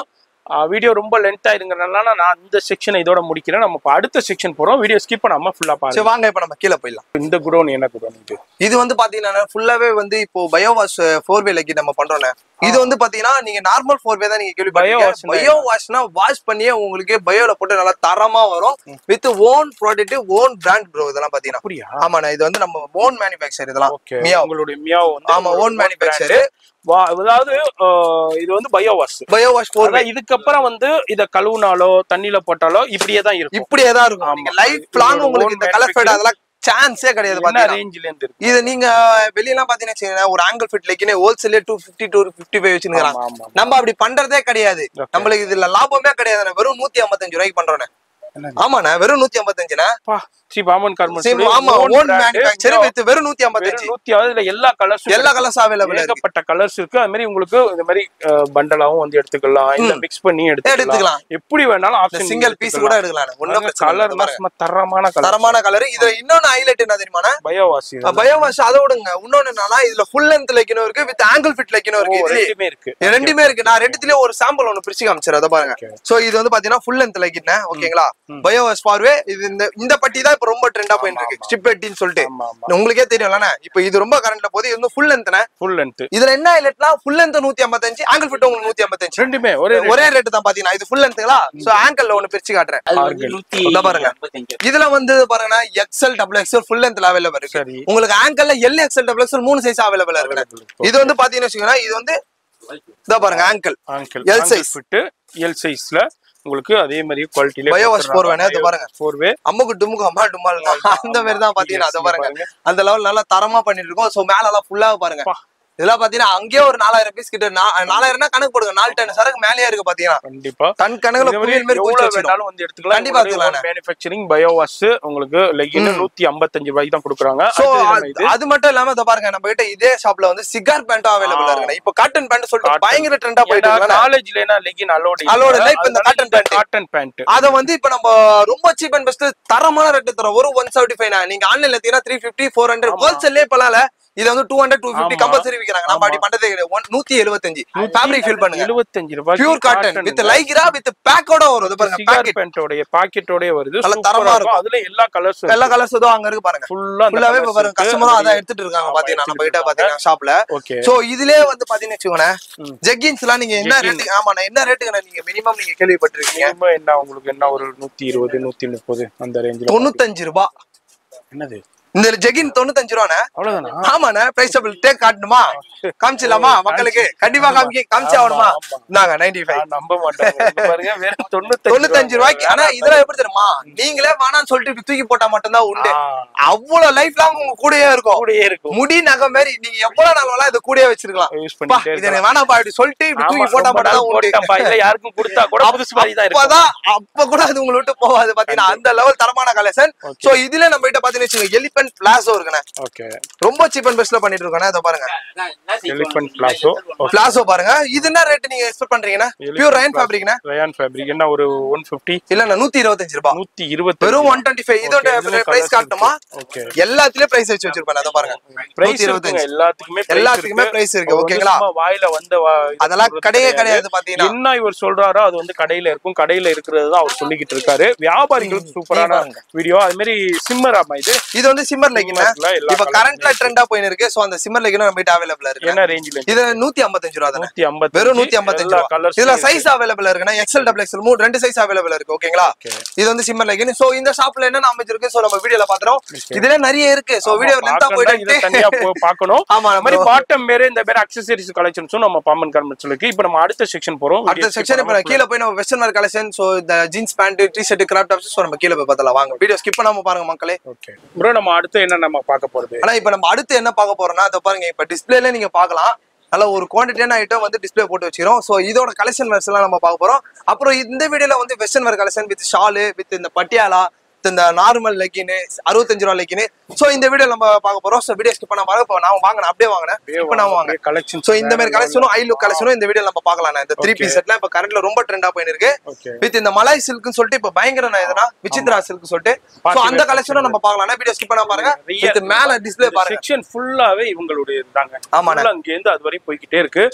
வீடியோ ரொம்ப லென்த் ஆயிருங்கறனால நான் இந்த செக்ஷனை இதோட முடிக்கிறேன் நம்ம இப்ப அடுத்த செக்ஷன் போறோம் வீடியோ ஸ்கிப் பண்ணாம ஃபுல்லா சரி பாருங்க வாங்க இப்ப நம்ம கீழே போயிடலாம் இந்த குடோன் என்ன குடோன் இது இது வந்து பாத்தீங்கன்னா ஃபுல்லாவே வந்து இப்போ பயோவாஷ் ஃபோர் வே லக்கி நம்ம பண்றோம் இது வந்து பாத்தீங்கன்னா நீங்க நார்மல் ஃபோர் வே தான் நீங்க Bio கேள்வி wash னா பயோ வாஷ்னா வாஷ் பண்ணியே உங்களுக்கு பயோல போட்டு நல்லா தரமா வரும் with own product own brand bro இதெல்லாம் பாத்தீங்கன்னா அப்படியா ஆமாண்ணா இது வந்து நம்ம ஓன் மேனுஃபேக்சர் இதெல்லாம் ஓகே மியாவ் உங்களுடைய மியாவ் வந்து ஆமா உங்களோட ஓன் own மேனுஃபேக்சர் brand. வா- அதாவது ஆஹ், இது வந்து bio wash bio wash four way இதுக்கப்புறம் வந்து இத கழுவுனாலோ தண்ணியில போட்டாலோ இப்படியே தான் இருக்கும் இப்படியே தான் இருக்கும் ஆமா. நீங்க லைஃப் இது லாங் ஒரு உங்களுக்கு own இந்த கலர் ஃபேட் அதெல்லாம் சான்ஸே கிடையாது என்ன பாத்தீங்கன்னா ரேஞ்சில இருந்து இருக்கு இது நீங்க வெளியெல்லாம் பாத்தீங்கன்னா வச்சுக்கோங்களேன், ஒரு ஆங்கிள் ஃபிட் லைக்கினே ஹோல்சேலே two fifty two fifty five வச்சுருக்காங்க ஆமா, ஆமா. நம்ம அப்படி பண்றதே கிடையாது Okay. நம்மளுக்கு இதுல லாபமே கிடையாது வெறும் நூத்தி ஐம்பத்தஞ்சு ரூபாய்க்கு பண்றோம் என்னது? ஆமாண்ணா வெறும் நூத்தி ஐம்பத்தஞ்சுண்ணா பா, ஸ்ரீ பாமன் Same, ஆமா ஓன் மேனுஃபேக்சர் வித் வெறும் நூத்தி ஐம்பத்தஞ்சு நூத்தி அதுல எல்லா கலர்ஸும் எல்லா கலர்ஸ் அவைலபிள் இருக்கு ஏகப்பட்ட கலர்ஸ் இருக்கு அது மாதிரி உங்களுக்கு இந்த மாதிரி பண்டலாவும் வந்து எடுத்துக்கலாம் இல்ல மிக்ஸ் பண்ணி எடுத்துக்கலாம் எடுத்துக்கலாம் எப்படி வேணாலும் ஆப்ஷன் சிங்கிள் பீஸ் கூட எடுக்கலாம் ஒன்னும் கலர் தரமான கலர் தரமான கலர் இதுல இன்னொன்னு ஹைலைட் என்ன தெரியுமா பயோவாசி பயோவாஷ் அதை விடுங்க இன்னொன்னு என்னன்னா இதுல ஃபுல் லென்த் லைக்கணும் இருக்கு வித் ஆங்கிள் ஃபிட் லைக்கணும் இருக்கு இதுலயே ரெண்டுமே இருக்கு இது ரெண்டுமே இருக்கு நான் ரெண்டுத்துலயே ஒரு சாம்பிள் ஒன்னு பிரிச்சு காமிச்சிரு அதை பாருங்க Okay. சோ இது வந்து பாத்தீங்கன்னா ஃபுல் லென்த் லைக்கிட்னா ஓகேங்களா பயோவாஸ் ஃபார்வே இது இந்த இந்த பட்டி தான் இப்ப ரொம்ப ட்ரெண்டா போயிட்டு இருக்கு ஸ்டிப் பெட்டின்னு சொல்லிட்டு ஆமா ஆமா உங்களுக்கே தெரியும்லண்ணே இப்போ இது ரொம்ப கரண்ட்ல போகுது இது வந்து ஃபுல் லென்த்னே ஃபுல் லென்த் இதுல என்ன ஹைலைட்னா ஃபுல் லென்த் நூத்தி ஐம்பத்தஞ்சு ஆங்கிள் ஃபிட் உங்களுக்கு நூத்தி ஐம்பத்தஞ்சு ரெண்டுமே ஒரே ஒரே ரேட் தான் பாத்தீங்கன்னா இது ஃபுல் லென்த்துங்களா சோ ஆங்கிள் ஒன்னு பிரிச்சு காட்டுறேன் அது வந்து நூத்தி இதோ பாருங்க. ஐம்பத்தஞ்சு இதுல வந்து பாருங்கன்னா எக்ஸ்எல் டபுள் எக்ஸ்எல் ஃபுல் லென்த்ல அவைலபிள் இருக்கு சரி உங்களுக்கு ஆங்கிள்ல எல் எக்ஸ்எல் டபுள் எக்ஸ்எல் மூணு சைஸ் அவைலபிள் இருக்கு இது வந்து பாத்தீங்கன்னா வச்சுக்கோங்களேன் இது வந்து இதோ பாருங்க ankle ankle L size. Fit L சைஸ்ல உங்களுக்கு அதே மாதிரி குவாலிட்டில Bio wash four வேணா, இது பாருங்க. ஃபோர் வே அம்முக்கு டுமுக்கு அம்மா டும்மால் அந்த மாதிரி தான் பாத்தீங்கன்னா அதை பாருங்க அந்த லெவல் நல்லா தரமா பண்ணிட்டு இருக்கோம் சோ மேல எல்லாம் ஃபுல்லா பாருங்க பா. இதெல்லாம் பாத்தீங்கன்னா அங்கேயே ஒரு நாலாயிரம் பீஸ் கிட்ட நா- நாலாயிரம்னா கணக்கு போடுங்க நாலு டன் சரக்கு மேலேயே இருக்கு பாத்தீங்கன்னா கண்டிப்பா டன் கணக்குல இந்த மாதிரி புயல் மாதிரி குச்சி எவ்வளவு வச்சிடும் வேணாலும் வந்து எடுத்துக்கலாம் கண்டிப்பா எடுத்துக்கலாம். மேனுஃபேக்சரிங் பயோவாஸ் உங்களுக்கு லெகின் நூத்தி ஐம்பத்தஞ்சு ரூபாய்க்கு தான் கொடுக்குறாங்க சோ அடுத்தது நம்ம இது அது மட்டும் இல்லாம இதை பாருங்க நம்ம கிட்ட இதே ஷாப்ல வந்து சிகார் பேண்டும் அவைலபிள் இருக்கு இப்போ காட்டன் பேண்ட் சொல்லிட்டு Cotton. பயங்கர ட்ரெண்டா போயிட்டு இருக்கு காலேஜ்ல என்ன லெகின் அலோடு Allowed இல்ல, இப்ப இந்த cotton pant. காட்டன் பேண்ட் அத வந்து இப்ப நம்ம ரொம்ப சீப் அண்ட் பெஸ்ட் தரமான ரேட் தரோம் ஒரு ஒன் செவன்டி ஃபைவ் நீங்க ஆன்லைன்ல எடுத்தீங்கன்னா த்ரீ ஃபிஃப்டி ஃபோர் ஹண்ட்ரட் ஹோல்சேல்லே இப்பலால இது வந்து டூ ஹண்ட்ரட் டூ ஃபிஃப்டி ஆமா. கம்பல்சரி விக்கிறாங்க நம்ம அப்படி பண்றதே கிடையாது ஒன் நூத்தி எழுபத்தஞ்சு ஃபேப்ரிக் ஃபில் பண்ணுங்க எழுபத்தஞ்சு ரூபாய் pure cotton with lycra with பேக்கோட வரும் இது பாருங்க சிகார் பாக்கெட் பேண்டோடைய பாக்கெட்டோட வருது நல்ல சூப்பரா தரமா இருக்கும் அதுல எல்லா கலர்ஸும் எல்லா கலர்ஸ் ஏதோ அங்க இருக்கு பாருங்க ஃபுல்லா ஃபுல்லாவே இப்ப பாருங்க கஸ்டமரும் அதான் எடுத்துட்டு இருக்காங்க ஆமா, பாத்தீங்கன்னா நம்ம கிட்ட எடுத்துட்டு பாத்தீங்கன்னா ஷாப்ல ஓகே சோ இதுலயே வந்து பாத்தீங்கன்னா வச்சுக்கோங்களேன் ம். ஜெக்கின்ஸ் எல்லாம் நீங்க என்ன Jeggings. ரேட்டு ஆமா நான் என்ன ரேட்டுக்கு நீங்க மினிமம் நீங்க கேள்விப்பட்டிருக்கீங்க மினிமம் என்ன உங்களுக்கு என்ன ஒரு நூத்தி இருபது நூத்தி முப்பது அந்த ரேஞ்சில் தொண்ணூத்தஞ்சு ரூபாய் என்னது இந்த ஜெகின் தொண்ணூத்தஞ்சு ரூபாண்ணே அவ்வளவுதானா ஆமாண்ணே பிரைஸ் டேக் காட்டணுமா காமிச்சிடலாமா மக்களுக்கு கண்டிப்பா காமிக்க காமிச்சு ஆகணுமா ஆமா, ஆமா. இந்தாங்க நைன்டி ஃபைவ் நான் நம்ப மாட்டேன் இங்க பாருங்க வேற தொண்ணூத்தஞ்சு தொண்ணூத்தஞ்சு ரூபாய்க்கு ஆனா இதெல்லாம் எப்படி தெரியுமா நீங்களே வேணாம்னு சொல்லிட்டு இப்படி தூக்கி போட்டா மட்டும்தான் உண்டு ஆ, அவ்வளவு லைஃப் லாங் உங்க கூடயே இருக்கும் கூடயே இருக்கும் முடி நகை மாதிரி நீங்க எவ்வளவு நாள் வேணாலும் இதை கூடயே வச்சிருக்கலாம் யூஸ் பா, பண்ணிட்டே இது எனக்கு வேணாம்ப்பா இப்படி சொல்லிட்டு இப்படி ஆமா, தூக்கி போட்டா ரொம்ப மட்டும் நாள் தான் உண்டு போட்டேன்ப்பா. இல்ல யாருக்கும் கொடுத்தா கூட புதுசு மாதிரி தான் இருக்கும் அப்பதான் அப்ப கூட அது உங்களை விட்டு போகாது பாத்தீங்கன்னா அந்த லெவல் தரமான கலெக்ஷன் Okay. சோ இதுல நம்ம கிட்ட பாத்தீங்கன்னா எலிபென்ட் பிளாசோ இருக்குண்ணே ஓகே ரொம்ப சீப் அண்ட் பெஸ்ட்ல பண்ணிட்டு இருக்கோண்ணே இதை பாருங்க எலிஃபண்ட் பிளாசோ பிளாசோ பாருங்க இது என்ன ரேட் நீங்க எக்ஸ்பெக்ட் பண்றீங்கன்னா பியூர் ரயன் ஃபேப்ரிக்னா ரயான் ஃபேப்ரிக் என்ன ஒரு ஒன் பிப்டி இல்லண்ணா நூத்தி இருபத்தஞ்சு ரூபாய் நூத்தி இருபத்தி வெறும் ஒன் டுவெண்ட்டி ஃபைவ் இதோட பிரைஸ் காட்டுமா ஓகே எல்லாத்துலயும் பிரைஸ் வச்சு வச்சிருப்பேன் அதை பாருங்க பிரைஸ் நூத்தி இருபத்தஞ்சு எல்லாத்துக்குமே price எல்லாத்துக்குமே இருக்கு. price இருக்கு, அவர் வந்து ஓகேங்களா? சும்மா வாயில வந்த வா- இது அதெல்லாம் சொல்றது கிடையவே கிடையாது பாத்தீங்கன்னா என்ன இவர் சொல்றாரோ அது வந்து கடையில இருக்கும் கடையில இருக்கிறது தான் அவர் சொல்லிக்கிட்டு இருக்காரு வியாபாரிகளுக்கு சூப்பரான பாருங்க. வீடியோ அது மாதிரி சிம்மர் ஆமா இது இது வந்து சிம்மர் லெகின் Simmerல எல்லா இப்ப colour கரண்ட்ல ட்ரெண்டா போயின்னு இருக்கு சோ அந்த சிம்மர் லெகின் நம்ம கிட்ட அவைலபிள் இருக்கு என்ன ரேஞ்சில இது நூத்தி ஐம்பத்தஞ்சு ரூபா தானே நூத்தி ஐம்பது வெறும் நூத்தி ஐம்பத்தஞ்சு ரூபா கலர்ஸ் இதுல சைஸ் அவைலபிள் இருக்குன்னா எக்ஸல் டபுள் எக்ஸல் மூணு ரெண்டு சைஸ் அவைலபிள் இருக்கு ஓகேங்களா Okay. இது வந்து சிம்மர் லெகின் சோ இந்த ஷாப்ல என்னென்ன அமைஞ்சிருக்கு சோ நம்ம வீடியோல பாத்துறோம் இதுல நிறைய இருக்கு சோ வீடியோ லென்த்தா போயிட்டு தனியா போ- பார்க்கணும் ஆமா அது மாதிரி நம்ம பாட்டம் வேற இந்த வேற அக்சசரிஸ் கலெக்ஷன்ஸும் நம்ம பாமன் கார்மெண்ட்ஸ் இருக்கு இப்போ நம்ம அடுத்த செக்ஷன் போறோம் அடுத்த செக்ஷன் இப்ப கீழ போய் நம்ம வெஸ்டர்ன் வேர் கலெக்ஷன் சோ இந்த jeans pant T shirt crop tops so நம்ம கீழ போய் பார்த்தலாம் வாங்க வீடியோ ஸ்கிப் பண்ணாம பாருங்க மக்களே ஓகே ப்ரோ நம்ம அடுத்து என்ன நம்ம பார்க்க போறது ஆனா இப்ப நம்ம அடுத்து என்ன பார்க்க போறோம்னா அதை பாருங்க இப்ப டிஸ்பிளேல நீங்க பார்க்கலாம் நல்ல ஒரு குவான்டிட்டியான ஐட்டம் வந்து டிஸ்ப்ளே போட்டு வச்சிரும் சோ இதோட கலெக்ஷன் வேர்ஸ் எல்லாம் நம்ம பார்க்க போறோம் அப்புறம் இந்த வீடியோல வந்து western wear collection with shawl with இந்த பட்டியாலா with இந்த நார்மல் லெக்கின்னு அறுபத்தஞ்சு ரூபா லெக்கின்னு சோ இந்த வீடியோ நம்ம பார்க்க போறோம் சோ வீடியோ ஸ்கிப் பண்ண பாருங்க இப்போ நான் வாங்கினேன் அப்படியே வாங்கினேன் இப்போ நான் வாங்கினேன் கலெக்ஷன் சோ இந்த மாதிரி கலெக்ஷனும் ஐ லுக் கலெக்ஷனும் இந்த வீடியோ நம்ம பார்க்கலாம் இந்த த்ரீ Okay. பீஸ் செட்லாம் இப்ப கரண்ட்ல ரொம்ப ட்ரெண்டா போயின்னு இருக்கு ஓகே வித் இந்த மலாய் சில்க்னு சொல்லிட்டு இப்ப பயங்கர நான் எதுனா விசித்ரா சில்க் சொல்லிட்டு சோ Party அந்த wear கலெக்ஷனும் நம்ம பார்க்கலாம் வீடியோ ஸ்கிப் பண்ண பாருங்க வித் மேல டிஸ்ப்ளே பாருங்க செக்ஷன் ஃபுல்லாவே இவங்களுடைய இருந்தாங்க ஆமாண்ணே. Full அங்க இருந்து அது வரையும் போய்கிட்டே இருக்கு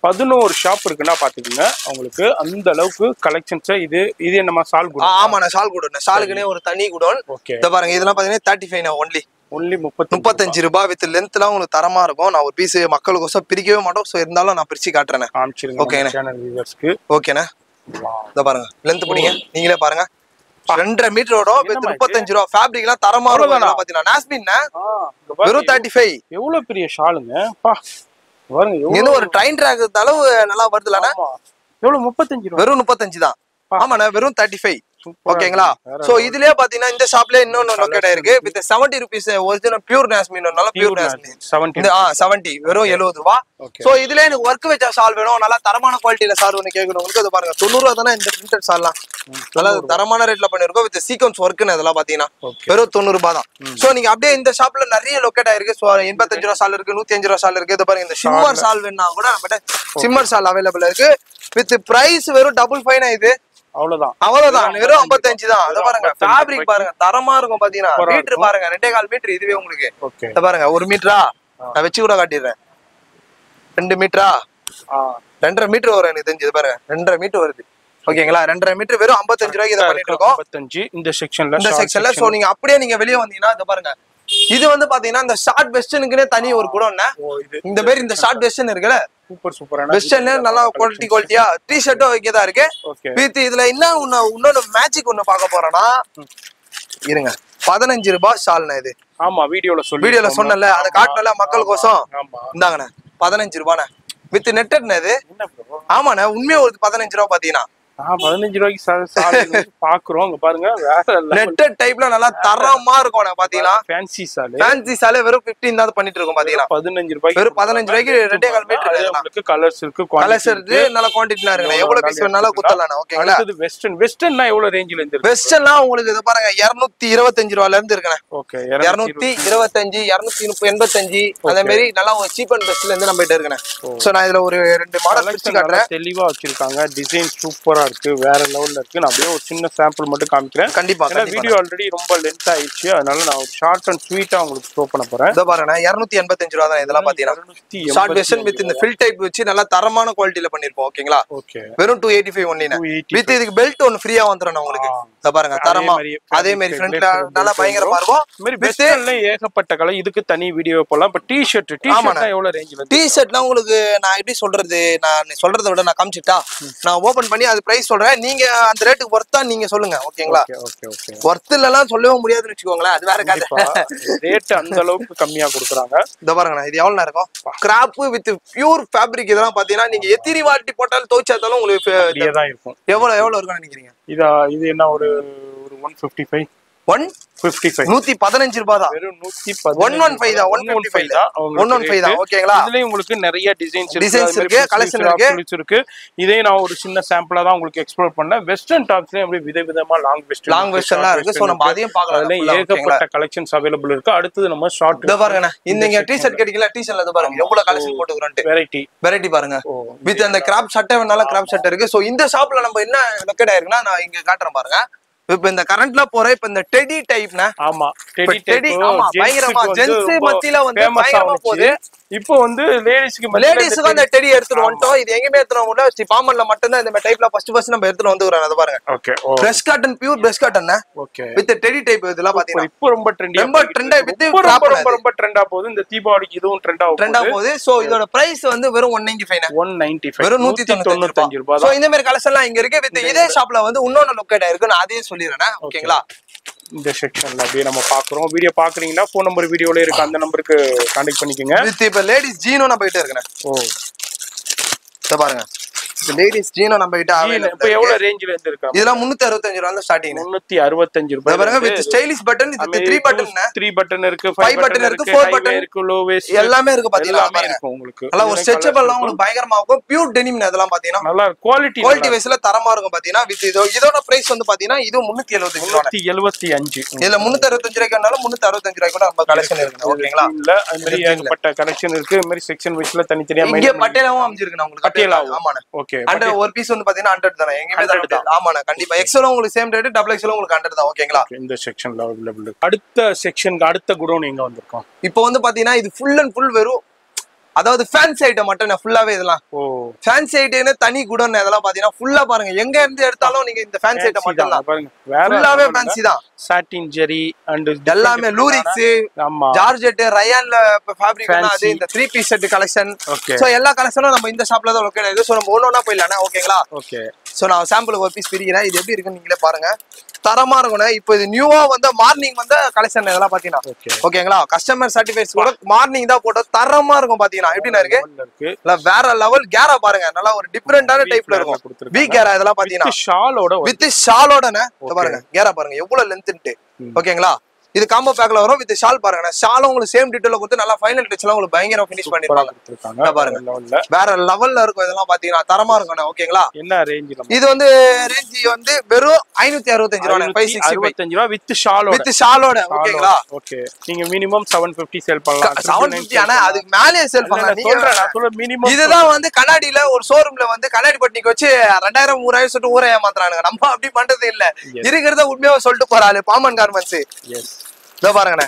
பதினோரு ஷாப் இருக்குன்னா பாத்துக்கோங்க உங்களுக்கு அந்த அளவுக்கு கலெக்ஷன்ஸ் இது இது என்னமா சால் ஆ, ஆமாண்ணா ஷால் குடோன் ஷாலுக்குனே ஒரு தனி குடோன் ஓகே இதை பாருங்க இதெல்லாம் பாத்தீங்கன்னா தேர்ட்டி ஃபைவ் ஒன்லி ஒன்லி முப்பத்தி முப்பத்தஞ்சு ரூபாய் வித் லென்த்லாம் உங்களுக்கு தரமா இருக்கும் நான் ஒரு பீஸ் மக்களுக்கோசம் பிரிக்கவே மாட்டோம் ஸோ இருந்தாலும் நான் பிரிச்சு காட்டுறேன் காமிச்சிருங்க ஓகேண்ணே. சேனல் வியூவர்ஸ்க்கு ஓகேண்ணே இதை பாருங்க லென்த் பிடிங்க நீங்களே பாருங்க ரெண்டரை மீட்டர் ஓடும் வித் என்னம்மா இது? முப்பத்தஞ்சு ரூபா ஃபேப்ரிக் எல்லாம் தரமா இருக்கும் அவ்வளவுதானா? இதெல்லாம் பாத்தீங்கன்னா நாஸ்பின் வெறும் வெறும் தேர்ட்டி ஃபைவ் எவ்வளவு பெரிய ஷாலுங்க பா பாருங்க இங்க எவ்வளவு இருந்து ஒரு ட்ரெயின் ட்ராக் அளவு நல்லா வருதுலண்ணா ஆமா. எவ்வளவு முப்பத்தஞ்சு ரூபா வெறும் முப்பத்தஞ்சு தான் ஆமாண்ணா வெறும் தேர்ட்டி ஃபைவ் சூப்பரா ஓகேங்களா இருக்கு. சோ இதுலயே பாத்தீங்கன்னா இந்த ஷாப்ல இன்னொன்னு லொக்கேட் ஆயிருக்கு with seventy rupees original pure நாஸ்மின் நல்ல பியூர் நாஸ்மின் செவன்டி இந்த ஆ செவன்டி வெறும் எழுபது ரூபா ஓகே சோ இதுல எனக்கு ஒர்க் வச்ச ஷால் வேணும் நல்லா தரமான குவாலிட்டியில ஷால் ஒன்று கேட்கணும் இது பாருங்க தொண்ணூறு ரூபா தானே இந்த பிரிண்டட் ஷால்லாம் நல்லா தரமான ரேட்ல பண்ணிருக்கோம் வித் சீக்வன்ஸ் ஒர்க்குன்னு இதெல்லாம் பாத்தீங்கன்னா ஓகே வெறும் தொண்ணூறு ரூபாய் தான் சோ நீங்க அப்படியே இந்த ஷாப்ல நிறைய லொக்கேட் ஆயிருக்கு சோ எண்பத்தஞ்சு ரூபா ஷால் இருக்கு நூத்தி அஞ்சு ரூபா ஷால் இருக்கு இது பாருங்க இந்த சிம்மர் ஷால் வேணா கூட நம்மகிட்ட சிம்மர் ஷால் அவைலபிள் இருக்கு வித் பிரைஸ் வெறும் டபுள் ஃபைனா இது அவ்வளவுதான் அவ்வளவுதான் வெறும் ஐம்பத்தஞ்சு தான் அதை பாருங்க 55 ஃபேப்ரிக் பாருங்க தரமா இருக்கும் பாத்தீங்கன்னா சூப்பரா மீட்டர் இருக்கும். பாருங்க ரெண்டே கால் மீட்டர் இதுவே உங்களுக்கு ஓகே இதை பாருங்க ஒரு மீட்டரா நான் வச்சு கூட காட்டிடுறேன் ரெண்டு மீட்டரா ஆ ரெண்டரை மீட்டர் வரும் எனக்கு தெரிஞ்சு இது பாருங்க ரெண்டரை மீட்டர் வருது ஓகேங்களா ரெண்டரை மீட்டர் வெறும் ஐம்பத்தஞ்சு ரூபாய்க்கு இதை பண்ணிட்டு இருக்கோம் ஐம்பத்தஞ்சு இந்த செக்ஷன்ல இந்த செக்ஷன்ல சோ நீங்க அப்படியே நீங்க வெளியே வந்தீங்கன்னா இதை பாருங்க இது வந்து பாத்தீங்கன்னா இந்த ஷார்ட் வெஸ்டர்னுக்குன்னே தனி ஒரு குடோம்னா ஓ இது இந்த மாதிரி இந்த ஷார்ட் வெஸ்டர்ன் இருக்குல்ல சூப்பர் சூப்பரான வெஸ்டர்ன்ல நல்லா குவாலிட்டி குவாலிட்டியா டி ஷர்ட்டும் வைக்கதா இருக்கு ஓகே வித் இதுல என்ன ஒண்ணு இன்னொன்னு மேஜிக் ஒண்ணு பார்க்க போறோம்னா இருங்க பதினஞ்சு ரூபாய் ஷால்னா இது ஆமா வீடியோல சொல்லி வீடியோல சொன்னல அதை காட்டல மக்களுக்கோசம் ஆமா இந்தாங்கண்ணே பதினஞ்சு ரூபாண்ணே வித் நெட்டட்ண்ணே இது என்ன ப்ரோ ஆமாண்ணே உண்மையா ஒரு பதினஞ்சு ரூபா பாத்தீங்கன்னா ஆ பதினஞ்சு ரூபாய்க்கு சா- சால் பாக்குறோம் இங்க பாருங்க வேற நெட்டட் டைப்ல நல்லா தரமா இருக்கும் பாத்தீங்கன்னா ஃபேன்சி சால் ஃபேன்சி சாலே வெறும் 15 தான் பண்ணிட்டு இருக்கோம் பாத்தீங்கன்னா பதினஞ்சு ரூபாய்க்கு வெறும் பதினஞ்சு ரூபாய்க்கு ரெண்டே கால் மீட்டர் அதே உங்களுக்கு கலர்ஸ் இருக்கு quantity கலர்ஸ் இருக்கு நல்ல குவான்டிட்டிலாம் இருக்குண்ணே எவ்வளவு பீஸ் வேணாலும் குத்தலாம் ஓகேங்களா அடுத்தது வெஸ்டர்ன் வெஸ்டர்ன்னா எவ்வளவு ரேஞ்சில இருந்து இருக்கு வெஸ்டர்ன்லாம் உங்களுக்கு இது பாருங்க இருநூத்தி இருபத்தஞ்சு ரூபால இருந்து இருக்குண்ணே ஓகே இருநூத்தி இருபத்தஞ்சு இருநூத்தி முப்பது எண்பத்தஞ்சு அதே மாதிரி நல்லா ஒரு சீப் அண்ட் பெஸ்ட்ல இருந்து நம்ம கிட்ட இருக்கேன் சோ நான் இதுல ஒரு ரெண்டு மாடல் பிரிச்சு கலெக்ஷன் நல்லா காட்டுறேன் தெளிவா வச்சிருக்காங்க டிசைன் சூப்பரா இருக்கு வேற லெவல்ல இருக்கு நான் அப்படியே ஒரு சின்ன சாம்பிள் மட்டும் காமிக்கிறேன் கண்டிப்பா ஏன்னா கண்டிப்பா வீடியோ ஆல்ரெடி ரொம்ப லென்த் ஆயிடுச்சு அதனால நான் ஒரு ஷார்ட் அண்ட் ஸ்வீட்டா உங்களுக்கு ஷோ பண்ண போறேன் இதோ பாருங்க இருநூத்தி எண்பத்தஞ்சு ரூபா தான் இதெல்லாம் பாத்தீங்கன்னா இருநூத்தி ஷார்ட் வெர்ஷன் வித் இந்த ஃபில் டைப் வச்சு நல்லா தரமான குவாலிட்டியில பண்ணிருப்போம் ஓகேங்களா ஓகே வெறும் டூ எயிட்டி ஃபைவ் ஒன்லின 285. வித் இதுக்கு பெல்ட் ஒன்னு ஃப்ரீயா வந்துடும் உங்களுக்கு இதோ பாருங்க தரமா மாதிரி அதே மாதிரி fabric ஃப்ரண்ட்ல belt நல்லா belt பயங்கரமா இருக்கும் இந்த மாதிரி With வெஸ்டர்ன்ல ஏகப்பட்ட கலர் இதுக்கு தனி வீடியோ போலாம் இப்ப டி ஷர்ட் டி ஆமாண்ணே. ஷர்ட் எவ்வளவு ரேஞ்ச் வந்து டி ஷர்ட்லாம் உங்களுக்கு நான் எப்படி சொல்றது நான் நீ சொல்றதை விட நான் காமிச்சிட்டா நான் ஓபன் பண்ணி அது பிரைஸ் சொல்றேன் நீங்க அந்த ரேட்டுக்கு ஒர்த்தா நீங்க சொல்லுங்க ஓகேங்களா ஓகே ஓகே ஓகே ஒர்த் இல்லலாம் சொல்லவே முடியாதுன்னு வச்சுக்கோங்களேன் அது வேற கதை ரேட் அந்த அளவுக்கு கம்மியா கொடுக்குறாங்க இந்த பாருங்கண்ணா இது எவ்வளவு இருக்கும் கிராப் வித் பியூர் ஃபேப்ரிக் இதெல்லாம் பாத்தீங்கன்னா நீங்க எத்திரி வாட்டி போட்டாலும் துவைச்சாத்தாலும் உங்களுக்கு அப்படியே தான் இருக்கும் எவ்வளவு எவ்வளவு இருக்கும்னு நினைக்கிறீங்க இதா இது என்ன ஒரு ஒரு one fifty five one fifty five நூத்தி பதினஞ்சு ரூபாய் தான் வெறும் நூத்தி ஒன் ஒன் ஃபைவ் தான் ஒன் ஃபிஃப்டி ஃபைவ் தான் ஒன் ஒன் ஃபைவ் தான் ஓகேங்களா இதுலயும் உங்களுக்கு நிறைய டிசைன்ஸ் Designs இருக்கு, collection இருக்கு. இருக்கு இதே நான் ஒரு சின்ன சாம்பிளா தான் உங்களுக்கு எக்ஸ்ப்ளோர் பண்ணேன் வெஸ்டர்ன் டாப்ஸ்லயும் அப்படியே விதவிதமா லாங் வெஸ்ட் லாங் வெஸ்டர்லாம் இருக்கு சோ நம்ம அதையும் பார்க்கலாம் அதுல full ஆ, ஓகேங்களா ஏகப்பட்ட கலெக்ஷன்ஸ் அவைலபிள் இருக்கு அடுத்தது நம்ம ஷார்ட் இத பாருங்கண்ணா இந்த இங்க டி ஷர்ட் கிடைக்கல டி ஷர்ட்ல இது பாருங்க எவ்வளவு கலெக்ஷன் போட்டுக்கிறோம் வெரைட்டி வெரைட்டி பாருங்க ஓ வித் அந்த கிராப் சட்டை வேணாலும் கிராப் சட்டை இருக்கு சோ இந்த ஷாப்ல நம்ம என்ன லொக்கேட் ஆயிருக்குன்னா நான் இங்க காட்டுறேன் பாருங்க இப்ப இந்த கரண்ட்ல போற இப்ப இந்த டெடி டைப்னா ஆமா இப்ப டெடி டெடி ஆமா பயங்கரமா ஜென்ஸ் மத்தியில வந்து பயங்கரமா போகுது இப்போ வந்து லேடிஸ்க்கு லேடிஸுக்கு அந்த டெடி எடுத்துட்டு வந்துட்டோம் இது எங்கேயுமே எடுத்துட்டு முடியல ஸ்ரீ பாமன்ல மட்டும்தான் இந்த மாதிரி டைப்ல ஃபர்ஸ்ட் ஃபர்ஸ்ட் நம்ம எடுத்துட்டு வந்துக்கிறோம் அதை பாருங்க ஓகே ஓ brush cotton pure brush cotton okay with teddy type இதெல்லாம் பாத்தீங்கன்னா இப்போ ரொம்ப ட்ரெண்டியா ரொம்ப trend ஆ with ரொம்ப crop ரொம்ப ரொம்ப அது. ரொம்ப ட்ரெண்டா போகுது இந்த தீபாவளிக்கு இதுவும் ட்ரெண்டா ட்ரெண்டா போகுது சோ இதோட பிரைஸ் வந்து வெறும் one ninety five one ninety five வெறும் நூத்தி தொண்ணூத்தஞ்சு ரூபாய் சோ இந்த மாதிரி கலெக்ஷன் எல்லாம் இங்க இருக்கு வித் இதே ஷாப்ல வந்து இன்னொன்னு லொக்கேட் ஆயிருக்கு நான் அதையும் சொல்லிடுறேன் ஓகேங்களா இந்த செக்ஷன்ல அப்படியே நம்ம பாக்குறோம் வீடியோ பாக்குறீங்கன்னா ஃபோன் நம்பர் வீடியோல இருக்கு அந்த நம்பருக்கு கான்டாக்ட் பண்ணிக்கோங்க வித் இப்ப லேடிஸ் ஜீனும் நம்ம கிட்ட இருக்குண்ணே ஓ இத பாருங்க லேடிஸ் ஜீனும் நம்ம கிட்ட available இப்போ இருக்கு. எவ்வளவு ரேஞ்சில இருந்து இருக்கா இதெல்லாம் முன்னூத்தி அறுபத்தஞ்சு ரூபா ஸ்டார்டிங் முன்னூத்தி அறுபத்தஞ்சு இத ரூபாய் பாருங்க வித் ஸ்டைலிஷ் பட்டன் இது த்ரீ பட்டன் த்ரீ பட்டன் இருக்கு Five ஃபைவ் button பட்டன் இருக்கு, இருக்கு four four button பட்டன் இருக்கு லோ வேஸ்ட் எல்லாமே இருக்கு பாத்தீங்களா எல்லாமே பாருங்க இருக்கும் உங்களுக்கு நல்லா ஒரு இதுல ஸ்ட்ரெச்சபிள் colours உங்களுக்கு பயங்கரமா இருக்கும் பியூர் டெனிம் அதெல்லாம் பாத்தீங்கன்னா நல்லா குவாலிட்டி குவாலிட்டி வைஸ்ல தரமா இருக்கும் பாத்தீங்கன்னா வித் இதோ இதோட பிரைஸ் வந்து பாத்தீங்கன்னா இது முன்னூத்தி எழுபத்தஞ்சு ரூபா முன்னூத்தி எழுபத்தி அஞ்சு இதுல முன்னூத்தி அறுபத்தஞ்சு ரூபாய்க்கு வேணாலும் முன்னூத்தி அறுபத்தஞ்சு ரூபாய்க்கு கூட நம்ம கலெக்ஷன் இருக்கு ஓகேங்களா இல்ல அது மாதிரி ஏகப்பட்ட கலெக்ஷன் இருக்கு இது மாதிரி செக்ஷன் வைஸ்ல தனித்தனியா இங்க பட்டேலாவும் அமைஞ்சிருக்கு உங்களுக்கு பட்டியலாவும். ஆமாண்ணே ஓகே ஹண்ட்ரட் ஒரு பீஸ் வந்து பாத்தீங்கன்னா ஹண்ட்ரட் தானே எங்கேயுமே Hundred தான் ஆமாண்ணா கண்டிப்பா எக்ஸலும் உங்களுக்கு சேம் ரேட் டபுள் எக்ஸலும் உங்களுக்கு ஹண்ட்ரட் தான் ஓகேங்களா இந்த செக்ஷன்ல அவைலபிள் இருக்கு அடுத்த செக்ஷனுக்கு அடுத்த குடோன் எங்க வந்திருக்கோம் இப்போ வந்து பாத்தீங்கன்னா இது ஃபுல் அண்ட் ஃபுல் வெறும் அதாவது ஃபேன்சி ஐட்டம் மட்டும் ஃபுல்லாவே இதெல்லாம் ஓ ஃபேன்சி ஐட்டம்னு தனி குடோன் இதெல்லாம் பாத்தீங்கன்னா ஃபுல்லா பாருங்க எங்க இருந்து எடுத்தாலும் நீங்க இந்த ஃபேன்சி ஐட்டம் மட்டும் தான் பாருங்க வேற ஃபுல்லாவே ஃபேன்சி தான் சாட்டின் ஜெரி அண்ட் எல்லாமே லூரிக்ஸ் ஆமா ஜார்ஜெட் ரயான்ல ஃபேப்ரிக் அது Fancy. இந்த three piece set collection okay so எல்லா கலெக்ஷனும் நம்ம இந்த ஷாப்ல தான் லொக்கேட் ஆயிருக்கு சோ நம்ம ஒண்ணு ஒண்ணா போயிடலாம் ஓகேங்களா ஓகே சோ நான் சாம்பிளுக்கு ஒரு பீஸ் பிரிக்கிறேன் இது எப்படி இருக்குன்னு நீங்களே பாருங்க தரமா இருக்கும்ண்ணே இப்போ இது நியூவா வந்து மார்னிங் வந்து கலெக்ஷன் இதெல்லாம் பாத்தீங்கன்னா ஓகே ஓகேங்களா கஸ்டமர் சர்டிஃபிகேட்ஸ் கூட மார்னிங் தான் போட்டோம் தரமா இருக்கும் பாத்தீங்கன்னா எப்படின்னா இருக்கு இருக்கு இல்ல வேற லெவல் கேரா பாருங்க நல்லா ஒரு டிஃப்ரெண்டான டைப்ல இருக்கும் கொடுத்திருக்காங்க. பி கேரா இதெல்லாம் பாத்தீங்கன்னா ஷாலோட வித் ஷாலோடனே Okay. பாருங்க கேரா பாருங்க எவ்வளவு லென்த்ன்ட்டு ம். ஓகேங்களா இது காம்போ பேக்ல வரும் வித் ஷால் பாருங்க ஷாலும் உங்களுக்கு சேம் டீட்டெயில கொடுத்து நல்லா ஃபைனல் டச் எல்லாம் உங்களுக்கு பயங்கரம் ஃபினிஷ் பண்ணிருப்பாங்க கொடுத்திருக்காங்க இங்க பாருங்க. லெவல்ல வேற லெவல்ல இருக்கும் இதெல்லாம் பாத்தீங்கன்னா தரமா இருக்கும் ஓகேங்களா என்ன ரேஞ்சில் இது வந்து ரேஞ்ச் வந்து வெறும் ஐநூத்தி அறுபத்தஞ்சு ரூபா ஃபைவ் சிக்ஸ்டி ஃபைவ் அறுபத்தஞ்சு ரூபா வித் ஷாலோட வித் ஷாலோட ஓகேங்களா ஓகே நீங்க மினிமம் செவன் பிப்டி சேல் பண்ணலாம் செவன் பிப்டி ஆனா அதுக்கு மேலேயே செல் பண்ணலாம் நீங்க மினிமம் இதுதான் வந்து கண்ணாடியில ஒரு ஷோரூம்ல வந்து கண்ணாடி பட்டிக்கு வச்சு ரெண்டாயிரம் மூணாயிரம் சொல்லிட்டு ஊரை ஏமாத்துறானுங்க நம்ம அப்படி பண்றது இல்ல Yes. இருக்கிறத உண்மையா சொல்லிட்டு போறாரு பாமன் கார்மெண்ட்ஸ் எஸ் இதோ பாருங்கண்ணே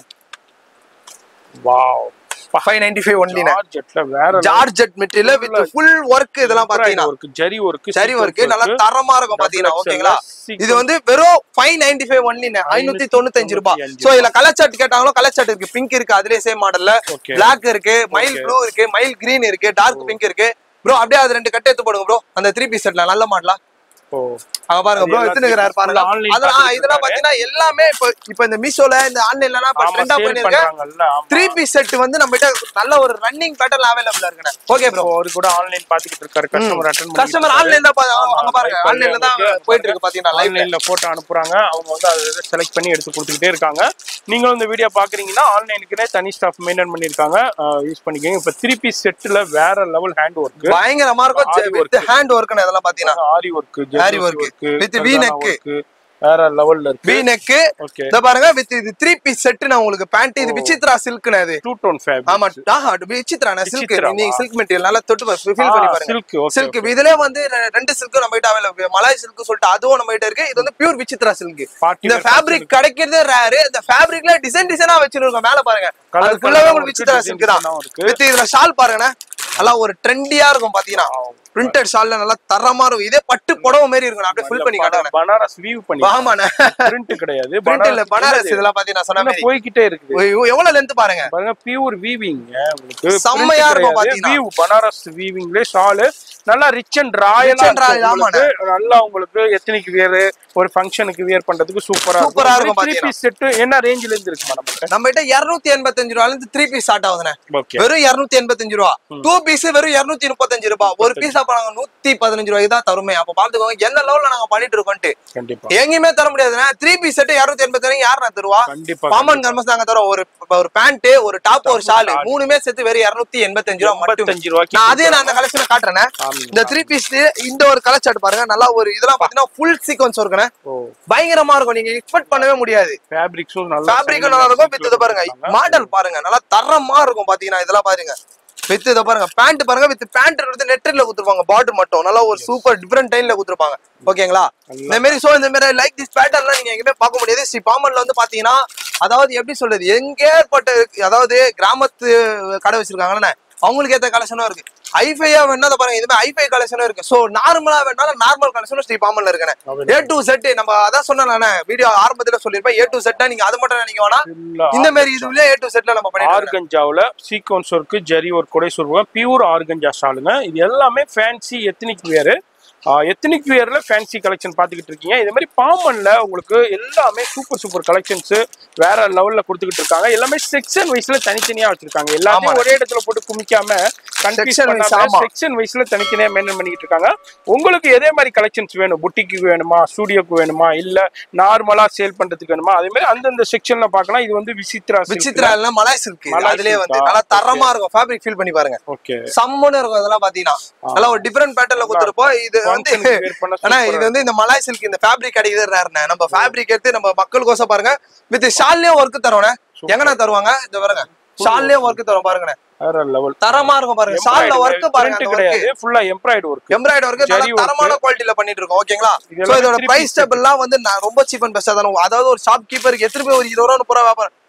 வாவ் ஃபைவ் நைன்டி ஃபைவ் ஒன்லிண்ணே ஜார்ஜெட்ல வேற georgette material with full work இதெல்லாம் பாத்தீங்கன்னா ஒர்க் ஜரி ஒர்க் சரி ஒர்க் நல்லா தரமா இருக்கும் பாத்தீங்கன்னா ஓகேங்களா இது வந்து வெறும் ஃபைவ் நைன்டி ஃபைவ் ஒன்லிண்ணே ஐநூத்தி தொண்ணூத்தஞ்சு ரூபாய் சோ இதுல கலர் சார்ட் கேட்டாங்களோ கலர் சார்ட் இருக்கு பிங்க் இருக்கு அதுலயே சேம் மாடல்ல ஓகே பிளாக் இருக்கு மயில் Okay. ப்ளூ இருக்கு மயில் கிரீன் இருக்கு டார்க் பிங்க் இருக்கு ப்ரோ அப்படியே அது ரெண்டு கட்டு எடுத்து போடுங்க ப்ரோ அந்த த்ரீ பீஸ் செட்ல நல்ல மாடலா ஓ அங்க பாருங்க அது ப்ரோ எல்லாத்தையும் எடுத்துக்கிறாரு பாருங்க full online அதெல்லாம் பார்த்துட்டு இதெல்லாம் இருக்காரு. பாத்தீங்கன்னா எல்லாமே இப்ப இப்ப இந்த மீஷோல இந்த ஆன்லைன்ல இப்ப ஆமா ட்ரெண்டா சேல் பண்ணிருக்க பண்றாங்கல்ல ஆமா. த்ரீ பீஸ் செட் வந்து நம்ம கிட்ட நல்ல ஒரு ரன்னிங் பேட்டர்ல அவைலபிளா இருக்குண்ணே ஓகே ப்ரோ இப்போ அவரு கூட ஆன்லைன் பாத்துக்கிட்டு இருக்காரு கஸ்டமர் அட்டன் கஸ்டமர் ஆன்லைன் தான் பா- அங்க பாருங்க ஆமா, ஆன்லைன்ல தான் live போயிட்டு இருக்கு பாத்தீங்கன்னா லைவ்ல ஆன்லைன்ல போட்டோ அனுப்புறாங்க அவங்க வந்து அதை செலக்ட் பண்ணி எடுத்து கொடுத்துக்கிட்டே இருக்காங்க நீங்களும் இந்த வீடியோ பாக்குறீங்கன்னா ஆன்லைனுக்குனே தனி ஸ்டாஃப் மெயின்டைன் பண்ணிருக்காங்க யூஸ் பண்ணிக்கோங்க இப்ப த்ரீ பீஸ் செட்ல வேற லெவல் ஹேண்ட் ஒர்க் பயங்கரமா Ari இருக்கும் work. வித் ஹேண்ட் ஒர்க் இதெல்லாம் பாத்தீங்கன்னா aari work Ari work. With V-neck. வேற லெவல்ல வி இருக்கு நெக் ஓகே இத பாருங்க வித் இது த்ரீ பீஸ் செட் நான் உங்களுக்கு பேண்ட் இது ஓ. விசித்ரா சில்க்னு அது டூ டோன் ஃபேப்ரிக் ஆமா ஆஹா விசித்ரா சில்க் விசித்ராவா? நீங்க சில்க் மெட்டீரியல் நல்லா தொட்டு ஃபீல் பண்ணி பாருங்க சில்க் ஓகே சில்க் இதுல வந்து ரெ- ரெண்டு சில்க் நம்ம கிட்ட அவைலபிள் மலாய் சில்க் சொல்லிட்டு அதுவும் நம்ம கிட்ட இருக்கு இது வந்து பியூர் விசித்ரா சில்க் பார்ட்டி இந்த ஃபேப்ரிக் கிடைக்கிறதே ரேரு இந்த ஃபேப்ரிக்ல டிசைன் டிசைனா வச்சிருக்கோம் மேல பாருங்க Colour அது ஃபுல்லாவே colour உங்களுக்கு இருக்கு, விசித்ரா design சில்க் தான் design-ஆவும் இருக்கு. வித் இதுல ஷால் பாருங்கண்ணே நல்லா ஒரு ட்ரெண்டியா இருக்கும் பாத்தீங்கன்னா பிரிண்டட் ஷால்ல நல்லா தரமா இருக்கும் இதே பட்டு புடவை மாதிரி இருக்கும் நான் அப்படியே ஃபில் பண்ணி காட்டுறேன் பனாரஸ் வீவ் பண்ணி வாமாண்ணே பிரிண்ட் கிடையாது பிரிண்ட் இல்ல பனாரஸ் இல்ல, இதெல்லாம் பாத்தீங்கன்னா சொன்ன இன்னும் மாதிரி போய்கிட்டே இருக்குது ஐயோ, எவ்வளவு லென்த் பாருங்க பாருங்க பியூர் வீவிங் உங்களுக்கு செம்மையா இருக்கும் பாத்தீங்கன்னா. வியூ பனாரஸ் வீவிங்ல ஷால் நல்லா rich and Rich and royal, ஆமாண்ணே. ராயலா நல்லா உங்களுக்கு எத்தனைக்கு வியர் ஒரு ஃபங்க்ஷனுக்கு வியர் பண்றதுக்கு சூப்பரா சூப்பரா இருக்கும் த்ரீ பீஸ் செட் என்ன ரேஞ்சில இருந்து இருக்கு மேடம் நம்ம கிட்ட இருநூத்தி எண்பத்தஞ்சு ரூபால இருந்து த்ரீ பீஸ் ஸ்டார்ட் ஆகுதுண்ணே ஓகே வெறும் இருநூத்தி எண்பத்தஞ்சு ரூபா டூ பீஸ் வெறும் இருநூத்தி முப்பத்தஞ்சு ரூபாய் ஒரு பீஸ் அப்ப நாங்க நூத்தி பதினஞ்சு ரூபாய்க்கு தான் தருமே அப்ப பாத்துக்கோங்க என்ன லெவல்ல நாங்க பண்ணிட்டு இருக்கோம்ட்டு கண்டிப்பா எங்கேயுமே தர முடியாதுண்ணே த்ரீ பீஸ் செட் இருநூத்தி எண்பத்தி யாருண்ணா தருவா கண்டிப்பா காமன் கர்மஸ் நாங்க தரோம் ஒரு ஒரு பேண்ட் ஒரு டாப் ஒரு ஷால் மூணுமே சேர்த்து வெறும் இருநூத்தி எண்பத்தஞ்சு ரூபா மட்டும் எண்பத்தஞ்சு ரூபாய்க்கு நான் அதே நான் அந்த கலெக்ஷனை காட்டுறேனே இந்த த்ரீ பீஸ் இந்த ஒரு கலர் சார்ட் பாருங்க நல்லா ஒரு இதெல்லாம் பாத்தீங்கன்னா ஃபுல் சீக்வன்ஸ் இருக்குண்ணே ஓ பயங்கரமா இருக்கும் நீங்க எக்ஸ்பெக்ட் பண்ணவே முடியாது ஃபேப்ரிக்ஸும் நல்லா ஃபேப்ரிக்கும் நல்லா இருக்கும் வித் இதை பாருங்க மாடல் பாருங்க நல்லா தரமா இருக்கும் பாத்தீங்கன்னா இதெல்லாம் பாருங்க வித் இதை பாருங்க பேண்ட் பாருங்க வித் பேண்ட் வந்து நெட்டர்ல கொடுத்துருப்பாங்க பார்டர் மட்டும் நல்லா ஒரு சூப்பர் டிஃபரெண்ட் டைம்ல கொடுத்துருப்பாங்க ஓகேங்களா இந்த மாதிரி சோ இந்த மாதிரி லைக் திஸ் பேட்டர்ன்லாம் நீங்க எங்கேயுமே பார்க்க முடியாது ஸ்ரீ பாமன்ல வந்து பாத்தீங்கன்னா அதாவது எப்படி சொல்றது எங்கேற்பட்ட அதாவது கிராமத்து கடை வச்சிருக்காங்கல்ல அவங்களுக்கு ஏத்த கலெக்ஷனும் இருக்கு ஐஃபையா வேணா அதை பாருங்க இதுமே ஐஃபை கலெக்ஷனும் இருக்கு சோ நார்மலா வேணாலும் நார்மல் கலெக்ஷனும் ஸ்ரீ பாமன்ல இருக்குண்ணே ஏ டு செட் நம்ம அதான் சொன்னேன் வீடியோ ஆரம்பத்துல சொல்லிருப்பேன் ஏ டு செட்டா நீங்க அது மட்டும் நினைக்க வேணாம் இந்த மாதிரி இதுலயே ஏ டு செட்ல நம்ம பண்ணிட்டு இருக்கோம். ஆர்கஞ்சாவுல சீக்வன்ஸ் ஒர்க் ஜரி ஒர்க் கூட சொல்லுவாங்க பியூர் ஆர்கஞ்சா ஷாலுங்க இது எல்லாமே ஃபேன்சி எத்தனிக் வேர் எத்தனிக் வியர்ல ஃபேன்சி கலெக்ஷன் பார்த்துக்கிட்டு இருக்கீங்க இதே மாதிரி பாமன்ல உங்களுக்கு எல்லாமே சூப்பர் சூப்பர் கலெக்ஷன்ஸ் வேற லெவல்ல கொடுத்துக்கிட்டு இருக்காங்க எல்லாமே செக்ஷன் வைஸ்ல தனித்தனியா வச்சிருக்காங்க எல்லாத்தையும் ஆமாண்ணே. ஒரே இடத்துல போட்டு குமிக்காம Section wise, ஆமா. செக்ஷன் வைஸ்ல தனித்தனியா மெயின்டைன் பண்ணிக்கிட்டு இருக்காங்க உங்களுக்கு எதே மாதிரி கலெக்ஷன்ஸ் வேணும் புட்டிக்கு வேணுமா ஸ்டூடியோக்கு வேணுமா இல்ல நார்மலா சேல் பண்றதுக்கு வேணுமா அதே மாதிரி அந்தந்த செக்ஷன்ல பார்க்கலாம் இது வந்து விசித்ரா விசித்ரா இல்ல மலாய் சில்க் மலாய் அதுலயே வந்து silk-ஆ? நல்லா தரமா இருக்கும் ஃபேப்ரிக் ஃபீல் பண்ணி பாருங்க ஓகே சம்முன்னு இருக்கும் அதெல்லாம் பாத்தீங்கன்னா நல்லா ஒரு டிஃபரெண்ட் பேட்டர்ல கொடுத்துருப்போம் இது வந்து ஆனா இது வந்து இந்த மலாய் சில்க் இந்த ஃபேப்ரிக் கிடைக்குது ரேர்ண்ணே நம்ம ஃபேப்ரிக் எடுத்து நம்ம மக்களுக்கோசம் பாருங்க வித் ஷால்லயும் ஒர்க் தரோண்ணே எங்கண்ணா தருவாங்க இந்த பாருங்க ஷால்லயும் ஒர்க் தரோம் பாருங்கண்ணே வேற லெவல் தரமா இருக்கும் பாருங்க ஷால்ல ஒர்க் பாருங்க அந்த work. கிடையாது ஃபுல்லா embroidery work embroidery work zari work. தரமான குவாலிட்டில பண்ணிட்டு இருக்கோம் ஓகேங்களா இது சோ எல்லாமே இதோட three பிரைஸ் piece டேபிள்லாம் வந்து நான் ரொம்ப சீப் அண்ட் பெஸ்டா தான் அதாவது ஒரு ஷாப் கீப்பருக்கு எத்தனை போய் ஒரு இருபது ரூபா முப்பது ரூபா வியாபாரம்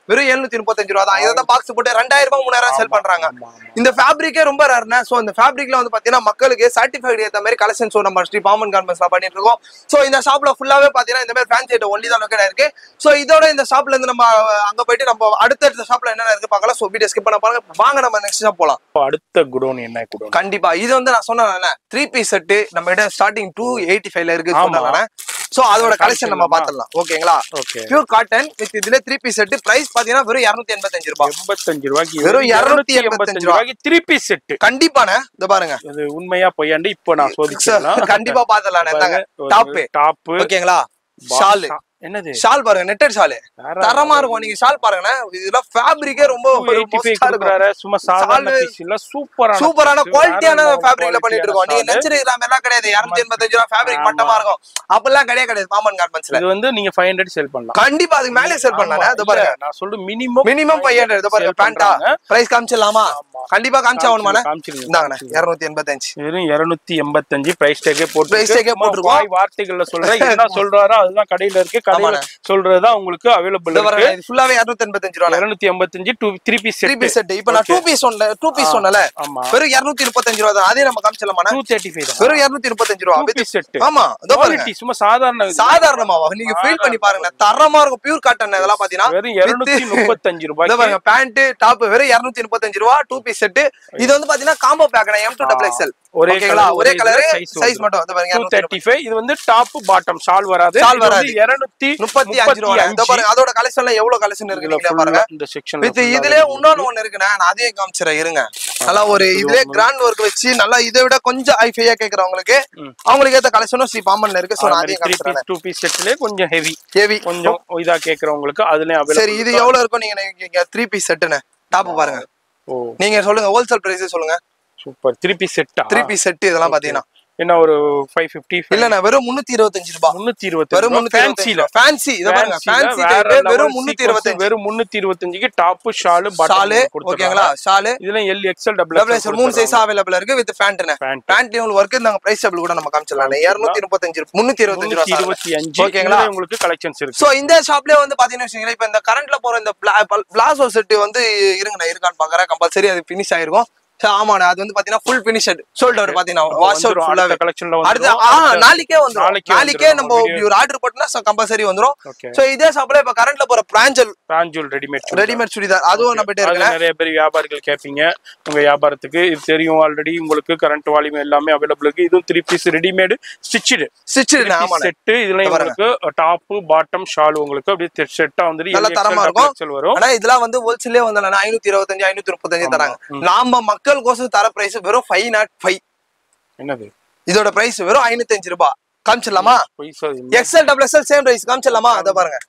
வெறும் எழுநூத்தி முப்பத்தஞ்சு ரூபா தான் இதை தான் பாக்ஸ் போட்டு ரெண்டாயிரம் ரூபாய் மூணாயிரம் செல் பண்றாங்க ஆமா, ஆமா. இந்த ஃபேப்ரிக்கே ரொம்ப ரேர்னா சோ இந்த ஃபேப்ரிக்ல வந்து பாத்தீங்கன்னா மக்களுக்கு சர்டிஃபைட் ஏத்த மாதிரி கலெக்ஷன் ஷோ நம்ம ஸ்ரீ பாமன் கார்மெண்ட்ஸ்ல பண்ணிட்டு இருக்கோம் சோ இந்த ஷாப்ல ஃபுல்லாவே பாத்தீங்கன்னா இந்த மாதிரி ஃபேன்சி ஐட்டம் ஒன்லி தான் லொக்கேட் இருக்கு சோ இதோட இந்த ஷாப்ல இருந்து நம்ம அங்க போயிட்டு நம்ம அடுத்தடுத்த ஷாப்ல என்னென்ன இருக்கு பார்க்கலாம் சோ வீடியோ ஸ்கிப் பண்ண பாருங்க வாங்க நம்ம நெக்ஸ்ட் ஷாப் போலாம் இப்போ அடுத்த குடோன் என்ன குடோன் கண்டிப்பா இது வந்து நான் சொன்னேன் த்ரீ பீஸ் செட்டு நம்ம கிட்ட ஸ்டார்டிங் டூ எயிட்டி ஃபைவ்ல இருக்கு ஆமா. சொன்னேன் சோ அதோட கலெக்ஷன் நம்ம காமிச்சிடலாமா? பாத்துடலாம் ஓகேங்களா ஓகே பியூர் காட்டன் வித் இதுல த்ரீ பீஸ் செட் பிரைஸ் பாத்தீங்கன்னா வெறும் இருநூத்தி எண்பத்தஞ்சு ரூபாய் எண்பத்தஞ்சு ரூபாய்க்கு வெறும் இருநூத்தி 285 எண்பத்தஞ்சு ரூபாய்க்கு திருப்பி செட்டு கண்டிப்பாண்ணே இந்த பாருங்க இது உண்மையா பொய்யாண்டு இப்போ நான் சோதிச்சிடலாம் கண்டிப்பா பாத்துடலாம் இந்தாங்க டாப் டாப் ஓகேங்களா ஷால் என்னது ஷால் பாருங்க நெட்டட் ஷால் வேற தரமா இருக்கும் நீங்க ஷால் பாருங்கண்ணே இதெல்லாம் ஃபேப்ரிக்கே ரொம்ப 285 கொடுக்குறாரு சும்மா சாதாரண சாலு- பீஸ் இல்ல சூப்பரான சூப்பரான piece, குவாலிட்டியான வேற level ஃபேப்ரிக்ல quality பண்ணிட்டு இருக்கோம் நீங்க சாலு. நினைச்சிருக்கலாம் எல்லாம் கிடையாது இருநூத்தி எண்பத்தஞ்சு ரூபா ஃபேப்ரிக் ஆமா. மட்டமா இருக்கும் அப்பெல்லாம் கிடையாது கிடையாது பாமன் கார்மெண்ட்ஸ்ல இது வந்து நீங்க ஃபைவ் ஹண்ட்ரட் செல் பண்ணலாம் கண்டிப்பா அதுக்கு மேலே செல் பண்ணலாம் ஆமா, இது இல்ல, பாருங்க நான் சொல்றது மினிமம் மினிமம் ஃபைவ் ஹண்ட்ரட் இது பாருங்க Sell பேண்டா பண்றாங்க. பிரைஸ் காமிச்சிடலாமா ஆமா. கண்டிப்பா காமிச்சா ஆகணுமாண்ணே காமிச்சிருங்க இந்தாங்கண்ணே இருநூத்தி எண்பத்தஞ்சு வெறும் இருநூத்தி எண்பத்தஞ்சு பிரைஸ் டேக்கே போட்டு Price tag ஏ போட்டிருக்கோம். வாய் வார்த்தைகள்ல சொல்றேன் என்ன சொல்றாரோ அதுதான் கடையில இருக்கு கடையில ஆமாண்ணே. சொல்றதுதான் உங்களுக்கு அவைலபிள் இது இருக்கு பாருங்க இது ஃபுல்லாவே இருநூத்தி எண்பத்தஞ்சு ரூபா இருநூத்தி எண்பத்தஞ்சு two three piece three piece set இப்போ நான் டூ பீஸ் ஒன்ல டூ பீஸ் சொன்னல ஆமா வெறும் இருநூத்தி முப்பத்தஞ்சு ரூபா தான் அதே நம்ம காமிச்சிடலாமாண்ணே டூ தேர்ட்டி ஃபைவ் வெறும் இருநூத்தி முப்பத்தஞ்சு ரூபா டூ பீஸ் செட் ஆமா இதோ பாருங்க குவாலிட்டி சும்மா சாதாரண இது. சாதாரணமாவா நீங்க ஃபீல் பண்ணி பாருங்க தரமா இருக்கும் பியூர் காட்டன் இதெல்லாம் பாத்தீங்கன்னா வெறும் இருநூத்தி முப்பத்தஞ்சு இதோ ரூபாய்க்கு பாருங்க பேண்ட் டாப் வெறும் இருநூத்தி முப்பத்தஞ்சு ரூபா டூ பீஸ் செட் இது வந்து பாத்தீங்கன்னா combo pack M to double XL ஒரே ஓகேங்களா colour, ஒரே ஒரே கலர் size சைஸ் வந்துரும். மட்டும் இதோ பாருங்க டூ தேர்ட்டி ஃபைவ் இது வந்து டாப் பாட்டம் ஷால் வராது Shawl இது வந்து வராது. இருநூத்தி முப்பத்தி அஞ்சு ரூபா இதோ பாருங்க அதோட கலெக்ஷன்ல எவ்வளவு கலெக்ஷன் இருக்கு நீங்களே பாருங்க இந்த செக்ஷன் வித் இதுலயே இன்னொன்னு ஒண்ணு இருக்குண்ணே நான் அதையும் காமிச்சிடறேன் இருங்க நல்லா ஒரு இதுலயே கிராண்ட் ஒர்க் வச்சு நல்லா இதை விட கொஞ்சம் ஐஃபையா கேக்குறவங்களுக்கு ம். அவங்களுக்கு ஏத்த கலெக்ஷனும் ஸ்ரீ பாம்பன்ல இருக்கு சோ நான் அதையும் த்ரீ காமிச்சிடறேன் பீஸ் டூ பீஸ் செட்லயே கொஞ்சம் ஹெவி ஹெவி கொஞ்சம் இதா கேக்குறவங்களுக்கு அதுலயும் available சரி இது எவ்வளவு இருக்கும் நீங்க நினைக்கிறீங்க த்ரீ பீஸ் செட்டுன்னு டாப் பாருங்க ஓ நீங்க சொல்லுங்க ஹோல்சேல் பிரைஸ் சொல்லுங்க சூப்பர் த்ரீ பீஸ் செட்டா த்ரீ பீஸ் செட் இதெல்லாம் பாத்தீங்கன்னா என்ன ஒரு ஃபைவ் ஃபிஃப்டி இல்லண்ணா வெறும் முன்னூத்தி இருபத்தஞ்சு ரூபாய் முன்னூத்தி இருபத்தி வெறும் முன்னூத்தி ஃபேன்சில ஃபேன்சி இத பாருங்க ஃபேன்சி வெறும் முன்னூத்தி இருபத்தஞ்சு வெறும் முன்னூத்தி இருபத்தஞ்சுக்கு டாப் ஷாலு ஷாலு ஓகேங்களா ஷாலு இதுல L XL double double X மூணு சைஸ் அவைலபிள் இருக்கு வித் பேண்ட்னு பேண்ட் பேண்ட்லயும் உங்களுக்கு ஒர்க் நாங்க பிரைஸ் டபுள் கூட நம்ம காமிச்சிடலாம் இருநூத்தி முப்பத்தஞ்சு முன்னூத்தி இருபத்தஞ்சு முன்னூத்தி ரூபாய் இருபத்தி அஞ்சு ஓகேங்களா? இதுல உங்களுக்கு கலெக்ஷன்ஸ் இருக்கு சோ இந்த ஷாப்லயே வந்து பாத்தீங்கன்னா வச்சுக்கோங்களேன் இப்ப இந்த கரண்ட்ல போற இந்த பிளாசோ செட் வந்து இருங்க நான் இருக்கான்னு பாக்குறேன் கம்பல்சரி அது ஃபினிஷ் ஆயிருக்கும் சோ ஆமாண்ணா அது வந்து பாத்தீங்கன்னா ஃபுல் ஃபினிஷட் ஷோல்டர் பாத்தீங்கன்னா வாஷ் அவுட் ஃபுல்லாவே கலெக்ஷன்ல அடுத்து வந்து ஆ நாளைக்கே வந்துரும் நாளைக்கே நாளைக்கே வந்துரும். நம்ம video- ஒரு ஆர்டர் போட்டோம்னா கம்பல்சரி வந்துரும் ஓகே சோ இதே ஷாப்ல இப்ப கரண்ட்ல போற பிராஞ்சல் பிராஞ்சூல் ரெடிமேட் ரெடிமேட் சுடிதார் அதுவும் நம்ம கிட்ட அது இருக்குண்ணே நிறைய பேர் வியாபாரிகள் கேட்பீங்க உங்க வியாபாரத்துக்கு இது தெரியும் ஆல்ரெடி உங்களுக்கு கரண்ட் வால்யூம் எல்லாமே அவைலபிள் இருக்கு இதுவும் three piece readymade stitched stitch ஆமாண்ணே செட்டு இதுல இங்க பாருங்க. உங்களுக்கு டாப் பாட்டம் ஷால் உங்களுக்கு அப்படியே செட்டா வந்துட்டு நல்ல LXL, தரமா double இருக்கும். XL வரும் ஆனா இதெல்லாம் வந்து ஹோல்சேலே வந்து ஐநூத்தி இருபத்தஞ்சு ஐநூத்தி முப்பத்தஞ்சு தராங்க நாம மக்களுக்கோசம் தர பிரைஸ் வெறும் ஃபைவ் நாட் ஃபைவ் என்னது இதோட பிரைஸ் வெறும் ஐநூத்தி ரூபாய் காமிச்சிடலாமா பொய் சொல்றீங்க. XL double XL same price காமிச்சிடலாமா அதை பாருங்க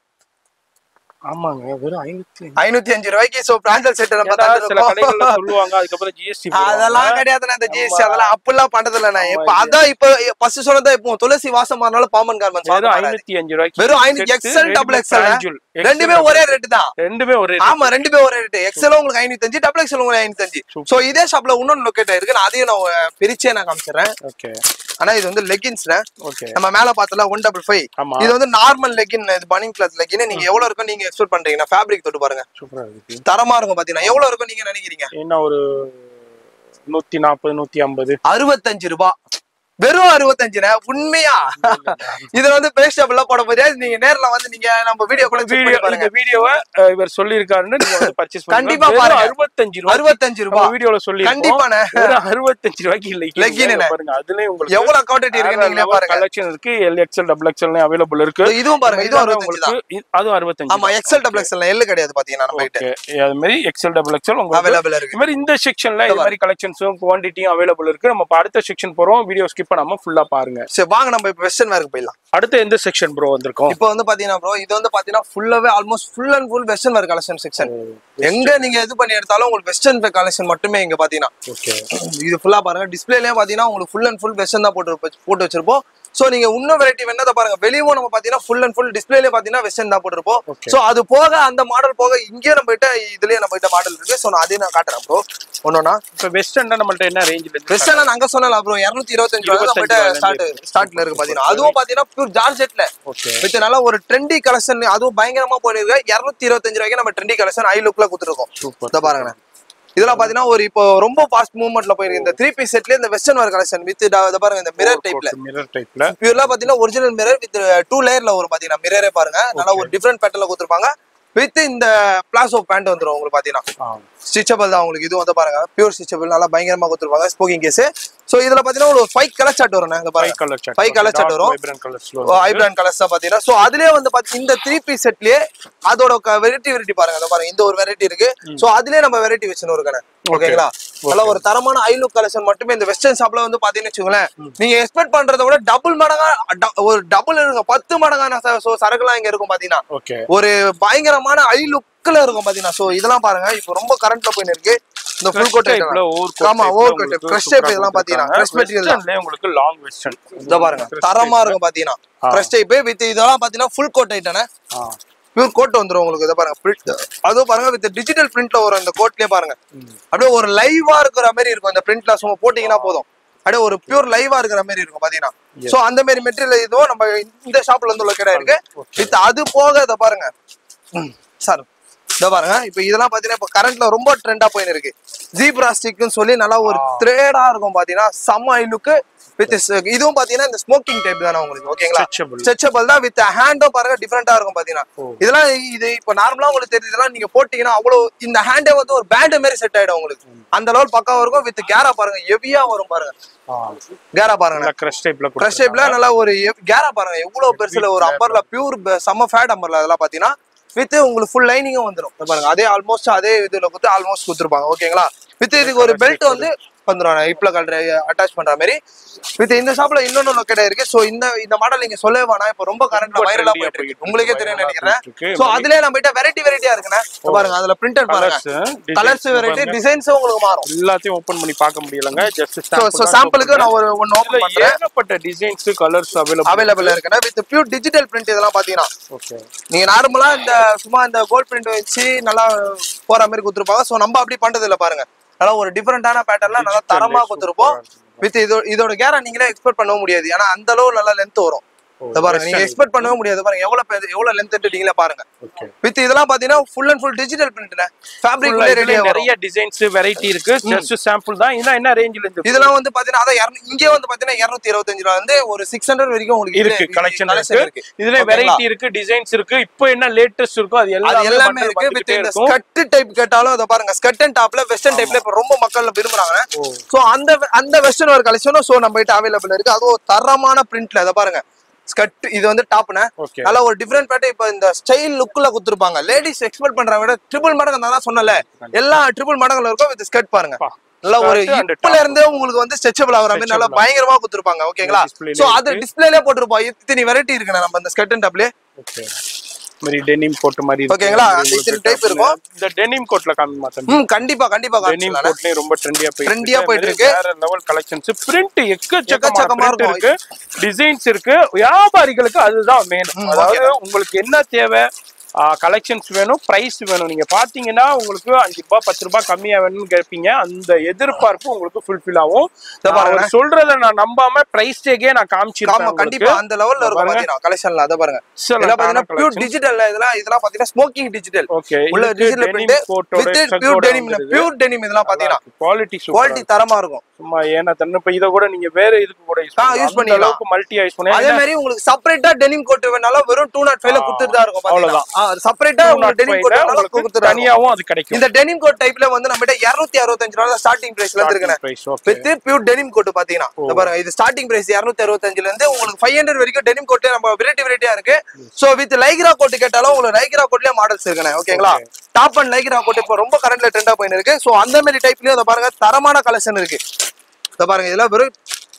ஆமாங்க வெறும் ஐநூத்தி ஐநூத்தி அஞ்சு ரூபாய்க்கு சோ பிராண்டல் செட் நம்ம ஏன்டா சில கடைகள்ல தந்துருக்கோம் சொல்லுவாங்க அதுக்கப்புறம் ஜிஎஸ்டி அதெல்லாம் கிடையாதுண்ணா இந்த ஜிஎஸ்டி அதெல்லாம் அப்படிலாம் பண்றது இல்லண்ணா ஆமா, இப்ப அதான் இப்ப ஃபர்ஸ்ட் சொன்னதா இப்போ துளசி வாசம் மாறினாலும் பாமன் வெறும் கார்மெண்ட்ஸ் ஐநூத்தி அஞ்சு ரூபாய்க்கு வெறும் ஐநூத்தி set, XL double ready-made XL Pranjul. ரெண்டுமே XL, ஒரே ரேட் தான் ரெண்டுமே ஒரே ஆமா ரெண்டுமே ஒரே ரேட் எக்ஸ்எல் உங்களுக்கு ஐநூத்தி அஞ்சு டபுள் எக்ஸ்எல் உங்களுக்கு ஐநூத்தி அஞ்சு சோ இதே ஷாப்ல இன்னொன்னு லொக்கேட் இருக்கு நான் அதையும் நான் அஹ், பிரிச்சே நான் காமிச்சிடுறேன் ஓகே ஆனா இது வந்து லெகின்ஸ்ல ஓகே நம்ம மேல பார்த்தல ஒன் டபுள் ஃபைவ் ஆமா இது வந்து நார்மல் லெகின் இது பனிங் கிளாத் லெகின் நீங்க எவ்வளவு இருக்கும் நீங்க எக்ஸ்பெக்ட் பண்றீங்கன்னா ஃபேப்ரிக் தொட்டு பாருங்க சூப்பரா இருக்கு தரமா இருக்கும் பாத்தீங்கன்னா எவ்வளவு இருக்கும் நீங்க நினைக்கிறீங்க என்ன ஒரு நூத்தி நாற்பது நூத்தி ஐம்பது அறுபத்தஞ்சு ரூபாய் வெறும் அறுபத்தஞ்சுல உண்மையா இது வந்து பேஸ்டபிளா போட முடியாது நீங்க நேர்ல வந்து நீங்க நம்ம வீடியோ கூட check பண்ணி வீடியோ பாருங்க இந்த வீடியோவை இவர் சொல்லியிருக்காருன்னு நீங்க வந்து பர்ச்சேஸ் கண்டிப்பா வெறும் பாருங்க. அறுபத்தஞ்சு ரூபாய் அறுபத்தஞ்சு ரூபாய் வீடியோல சொல்லி கண்டிப்பாண்ணே வெறும் அறுபத்தஞ்சு ரூபாய்க்கு இல்லை Legging என்ன? பாருங்க அதுலயும் உங்களுக்கு எவ்வளவு குவான்டிட்டி இருக்கு நீங்களே பாருங்க கலெக்ஷன் இருக்கு L XL double XL available இருக்கு இது- இதுவும் பாருங்க இதுவும் அறுபத்தஞ்சு தான் உங்களுக்கு இ- அதுவும் அறுபத்தஞ்சு ஆமா எக்ஸல் டபுள் எக்ஸல் எல்லு கிடையாது பாத்தீங்கன்னா நம்ம கிட்ட ஓகே அது மாதிரி எக்ஸ்எல் டபுள் எக்ஸ்எல் உங்களுக்கு அவைலபிள் இது இருக்கு மாதிரி இந்த செக்ஷன்ல இது மாதிரி கலெக்ஷன்ஸும் குவான்டிட்டியும் அவைலபிள் இருக்கு நம்ம இப்ப அடுத்த செக்ஷன் போறோம் வீடியோ ஸ்கிப் பண்ணாம ஃபுல்லா பாருங்க சரி வாங்க நம்ம இப்ப வெஸ்டர்ன் வேருக்கு போயிடலாம் அடுத்து எந்த செக்ஷன் ப்ரோ வந்திருக்கோம் இப்போ வந்து பாத்தீங்கன்னா ப்ரோ இது வந்து பாத்தீங்கன்னா ஃபுல்லாவே almost full and full western wear collection section எங்க நீங்க இது பண்ணி எடுத்தாலும் உங்களுக்கு வெஸ்டர்ன் வேர் கலெக்ஷன் மட்டுமே இங்க பாத்தீங்கன்னா ஓகே இது ஃபுல்லா பாருங்க டிஸ்பிளேலயே பாத்தீங்கன்னா உங்களுக்கு ஃபுல் அண்ட் ஃபுல் வெஸ்டர்ன் தான் போட்டு வச்சு- போட்டு வச்சிருப்போம் சோ நீங்க இன்னும் வெரைட்டி வேணா பாருங்க வெளியவும் நம்ம பாத்தீங்கன்னா ஃபுல் அண்ட் ஃபுல் டிஸ்பிளேல பாத்தீங்கன்னா வெஸ்டர்ன் தான் போட்டிருப்போம் Okay. சோ அது போக அந்த மாடல் போக இங்கே நம்ம கிட்ட இதுலயே நம்ம கிட்ட மாடல் இருக்கு சோ நான் அதையும் நான் காட்டுறேன் ப்ரோ ஒன்னொன்னா இப்ப வெஸ்டர்ன் நம்மள்ட்ட என்ன ரேஞ்சில இருக்கு வெஸ்டர்ன் நான் அங்க சொன்னல ப்ரோ இருநூத்தி இருபத்தஞ்சு ரூபா நம்ம கிட்ட ஸ்டார்ட் ஸ்டார்ட்ல இருக்கு பாத்தீங்கன்னா அதுவும் பாத்தீங்கன்னா பியூர் ஜார்ஜெட்ல ஓகே வித் நல்ல ஒரு ட்ரெண்டி கலெக்ஷன் அதுவும் பயங்கரமா போயிருக்கு இருநூத்தி இருபத்தஞ்சு ரூபாய்க்கு நம்ம ட்ரெண்டி கலெக்ஷன் ஐ லுக்ல கொடுத்துருக்கோம் சூப்பர் இதை பாருங்கண்ணே இதெல்லாம் பாத்தீங்கன்னா ஒரு இப்போ ரொம்ப ஃபாஸ்ட் மூவ்மெண்ட்ல போயிருக்கு இந்த த்ரீ பீஸ் செட்ல இந்த வெஸ்டர்ன் வேர் கலெக்ஷன் வித் இதை பாருங்க இந்த மிரர் டைப்ல மிரர் டைப்ல பியூர்லாம் பாத்தீங்கன்னா ஒரிஜினல் மிரர் வித் டூ லேயர்ல வரும் பாத்தீங்கன்னா மிரரே பாருங்க நல்லா ஒரு டிஃப்ரெண்ட் பேட்டர்ல கொடுத்துருப்பாங்க வித் இந்த பிளாசோ பேண்ட் வந்துரும் உங்களுக்கு பாத்தீங்கன்னா ஸ்டிச்சபிள் தான் உங்களுக்கு இது வந்து பாருங்க பியூர் ஸ்டிச்சபிள் நல்லா பயங்கரமா கொடுத்துருப்பாங்க ஸ்போக்கிங் கேஸ் சோ இதுல பாத்தீங்கன்னா ஒரு ஃபைவ் கலர் சார்ட் வரும் இந்த ஃபைவ் பாருங்க colour chart Five colour chart வரும். வைப்ரன்ட் கலர்ஸ்ல ஐப்ரான் கலர்ஸ் தான் பாத்தீங்கன்னா சோ அதுலயே வந்து பாத்தி இந்த த்ரீ பீஸ் செட்லயே அதோட வெரைட்டி வெரைட்டி பாருங்க அதை பாருங்க இந்த ஒரு வெரைட்டி இருக்கு சோ அதுலயே நம்ம வெரைட்டி வச்சுன்னு இருக்கேன் ஓகேங்களா நல்ல ஒரு தரமான ஐ லுக் கலெக்ஷன் மட்டுமே இந்த வெஸ்டர்ன் ஷாப்ல வந்து பாத்தீங்கன்னு வச்சுக்கோங்களேன் நீங்க எக்ஸ்பெக்ட் பண்றதை விட டபுள் மடங்கா ட- ஒரு டபுள் இருக்கும் பத்து மடங்கான ச- so சரக்குலாம் இங்க இருக்கும் பாத்தீங்கன்னா ஓகே ஒரு பயங்கரமான ஐ லுக்ல இருக்கும் பாத்தீங்கன்னா சோ இதெல்லாம் பாருங்க இப்போ ரொம்ப கரண்ட்ல போயின்னு இருக்கு இந்த ஃபுல் கோட் டைப்ல ஓவர் ஆமா, overcoat, fresh type இதெல்லாம் பாத்தீங்கன்னா, fresh material தான். உங்களுக்கு லாங் வெஸ்டர்ன் இத பாருங்க தரமா இருக்கும் பாத்தீங்கன்னா ஃப்ரெஷ் டைப் வித் இதெல்லாம் பாத்தீங்கன்னா ஃபுல் கோட் ஐட்டானே பியூர் கோட் வந்துரும் உங்களுக்கு இதை பாருங்க print. அதுவும் பாருங்க வித் டிஜிட்டல் பிரிண்ட்ல வரும் இந்த கோட்லயே பாருங்க அப்படியே ஒரு லைவா இருக்கிற மாதிரி இருக்கும் இந்த பிரிண்ட்ல சும்மா போட்டீங்கன்னா போதும் அப்படியே ஒரு பியூர் லைவா இருக்கிற மாதிரி இருக்கும் பாத்தீங்கன்னா சோ அந்த மாதிரி மெட்டீரியல் இதுவும் நம்ம இந்த ஷாப்ல இருந்து உள்ள கடை இருக்கு வித் அது போக இதை பாருங்க சார் இத பாருங்க இப்ப இதெல்லாம் பாத்தீங்கன்னா இப்ப கரண்ட்ல ரொம்ப ட்ரெண்டா போயின்னு இருக்கு ஜீப்ரா ஸ்டிக்னு சொல்லி நல்லா ஒரு த்ரேடா இருக்கும் பாத்தீங்கன்னா செம்ம லுக்கு வித் இதுவும் பாத்தீங்கன்னா இந்த ஸ்மோக்கிங் டைப் தானே உங்களுக்கு ஓகேங்களா Stretchable. ஸ்ட்ரெச்சபிள் தான் வித் ஹேண்டும் பாருங்க டிஃப்ரெண்டா இருக்கும் பாத்தீங்கன்னா இதெல்லாம் இது இப்ப நார்மலா உங்களுக்கு தெரியுது இதெல்லாம் நீங்க போட்டீங்கன்னா அவ்வளவு இந்த ஹேண்டே வந்து ஒரு பேண்ட் மாதிரி செட் ஆயிடும் உங்களுக்கு அந்த லெவல் பக்காவா இருக்கும் வித் கேரா பாருங்க ஹெவியா வரும் பாருங்க கேரா பாருங்க கிரஷ் டைப்ல கிரஷ் டைப்ல நல்லா ஒரு கேரா பாருங்க எவ்வளவு பெருசுல ஒரு அம்பர்ல பியூர் செம்ம ஃபேட் அம்பர்ல அதெல்லாம் பாத்தீங்கன்னா வித் உங்களுக்கு ஃபுல் லைனிங்கும் வந்துடும் இத பாருங்க அதே ஆல்மோஸ்ட் அதே இதுல கொடுத்து ஆல்மோஸ்ட் கொடுத்துருப்பாங்க ஓகேங்களா வித் இதுக்கு ஒரு பெல்ட் வந்து வந்துடும் இப்பல கல்ற அட்டாச் பண்ற மாதிரி வித் இந்த ஷாப்ல இன்னொன்னு லொக்கேட் இருக்கு சோ இந்த இந்த மாடல் நீங்க சொல்லவே வேணாம் இப்போ ரொம்ப கரண்ட்ல ரொம்ப வைரலா trendy-ஆ போயிட்டு இருக்கு போயிட்டு உங்களுக்கே இருக்கு, தெரியும் viral-ஆ நினைக்கிறேன் போயிட்டு இருக்கு. சோ அதுலயே நம்ம கிட்ட வெரைட்டி வெரைட்டியா இருக்குண்ணே இத பாருங்க அதுல பிரிண்டட் பாருங்க Colours, கலர்ஸ் designs வெரைட்டி பாருங்க. டிசைன்ஸும் உங்களுக்கு மாறும் எல்லாத்தையும் ஓபன் பண்ணி பார்க்க முடியலங்க ஜஸ்ட் சோ சோ சாம்பிளுக்கு நான் ஒரு ஒன்னு ஓபன் பண்றேன் ஏகப்பட்ட டிசைன்ஸ் கலர்ஸ் அவைலபிள் அவைலபிள் இருக்குண்ணே வித் பியூர் டிஜிட்டல் பிரிண்ட் இதெல்லாம் பாத்தீங்கன்னா ஓகே நீங்க நார்மலா இந்த சும்மா இந்த கோல்ட் பிரிண்ட் வச்சு நல்லா போற மாதிரி கொடுத்துருப்பாங்க சோ நம்ம அப்படி பண்றது இல்ல பாருங்க நல்லா ஒரு டிஃபரெண்டான பேட்டர்ன்ல நல்லா Digital தரமா super கொடுத்துருப்போம் ஆ இருக்கு. வித் இதோ இதோட கேரை நீங்களே எக்ஸ்பெக்ட் பண்ணவும் முடியாது ஏன்னா அந்த அளவு நல்லா லென்த் வரும் இத பாருங்க நீங்க எக்ஸ்பெக்ட் பண்ணவே முடியாது பாருங்க எவ்வளவு பெ- எவ்வளவு லென்த் நீங்களே பாருங்க ஓகே வித் இதெல்லாம் பாத்தீங்கன்னா ஃபுல் அண்ட் ஃபுல் டிஜிட்டல் பிரிண்ட்ல ஃபேப்ரிக் ரெடி நிறைய டிசைன்ஸ் வெரைட்டி இருக்கு ஜஸ்ட் சாம்பிள் தான் இதெல்லாம் என்ன ரேஞ்சில இருந்து இதெல்லாம் வந்து பாத்தீங்கன்னா அதான் இருநூ- இங்கே வந்து பாத்தீங்கன்னா இருநூத்தி இருபத்தஞ்சு ரூபா வந்து ஒரு சிக்ஸ் ஹண்ட்ரட் வரைக்கும் உங்களுக்கு இருக்கு இதுல- கலெக்ஷன் collection இருக்கு இதுல ஓகேங்களா? வெரைட்டி இருக்கு டிசைன்ஸ் இருக்கு இப்போ என்ன லேட்டஸ்ட் இருக்கோ அது அது எல்லாமே எல்லாமே bundle இருக்கு வித் வந்துகிட்டே இந்த இருக்கும் ஸ்கட் டைப் கேட்டாலும் அதை பாருங்க ஸ்கட் அண்ட் டாப்ல வெஸ்டர்ன் டைப்ல இப்ப ரொம்ப மக்கள் விரும்புறாங்க சோ அந்த அந்த வெஸ்டர்ன் வேர் கலெக்ஷனும் சோ நம்ம கிட்ட அவைலபிள் இருக்கு அதுவும் தரமான பிரிண்ட்ல அதை பாருங்க ஸ்கட் இது வந்து டாப்னு ஓகே நல்ல ஒரு டிஃப்ரெண்ட் பேட்டர் இப்ப இந்த ஸ்டைல் லுக்ல கொடுத்துருப்பாங்க லேடிஸ் எக்ஸ்பெக்ட் பண்றத விட ட்ரிபிள் மடங்கு நான் தான் சொன்னல எல்லா ட்ரிபிள் மடங்குல இருக்கும் வித் ஸ்கட் பாருங்க பா. நல்ல ஒரு Skirt and இப்பல இருந்தே உங்களுக்கு வந்து ஸ்ட்ரெச்சபிள் ஆகுற மாதிரி நல்லா Stretchable. பயங்கரமா கொடுத்துருப்பாங்க ஓகேங்களா Display சோ ல அது டிஸ்பிளேல போட்டிருப்போம் இத்தனை வெரைட்டி இருக்குண்ணே நம்ம இந்த ஸ்கட் அண்ட் டாப்லயே ஓகே மாதிரி டெனிம் கோட் மாதிரி இருக்கு. ஓகேங்களா? உங்களுக்கு இத்தனை type இருக்கும். இந்த டெனிம் கோட்ல காமி மாத்தம் ம் கண்டிப்பா கண்டிப்பா டெனிம் காமிச்சிடலாம் கோட்லயே ரொம்ப ட்ரெண்டியா போயிட்டு Trendy ஆ இருக்கு. போயிட்டு அதே இருக்கு. வேற லெவல் கலெக்ஷன்ஸ் பிரிண்ட் எக்கச்சக்கமான எக்கச்சக்கமா print இருக்கும். இருக்கு டிசைன்ஸ் இருக்கு வியாபாரிகளுக்கு அதுதான் வேணும் அதாவது உங்களுக்கு என்ன தேவை கலெக்ஷன்ஸ் வேணும் பிரைஸ் வேணும் நீங்க பாத்தீங்கன்னா உங்களுக்கு அஞ்சு ரூபாய் பத்து ரூபாய் கம்மியா வேணும்னு கேட்பீங்க அந்த எதிர்பார்ப்பு உங்களுக்கு ஃபுல்ஃபில் ஆகும் இதை பாருங்க. அவர் சொல்றத நான் நம்பாம பிரைஸ் டேக்கே நான் ஆமா காமிச்சிருக்கேன் கண்டிப்பா அந்த லெவல்ல இருக்கும் பாருங்க. பாத்தீங்கன்னா கலெக்ஷன்ல அத பாருங்க சில இதெல்லாம் பாத்தீங்கன்னா காண பியூர் collections. டிஜிட்டல்ல இதெல்லாம் இதெல்லாம் பாத்தீங்கன்னா ஸ்மோக்கிங் டிஜிட்டல் ஓகே உள்ள digital print with pure denim pure denim இதெல்லாம் பாத்தீங்கன்னா குவாலிட்டி குவாலிட்டி தரமா இருக்கும் சும்மா ஏன்னா தன்னு இப்ப இத கூட நீங்க வேற இதுக்கு கூட யூஸ் ஆ, பண்ணலாம் use யூஸ் பண்ணிக்கலாம். அளவுக்கு மல்டியா யூஸ் அதே பண்ணலாம் மாதிரி உங்களுக்கு செப்பரேட்டா டெனிம் கோட் வேணாலும் வெறும் டூ நாட் ஃபைவ்ல கொடுத்துட்டு தான் இருக்கும் அவ்வளவுதான். பாத்தீங்கன்னா செப்பரேட்டா உங்களுக்கு டெனிம் கோட் வேணாலும் உங்களுக்கு கொடுத்துட்டு தனியாவும் அது கிடைக்கும் இந்த டெனிம் கோட் டைப்ல வந்து நம்ம கிட்ட இருநூத்தி அறுபத்தஞ்சு ரூபா ஸ்டார்டிங் பிரைஸ்ல இருந்து இருக்குண்ணே price okay with pure denim coat பாத்தீங்கன்னா இந்த பாருங்க இது ஸ்டார்டிங் பிரைஸ் 265 அறுபத்தஞ்சுல இருந்து உங்களுக்கு ஃபைவ் ஹண்ட்ரட் வரைக்கும் டெனிம் கோட் நம்ம வெரைட்டி வெரைட்டியா இருக்கு சோ வித் லைக்ரா கோட் கேட்டாலும் உங்களுக்கு லைக்ரா கோட்லயே மாடல்ஸ் இருக்குண்ணே ஓகேங்களா டாப் அண்ட் லைக்ரா கோட் இப்போ ரொம்ப கரண்ட்ல ட்ரெண்டா போயின்னு இருக்கு சோ அந்த மாதிரி டைப்லயும் அதை பாருங்க தரமான கலெக்ஷன் இருக்கு இத பாருங்க இதெல்லாம் வெறும்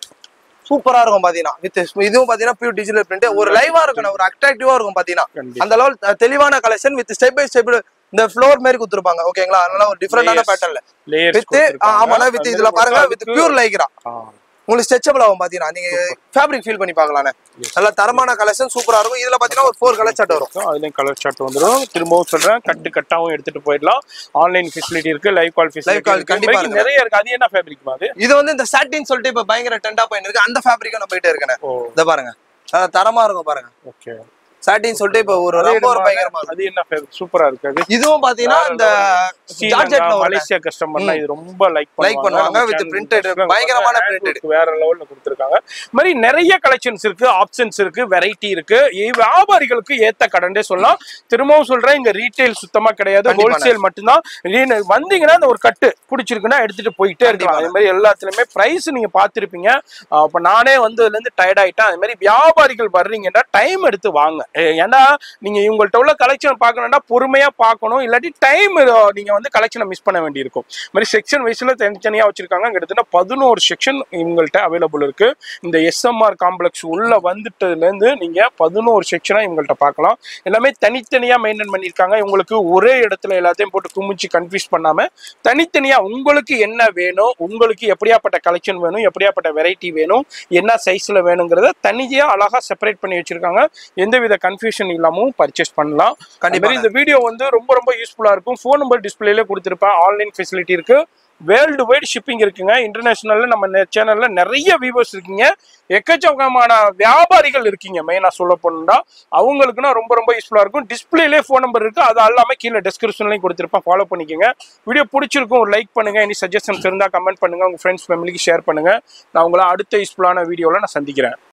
சூப்பரா இருக்கும் பாத்தீங்கன்னா வித் இதுவும் பாத்தீங்கன்னா பியூர் டிஜிட்டல் பிரிண்ட் ஒரு லைவா இருக்கும் ஒரு அட்ராக்டிவா இருக்கும் பாத்தீங்கன்னா கண்டிப்பா. அந்த லெவல் தெளிவான collection with step by step இந்த ஃப்ளோர் மாதிரி கொடுத்துருப்பாங்க ஓகேங்களா அதனால ஒரு டிஃப்ரெண்டான Layers. பேட்டர்ன்ல லேயர்ஸ் வித் ஆமாண்ணா வித் இதுல பாருங்க வித் பியூர் லைக்ரா உங்களுக்கு ஸ்ட்ரெச்சபிள் ஆகும் பாத்தீங்கன்னா நீங்க ஃபேப்ரிக் ஃபீல் பண்ணி பார்க்கலாண்ணே நல்ல தரமான கலெக்ஷன் சூப்பரா இருக்கும் இதுல பாத்தீங்கன்னா ஒரு ஃபோர் கலர் சட்டை வரும் அதுலயும் கலர் சார்ட் வந்துடும் திரும்பவும் சொல்றேன் கட்டு கட்டாவும் எடுத்துட்டு போயிடலாம் ஆன்லைன் ஃபெசிலிட்டி இருக்கு live call Live facility call இருக்கு கண்டிப்பா இந்த மாதிரி நிறைய இருக்கு அது என்ன ஃபேப்ரிக் அது இது வந்து இந்த சாட்டின் சொல்லிட்டு இப்ப பயங்கர டெண்டா போயின்னு இருக்கு அந்த ஃபேப்ரிக்கும் நம்ம கிட்ட இருக்கேன் ஓ இத பாருங்க அஹ் தரமா இருக்கும் பாருங்க ஓகே சாட்டின் சொல்லிட்டு இப்ப ஒரு ரொம்ப ஒரு பயங்கரமா இருக்கும் அது என்ன ஃபேப்ரிக் சூப்பரா இருக்கு அது இதுவும் பாத்தீங்கன்னா இந்த ஸ்ரீலங்கா, ஜார்ஜெட்ல ஒரு மலேசியா கஸ்டமர்லாம் இது ரொம்ப லைக் Like பண்ணுவாங்க with printed, பயங்கரமான printed. வேற லெவல்ல கொடுத்துருக்காங்க இந்த மாதிரி நிறைய கலெக்ஷன்ஸ் இருக்கு ஆப்ஷன்ஸ் இருக்கு வெரைட்டி இருக்கு இ- வியாபாரிகளுக்கு ஏத்த கடன்டே சொல்லலாம் திரும்பவும் சொல்றேன் இங்க ரீட்டைல் சுத்தமா கிடையாது கண்டிப்பா. ஹோல்சேல் மட்டும்தான் நீ- வந்தீங்கன்னா இந்த ஒரு கட்டு பிடிச்சிருக்குன்னா எடுத்துட்டு போயிட்டே இருக்கலாம் கண்டிப்பா. அதே மாதிரி எல்லாத்துலயுமே பிரைஸ் நீங்க பார்த்திருப்பீங்க அஹ் அப்ப நானே வந்ததுல இருந்து டயர்ட் ஆயிட்டேன் அதே மாதிரி வியாபாரிகள் வர்றீங்கன்னா டைம் எடுத்து வாங்க ஏ- ஏன்னா நீங்க இவங்கள்ட்ட உள்ள கலெக்ஷன் பார்க்கணும்னா பொறுமையா பார்க்கணும் இல்லாட்டி டைம் நீங்க வந்து கலெக்ஷனை மிஸ் பண்ண வேண்டியிருக்கும் இந்த மாதிரி செக்ஷன் வைஸ்ல தனித்தனியா வச்சிருக்காங்க கிட்டத்தட்ட பதினோரு செக்ஷன் இவங்கள்ட்ட அவைலபிள் இருக்கு இந்த எஸ்எம்ஆர் காம்ப்ளெக்ஸ் உள்ள வந்துட்டதுல இருந்து நீங்க பதினோரு செக்ஷனா இவங்கள்ட்ட பார்க்கலாம் எல்லாமே தனித்தனியா மெயின்டைன் பண்ணியிருக்காங்க உங்களுக்கு ஒரே இடத்துல எல்லாத்தையும் போட்டு குமிச்சு கன்ஃபியூஸ் பண்ணாம தனித்தனியா உங்களுக்கு என்ன வேணும் உங்களுக்கு எப்படியாப்பட்ட கலெக்ஷன் வேணும் எப்படியாப்பட்ட வெரைட்டி வேணும் என்ன சைஸ்ல வேணுங்கிறத தனியா அழகா செப்பரேட் பண்ணி வச்சிருக்காங்க எந்தவித கன்ஃபியூஷன் இல்லாம பர்ச்சேஸ் பண்ணலாம் கண்டிப்பா. அதே மாதிரி இந்த வீடியோ வந்து ரொம்ப ரொம்ப யூஸ்ஃபுல்லா இருக்கும் ஃபோன் நம்பர் டிஸ்பிளேல கொடுத்துருப்பேன் ஆன்லைன் ஃபெசிலிட்டி இருக்கு வேர்ல்டு வைட் ஷிப்பிங் இருக்குங்க இன்டர்நேஷனல்ல நம்ம சேனல்ல நிறைய வியூவர்ஸ் இருக்கீங்க எக்கச்சக்கமான வியாபாரிகள் இருக்கீங்க மெயினா சொல்ல போனா அவங்களுக்குன்னா ரொம்ப ரொம்ப யூஸ்ஃபுல்லா இருக்கும் டிஸ்பிளேலே ஃபோன் நம்பர் இருக்கு அது எல்லாமே கீழே டிஸ்கிரிப்ஷன்லையும் கொடுத்துருப்பேன் ஃபாலோ பண்ணிக்கோங்க வீடியோ பிடிச்சிருக்கும் ஒரு லைக் பண்ணுங்க இனி சஜஷன்ஸ் இருந்தா கமெண்ட் பண்ணுங்க உங்க ஃப்ரெண்ட்ஸ் ஃபேமிலிக்கு ஷேர் பண்ணுங்க நான் உங்களை அடுத்த யூஸ்ஃபுல்லான வீடியோல நான் சந்திக்கிறேன்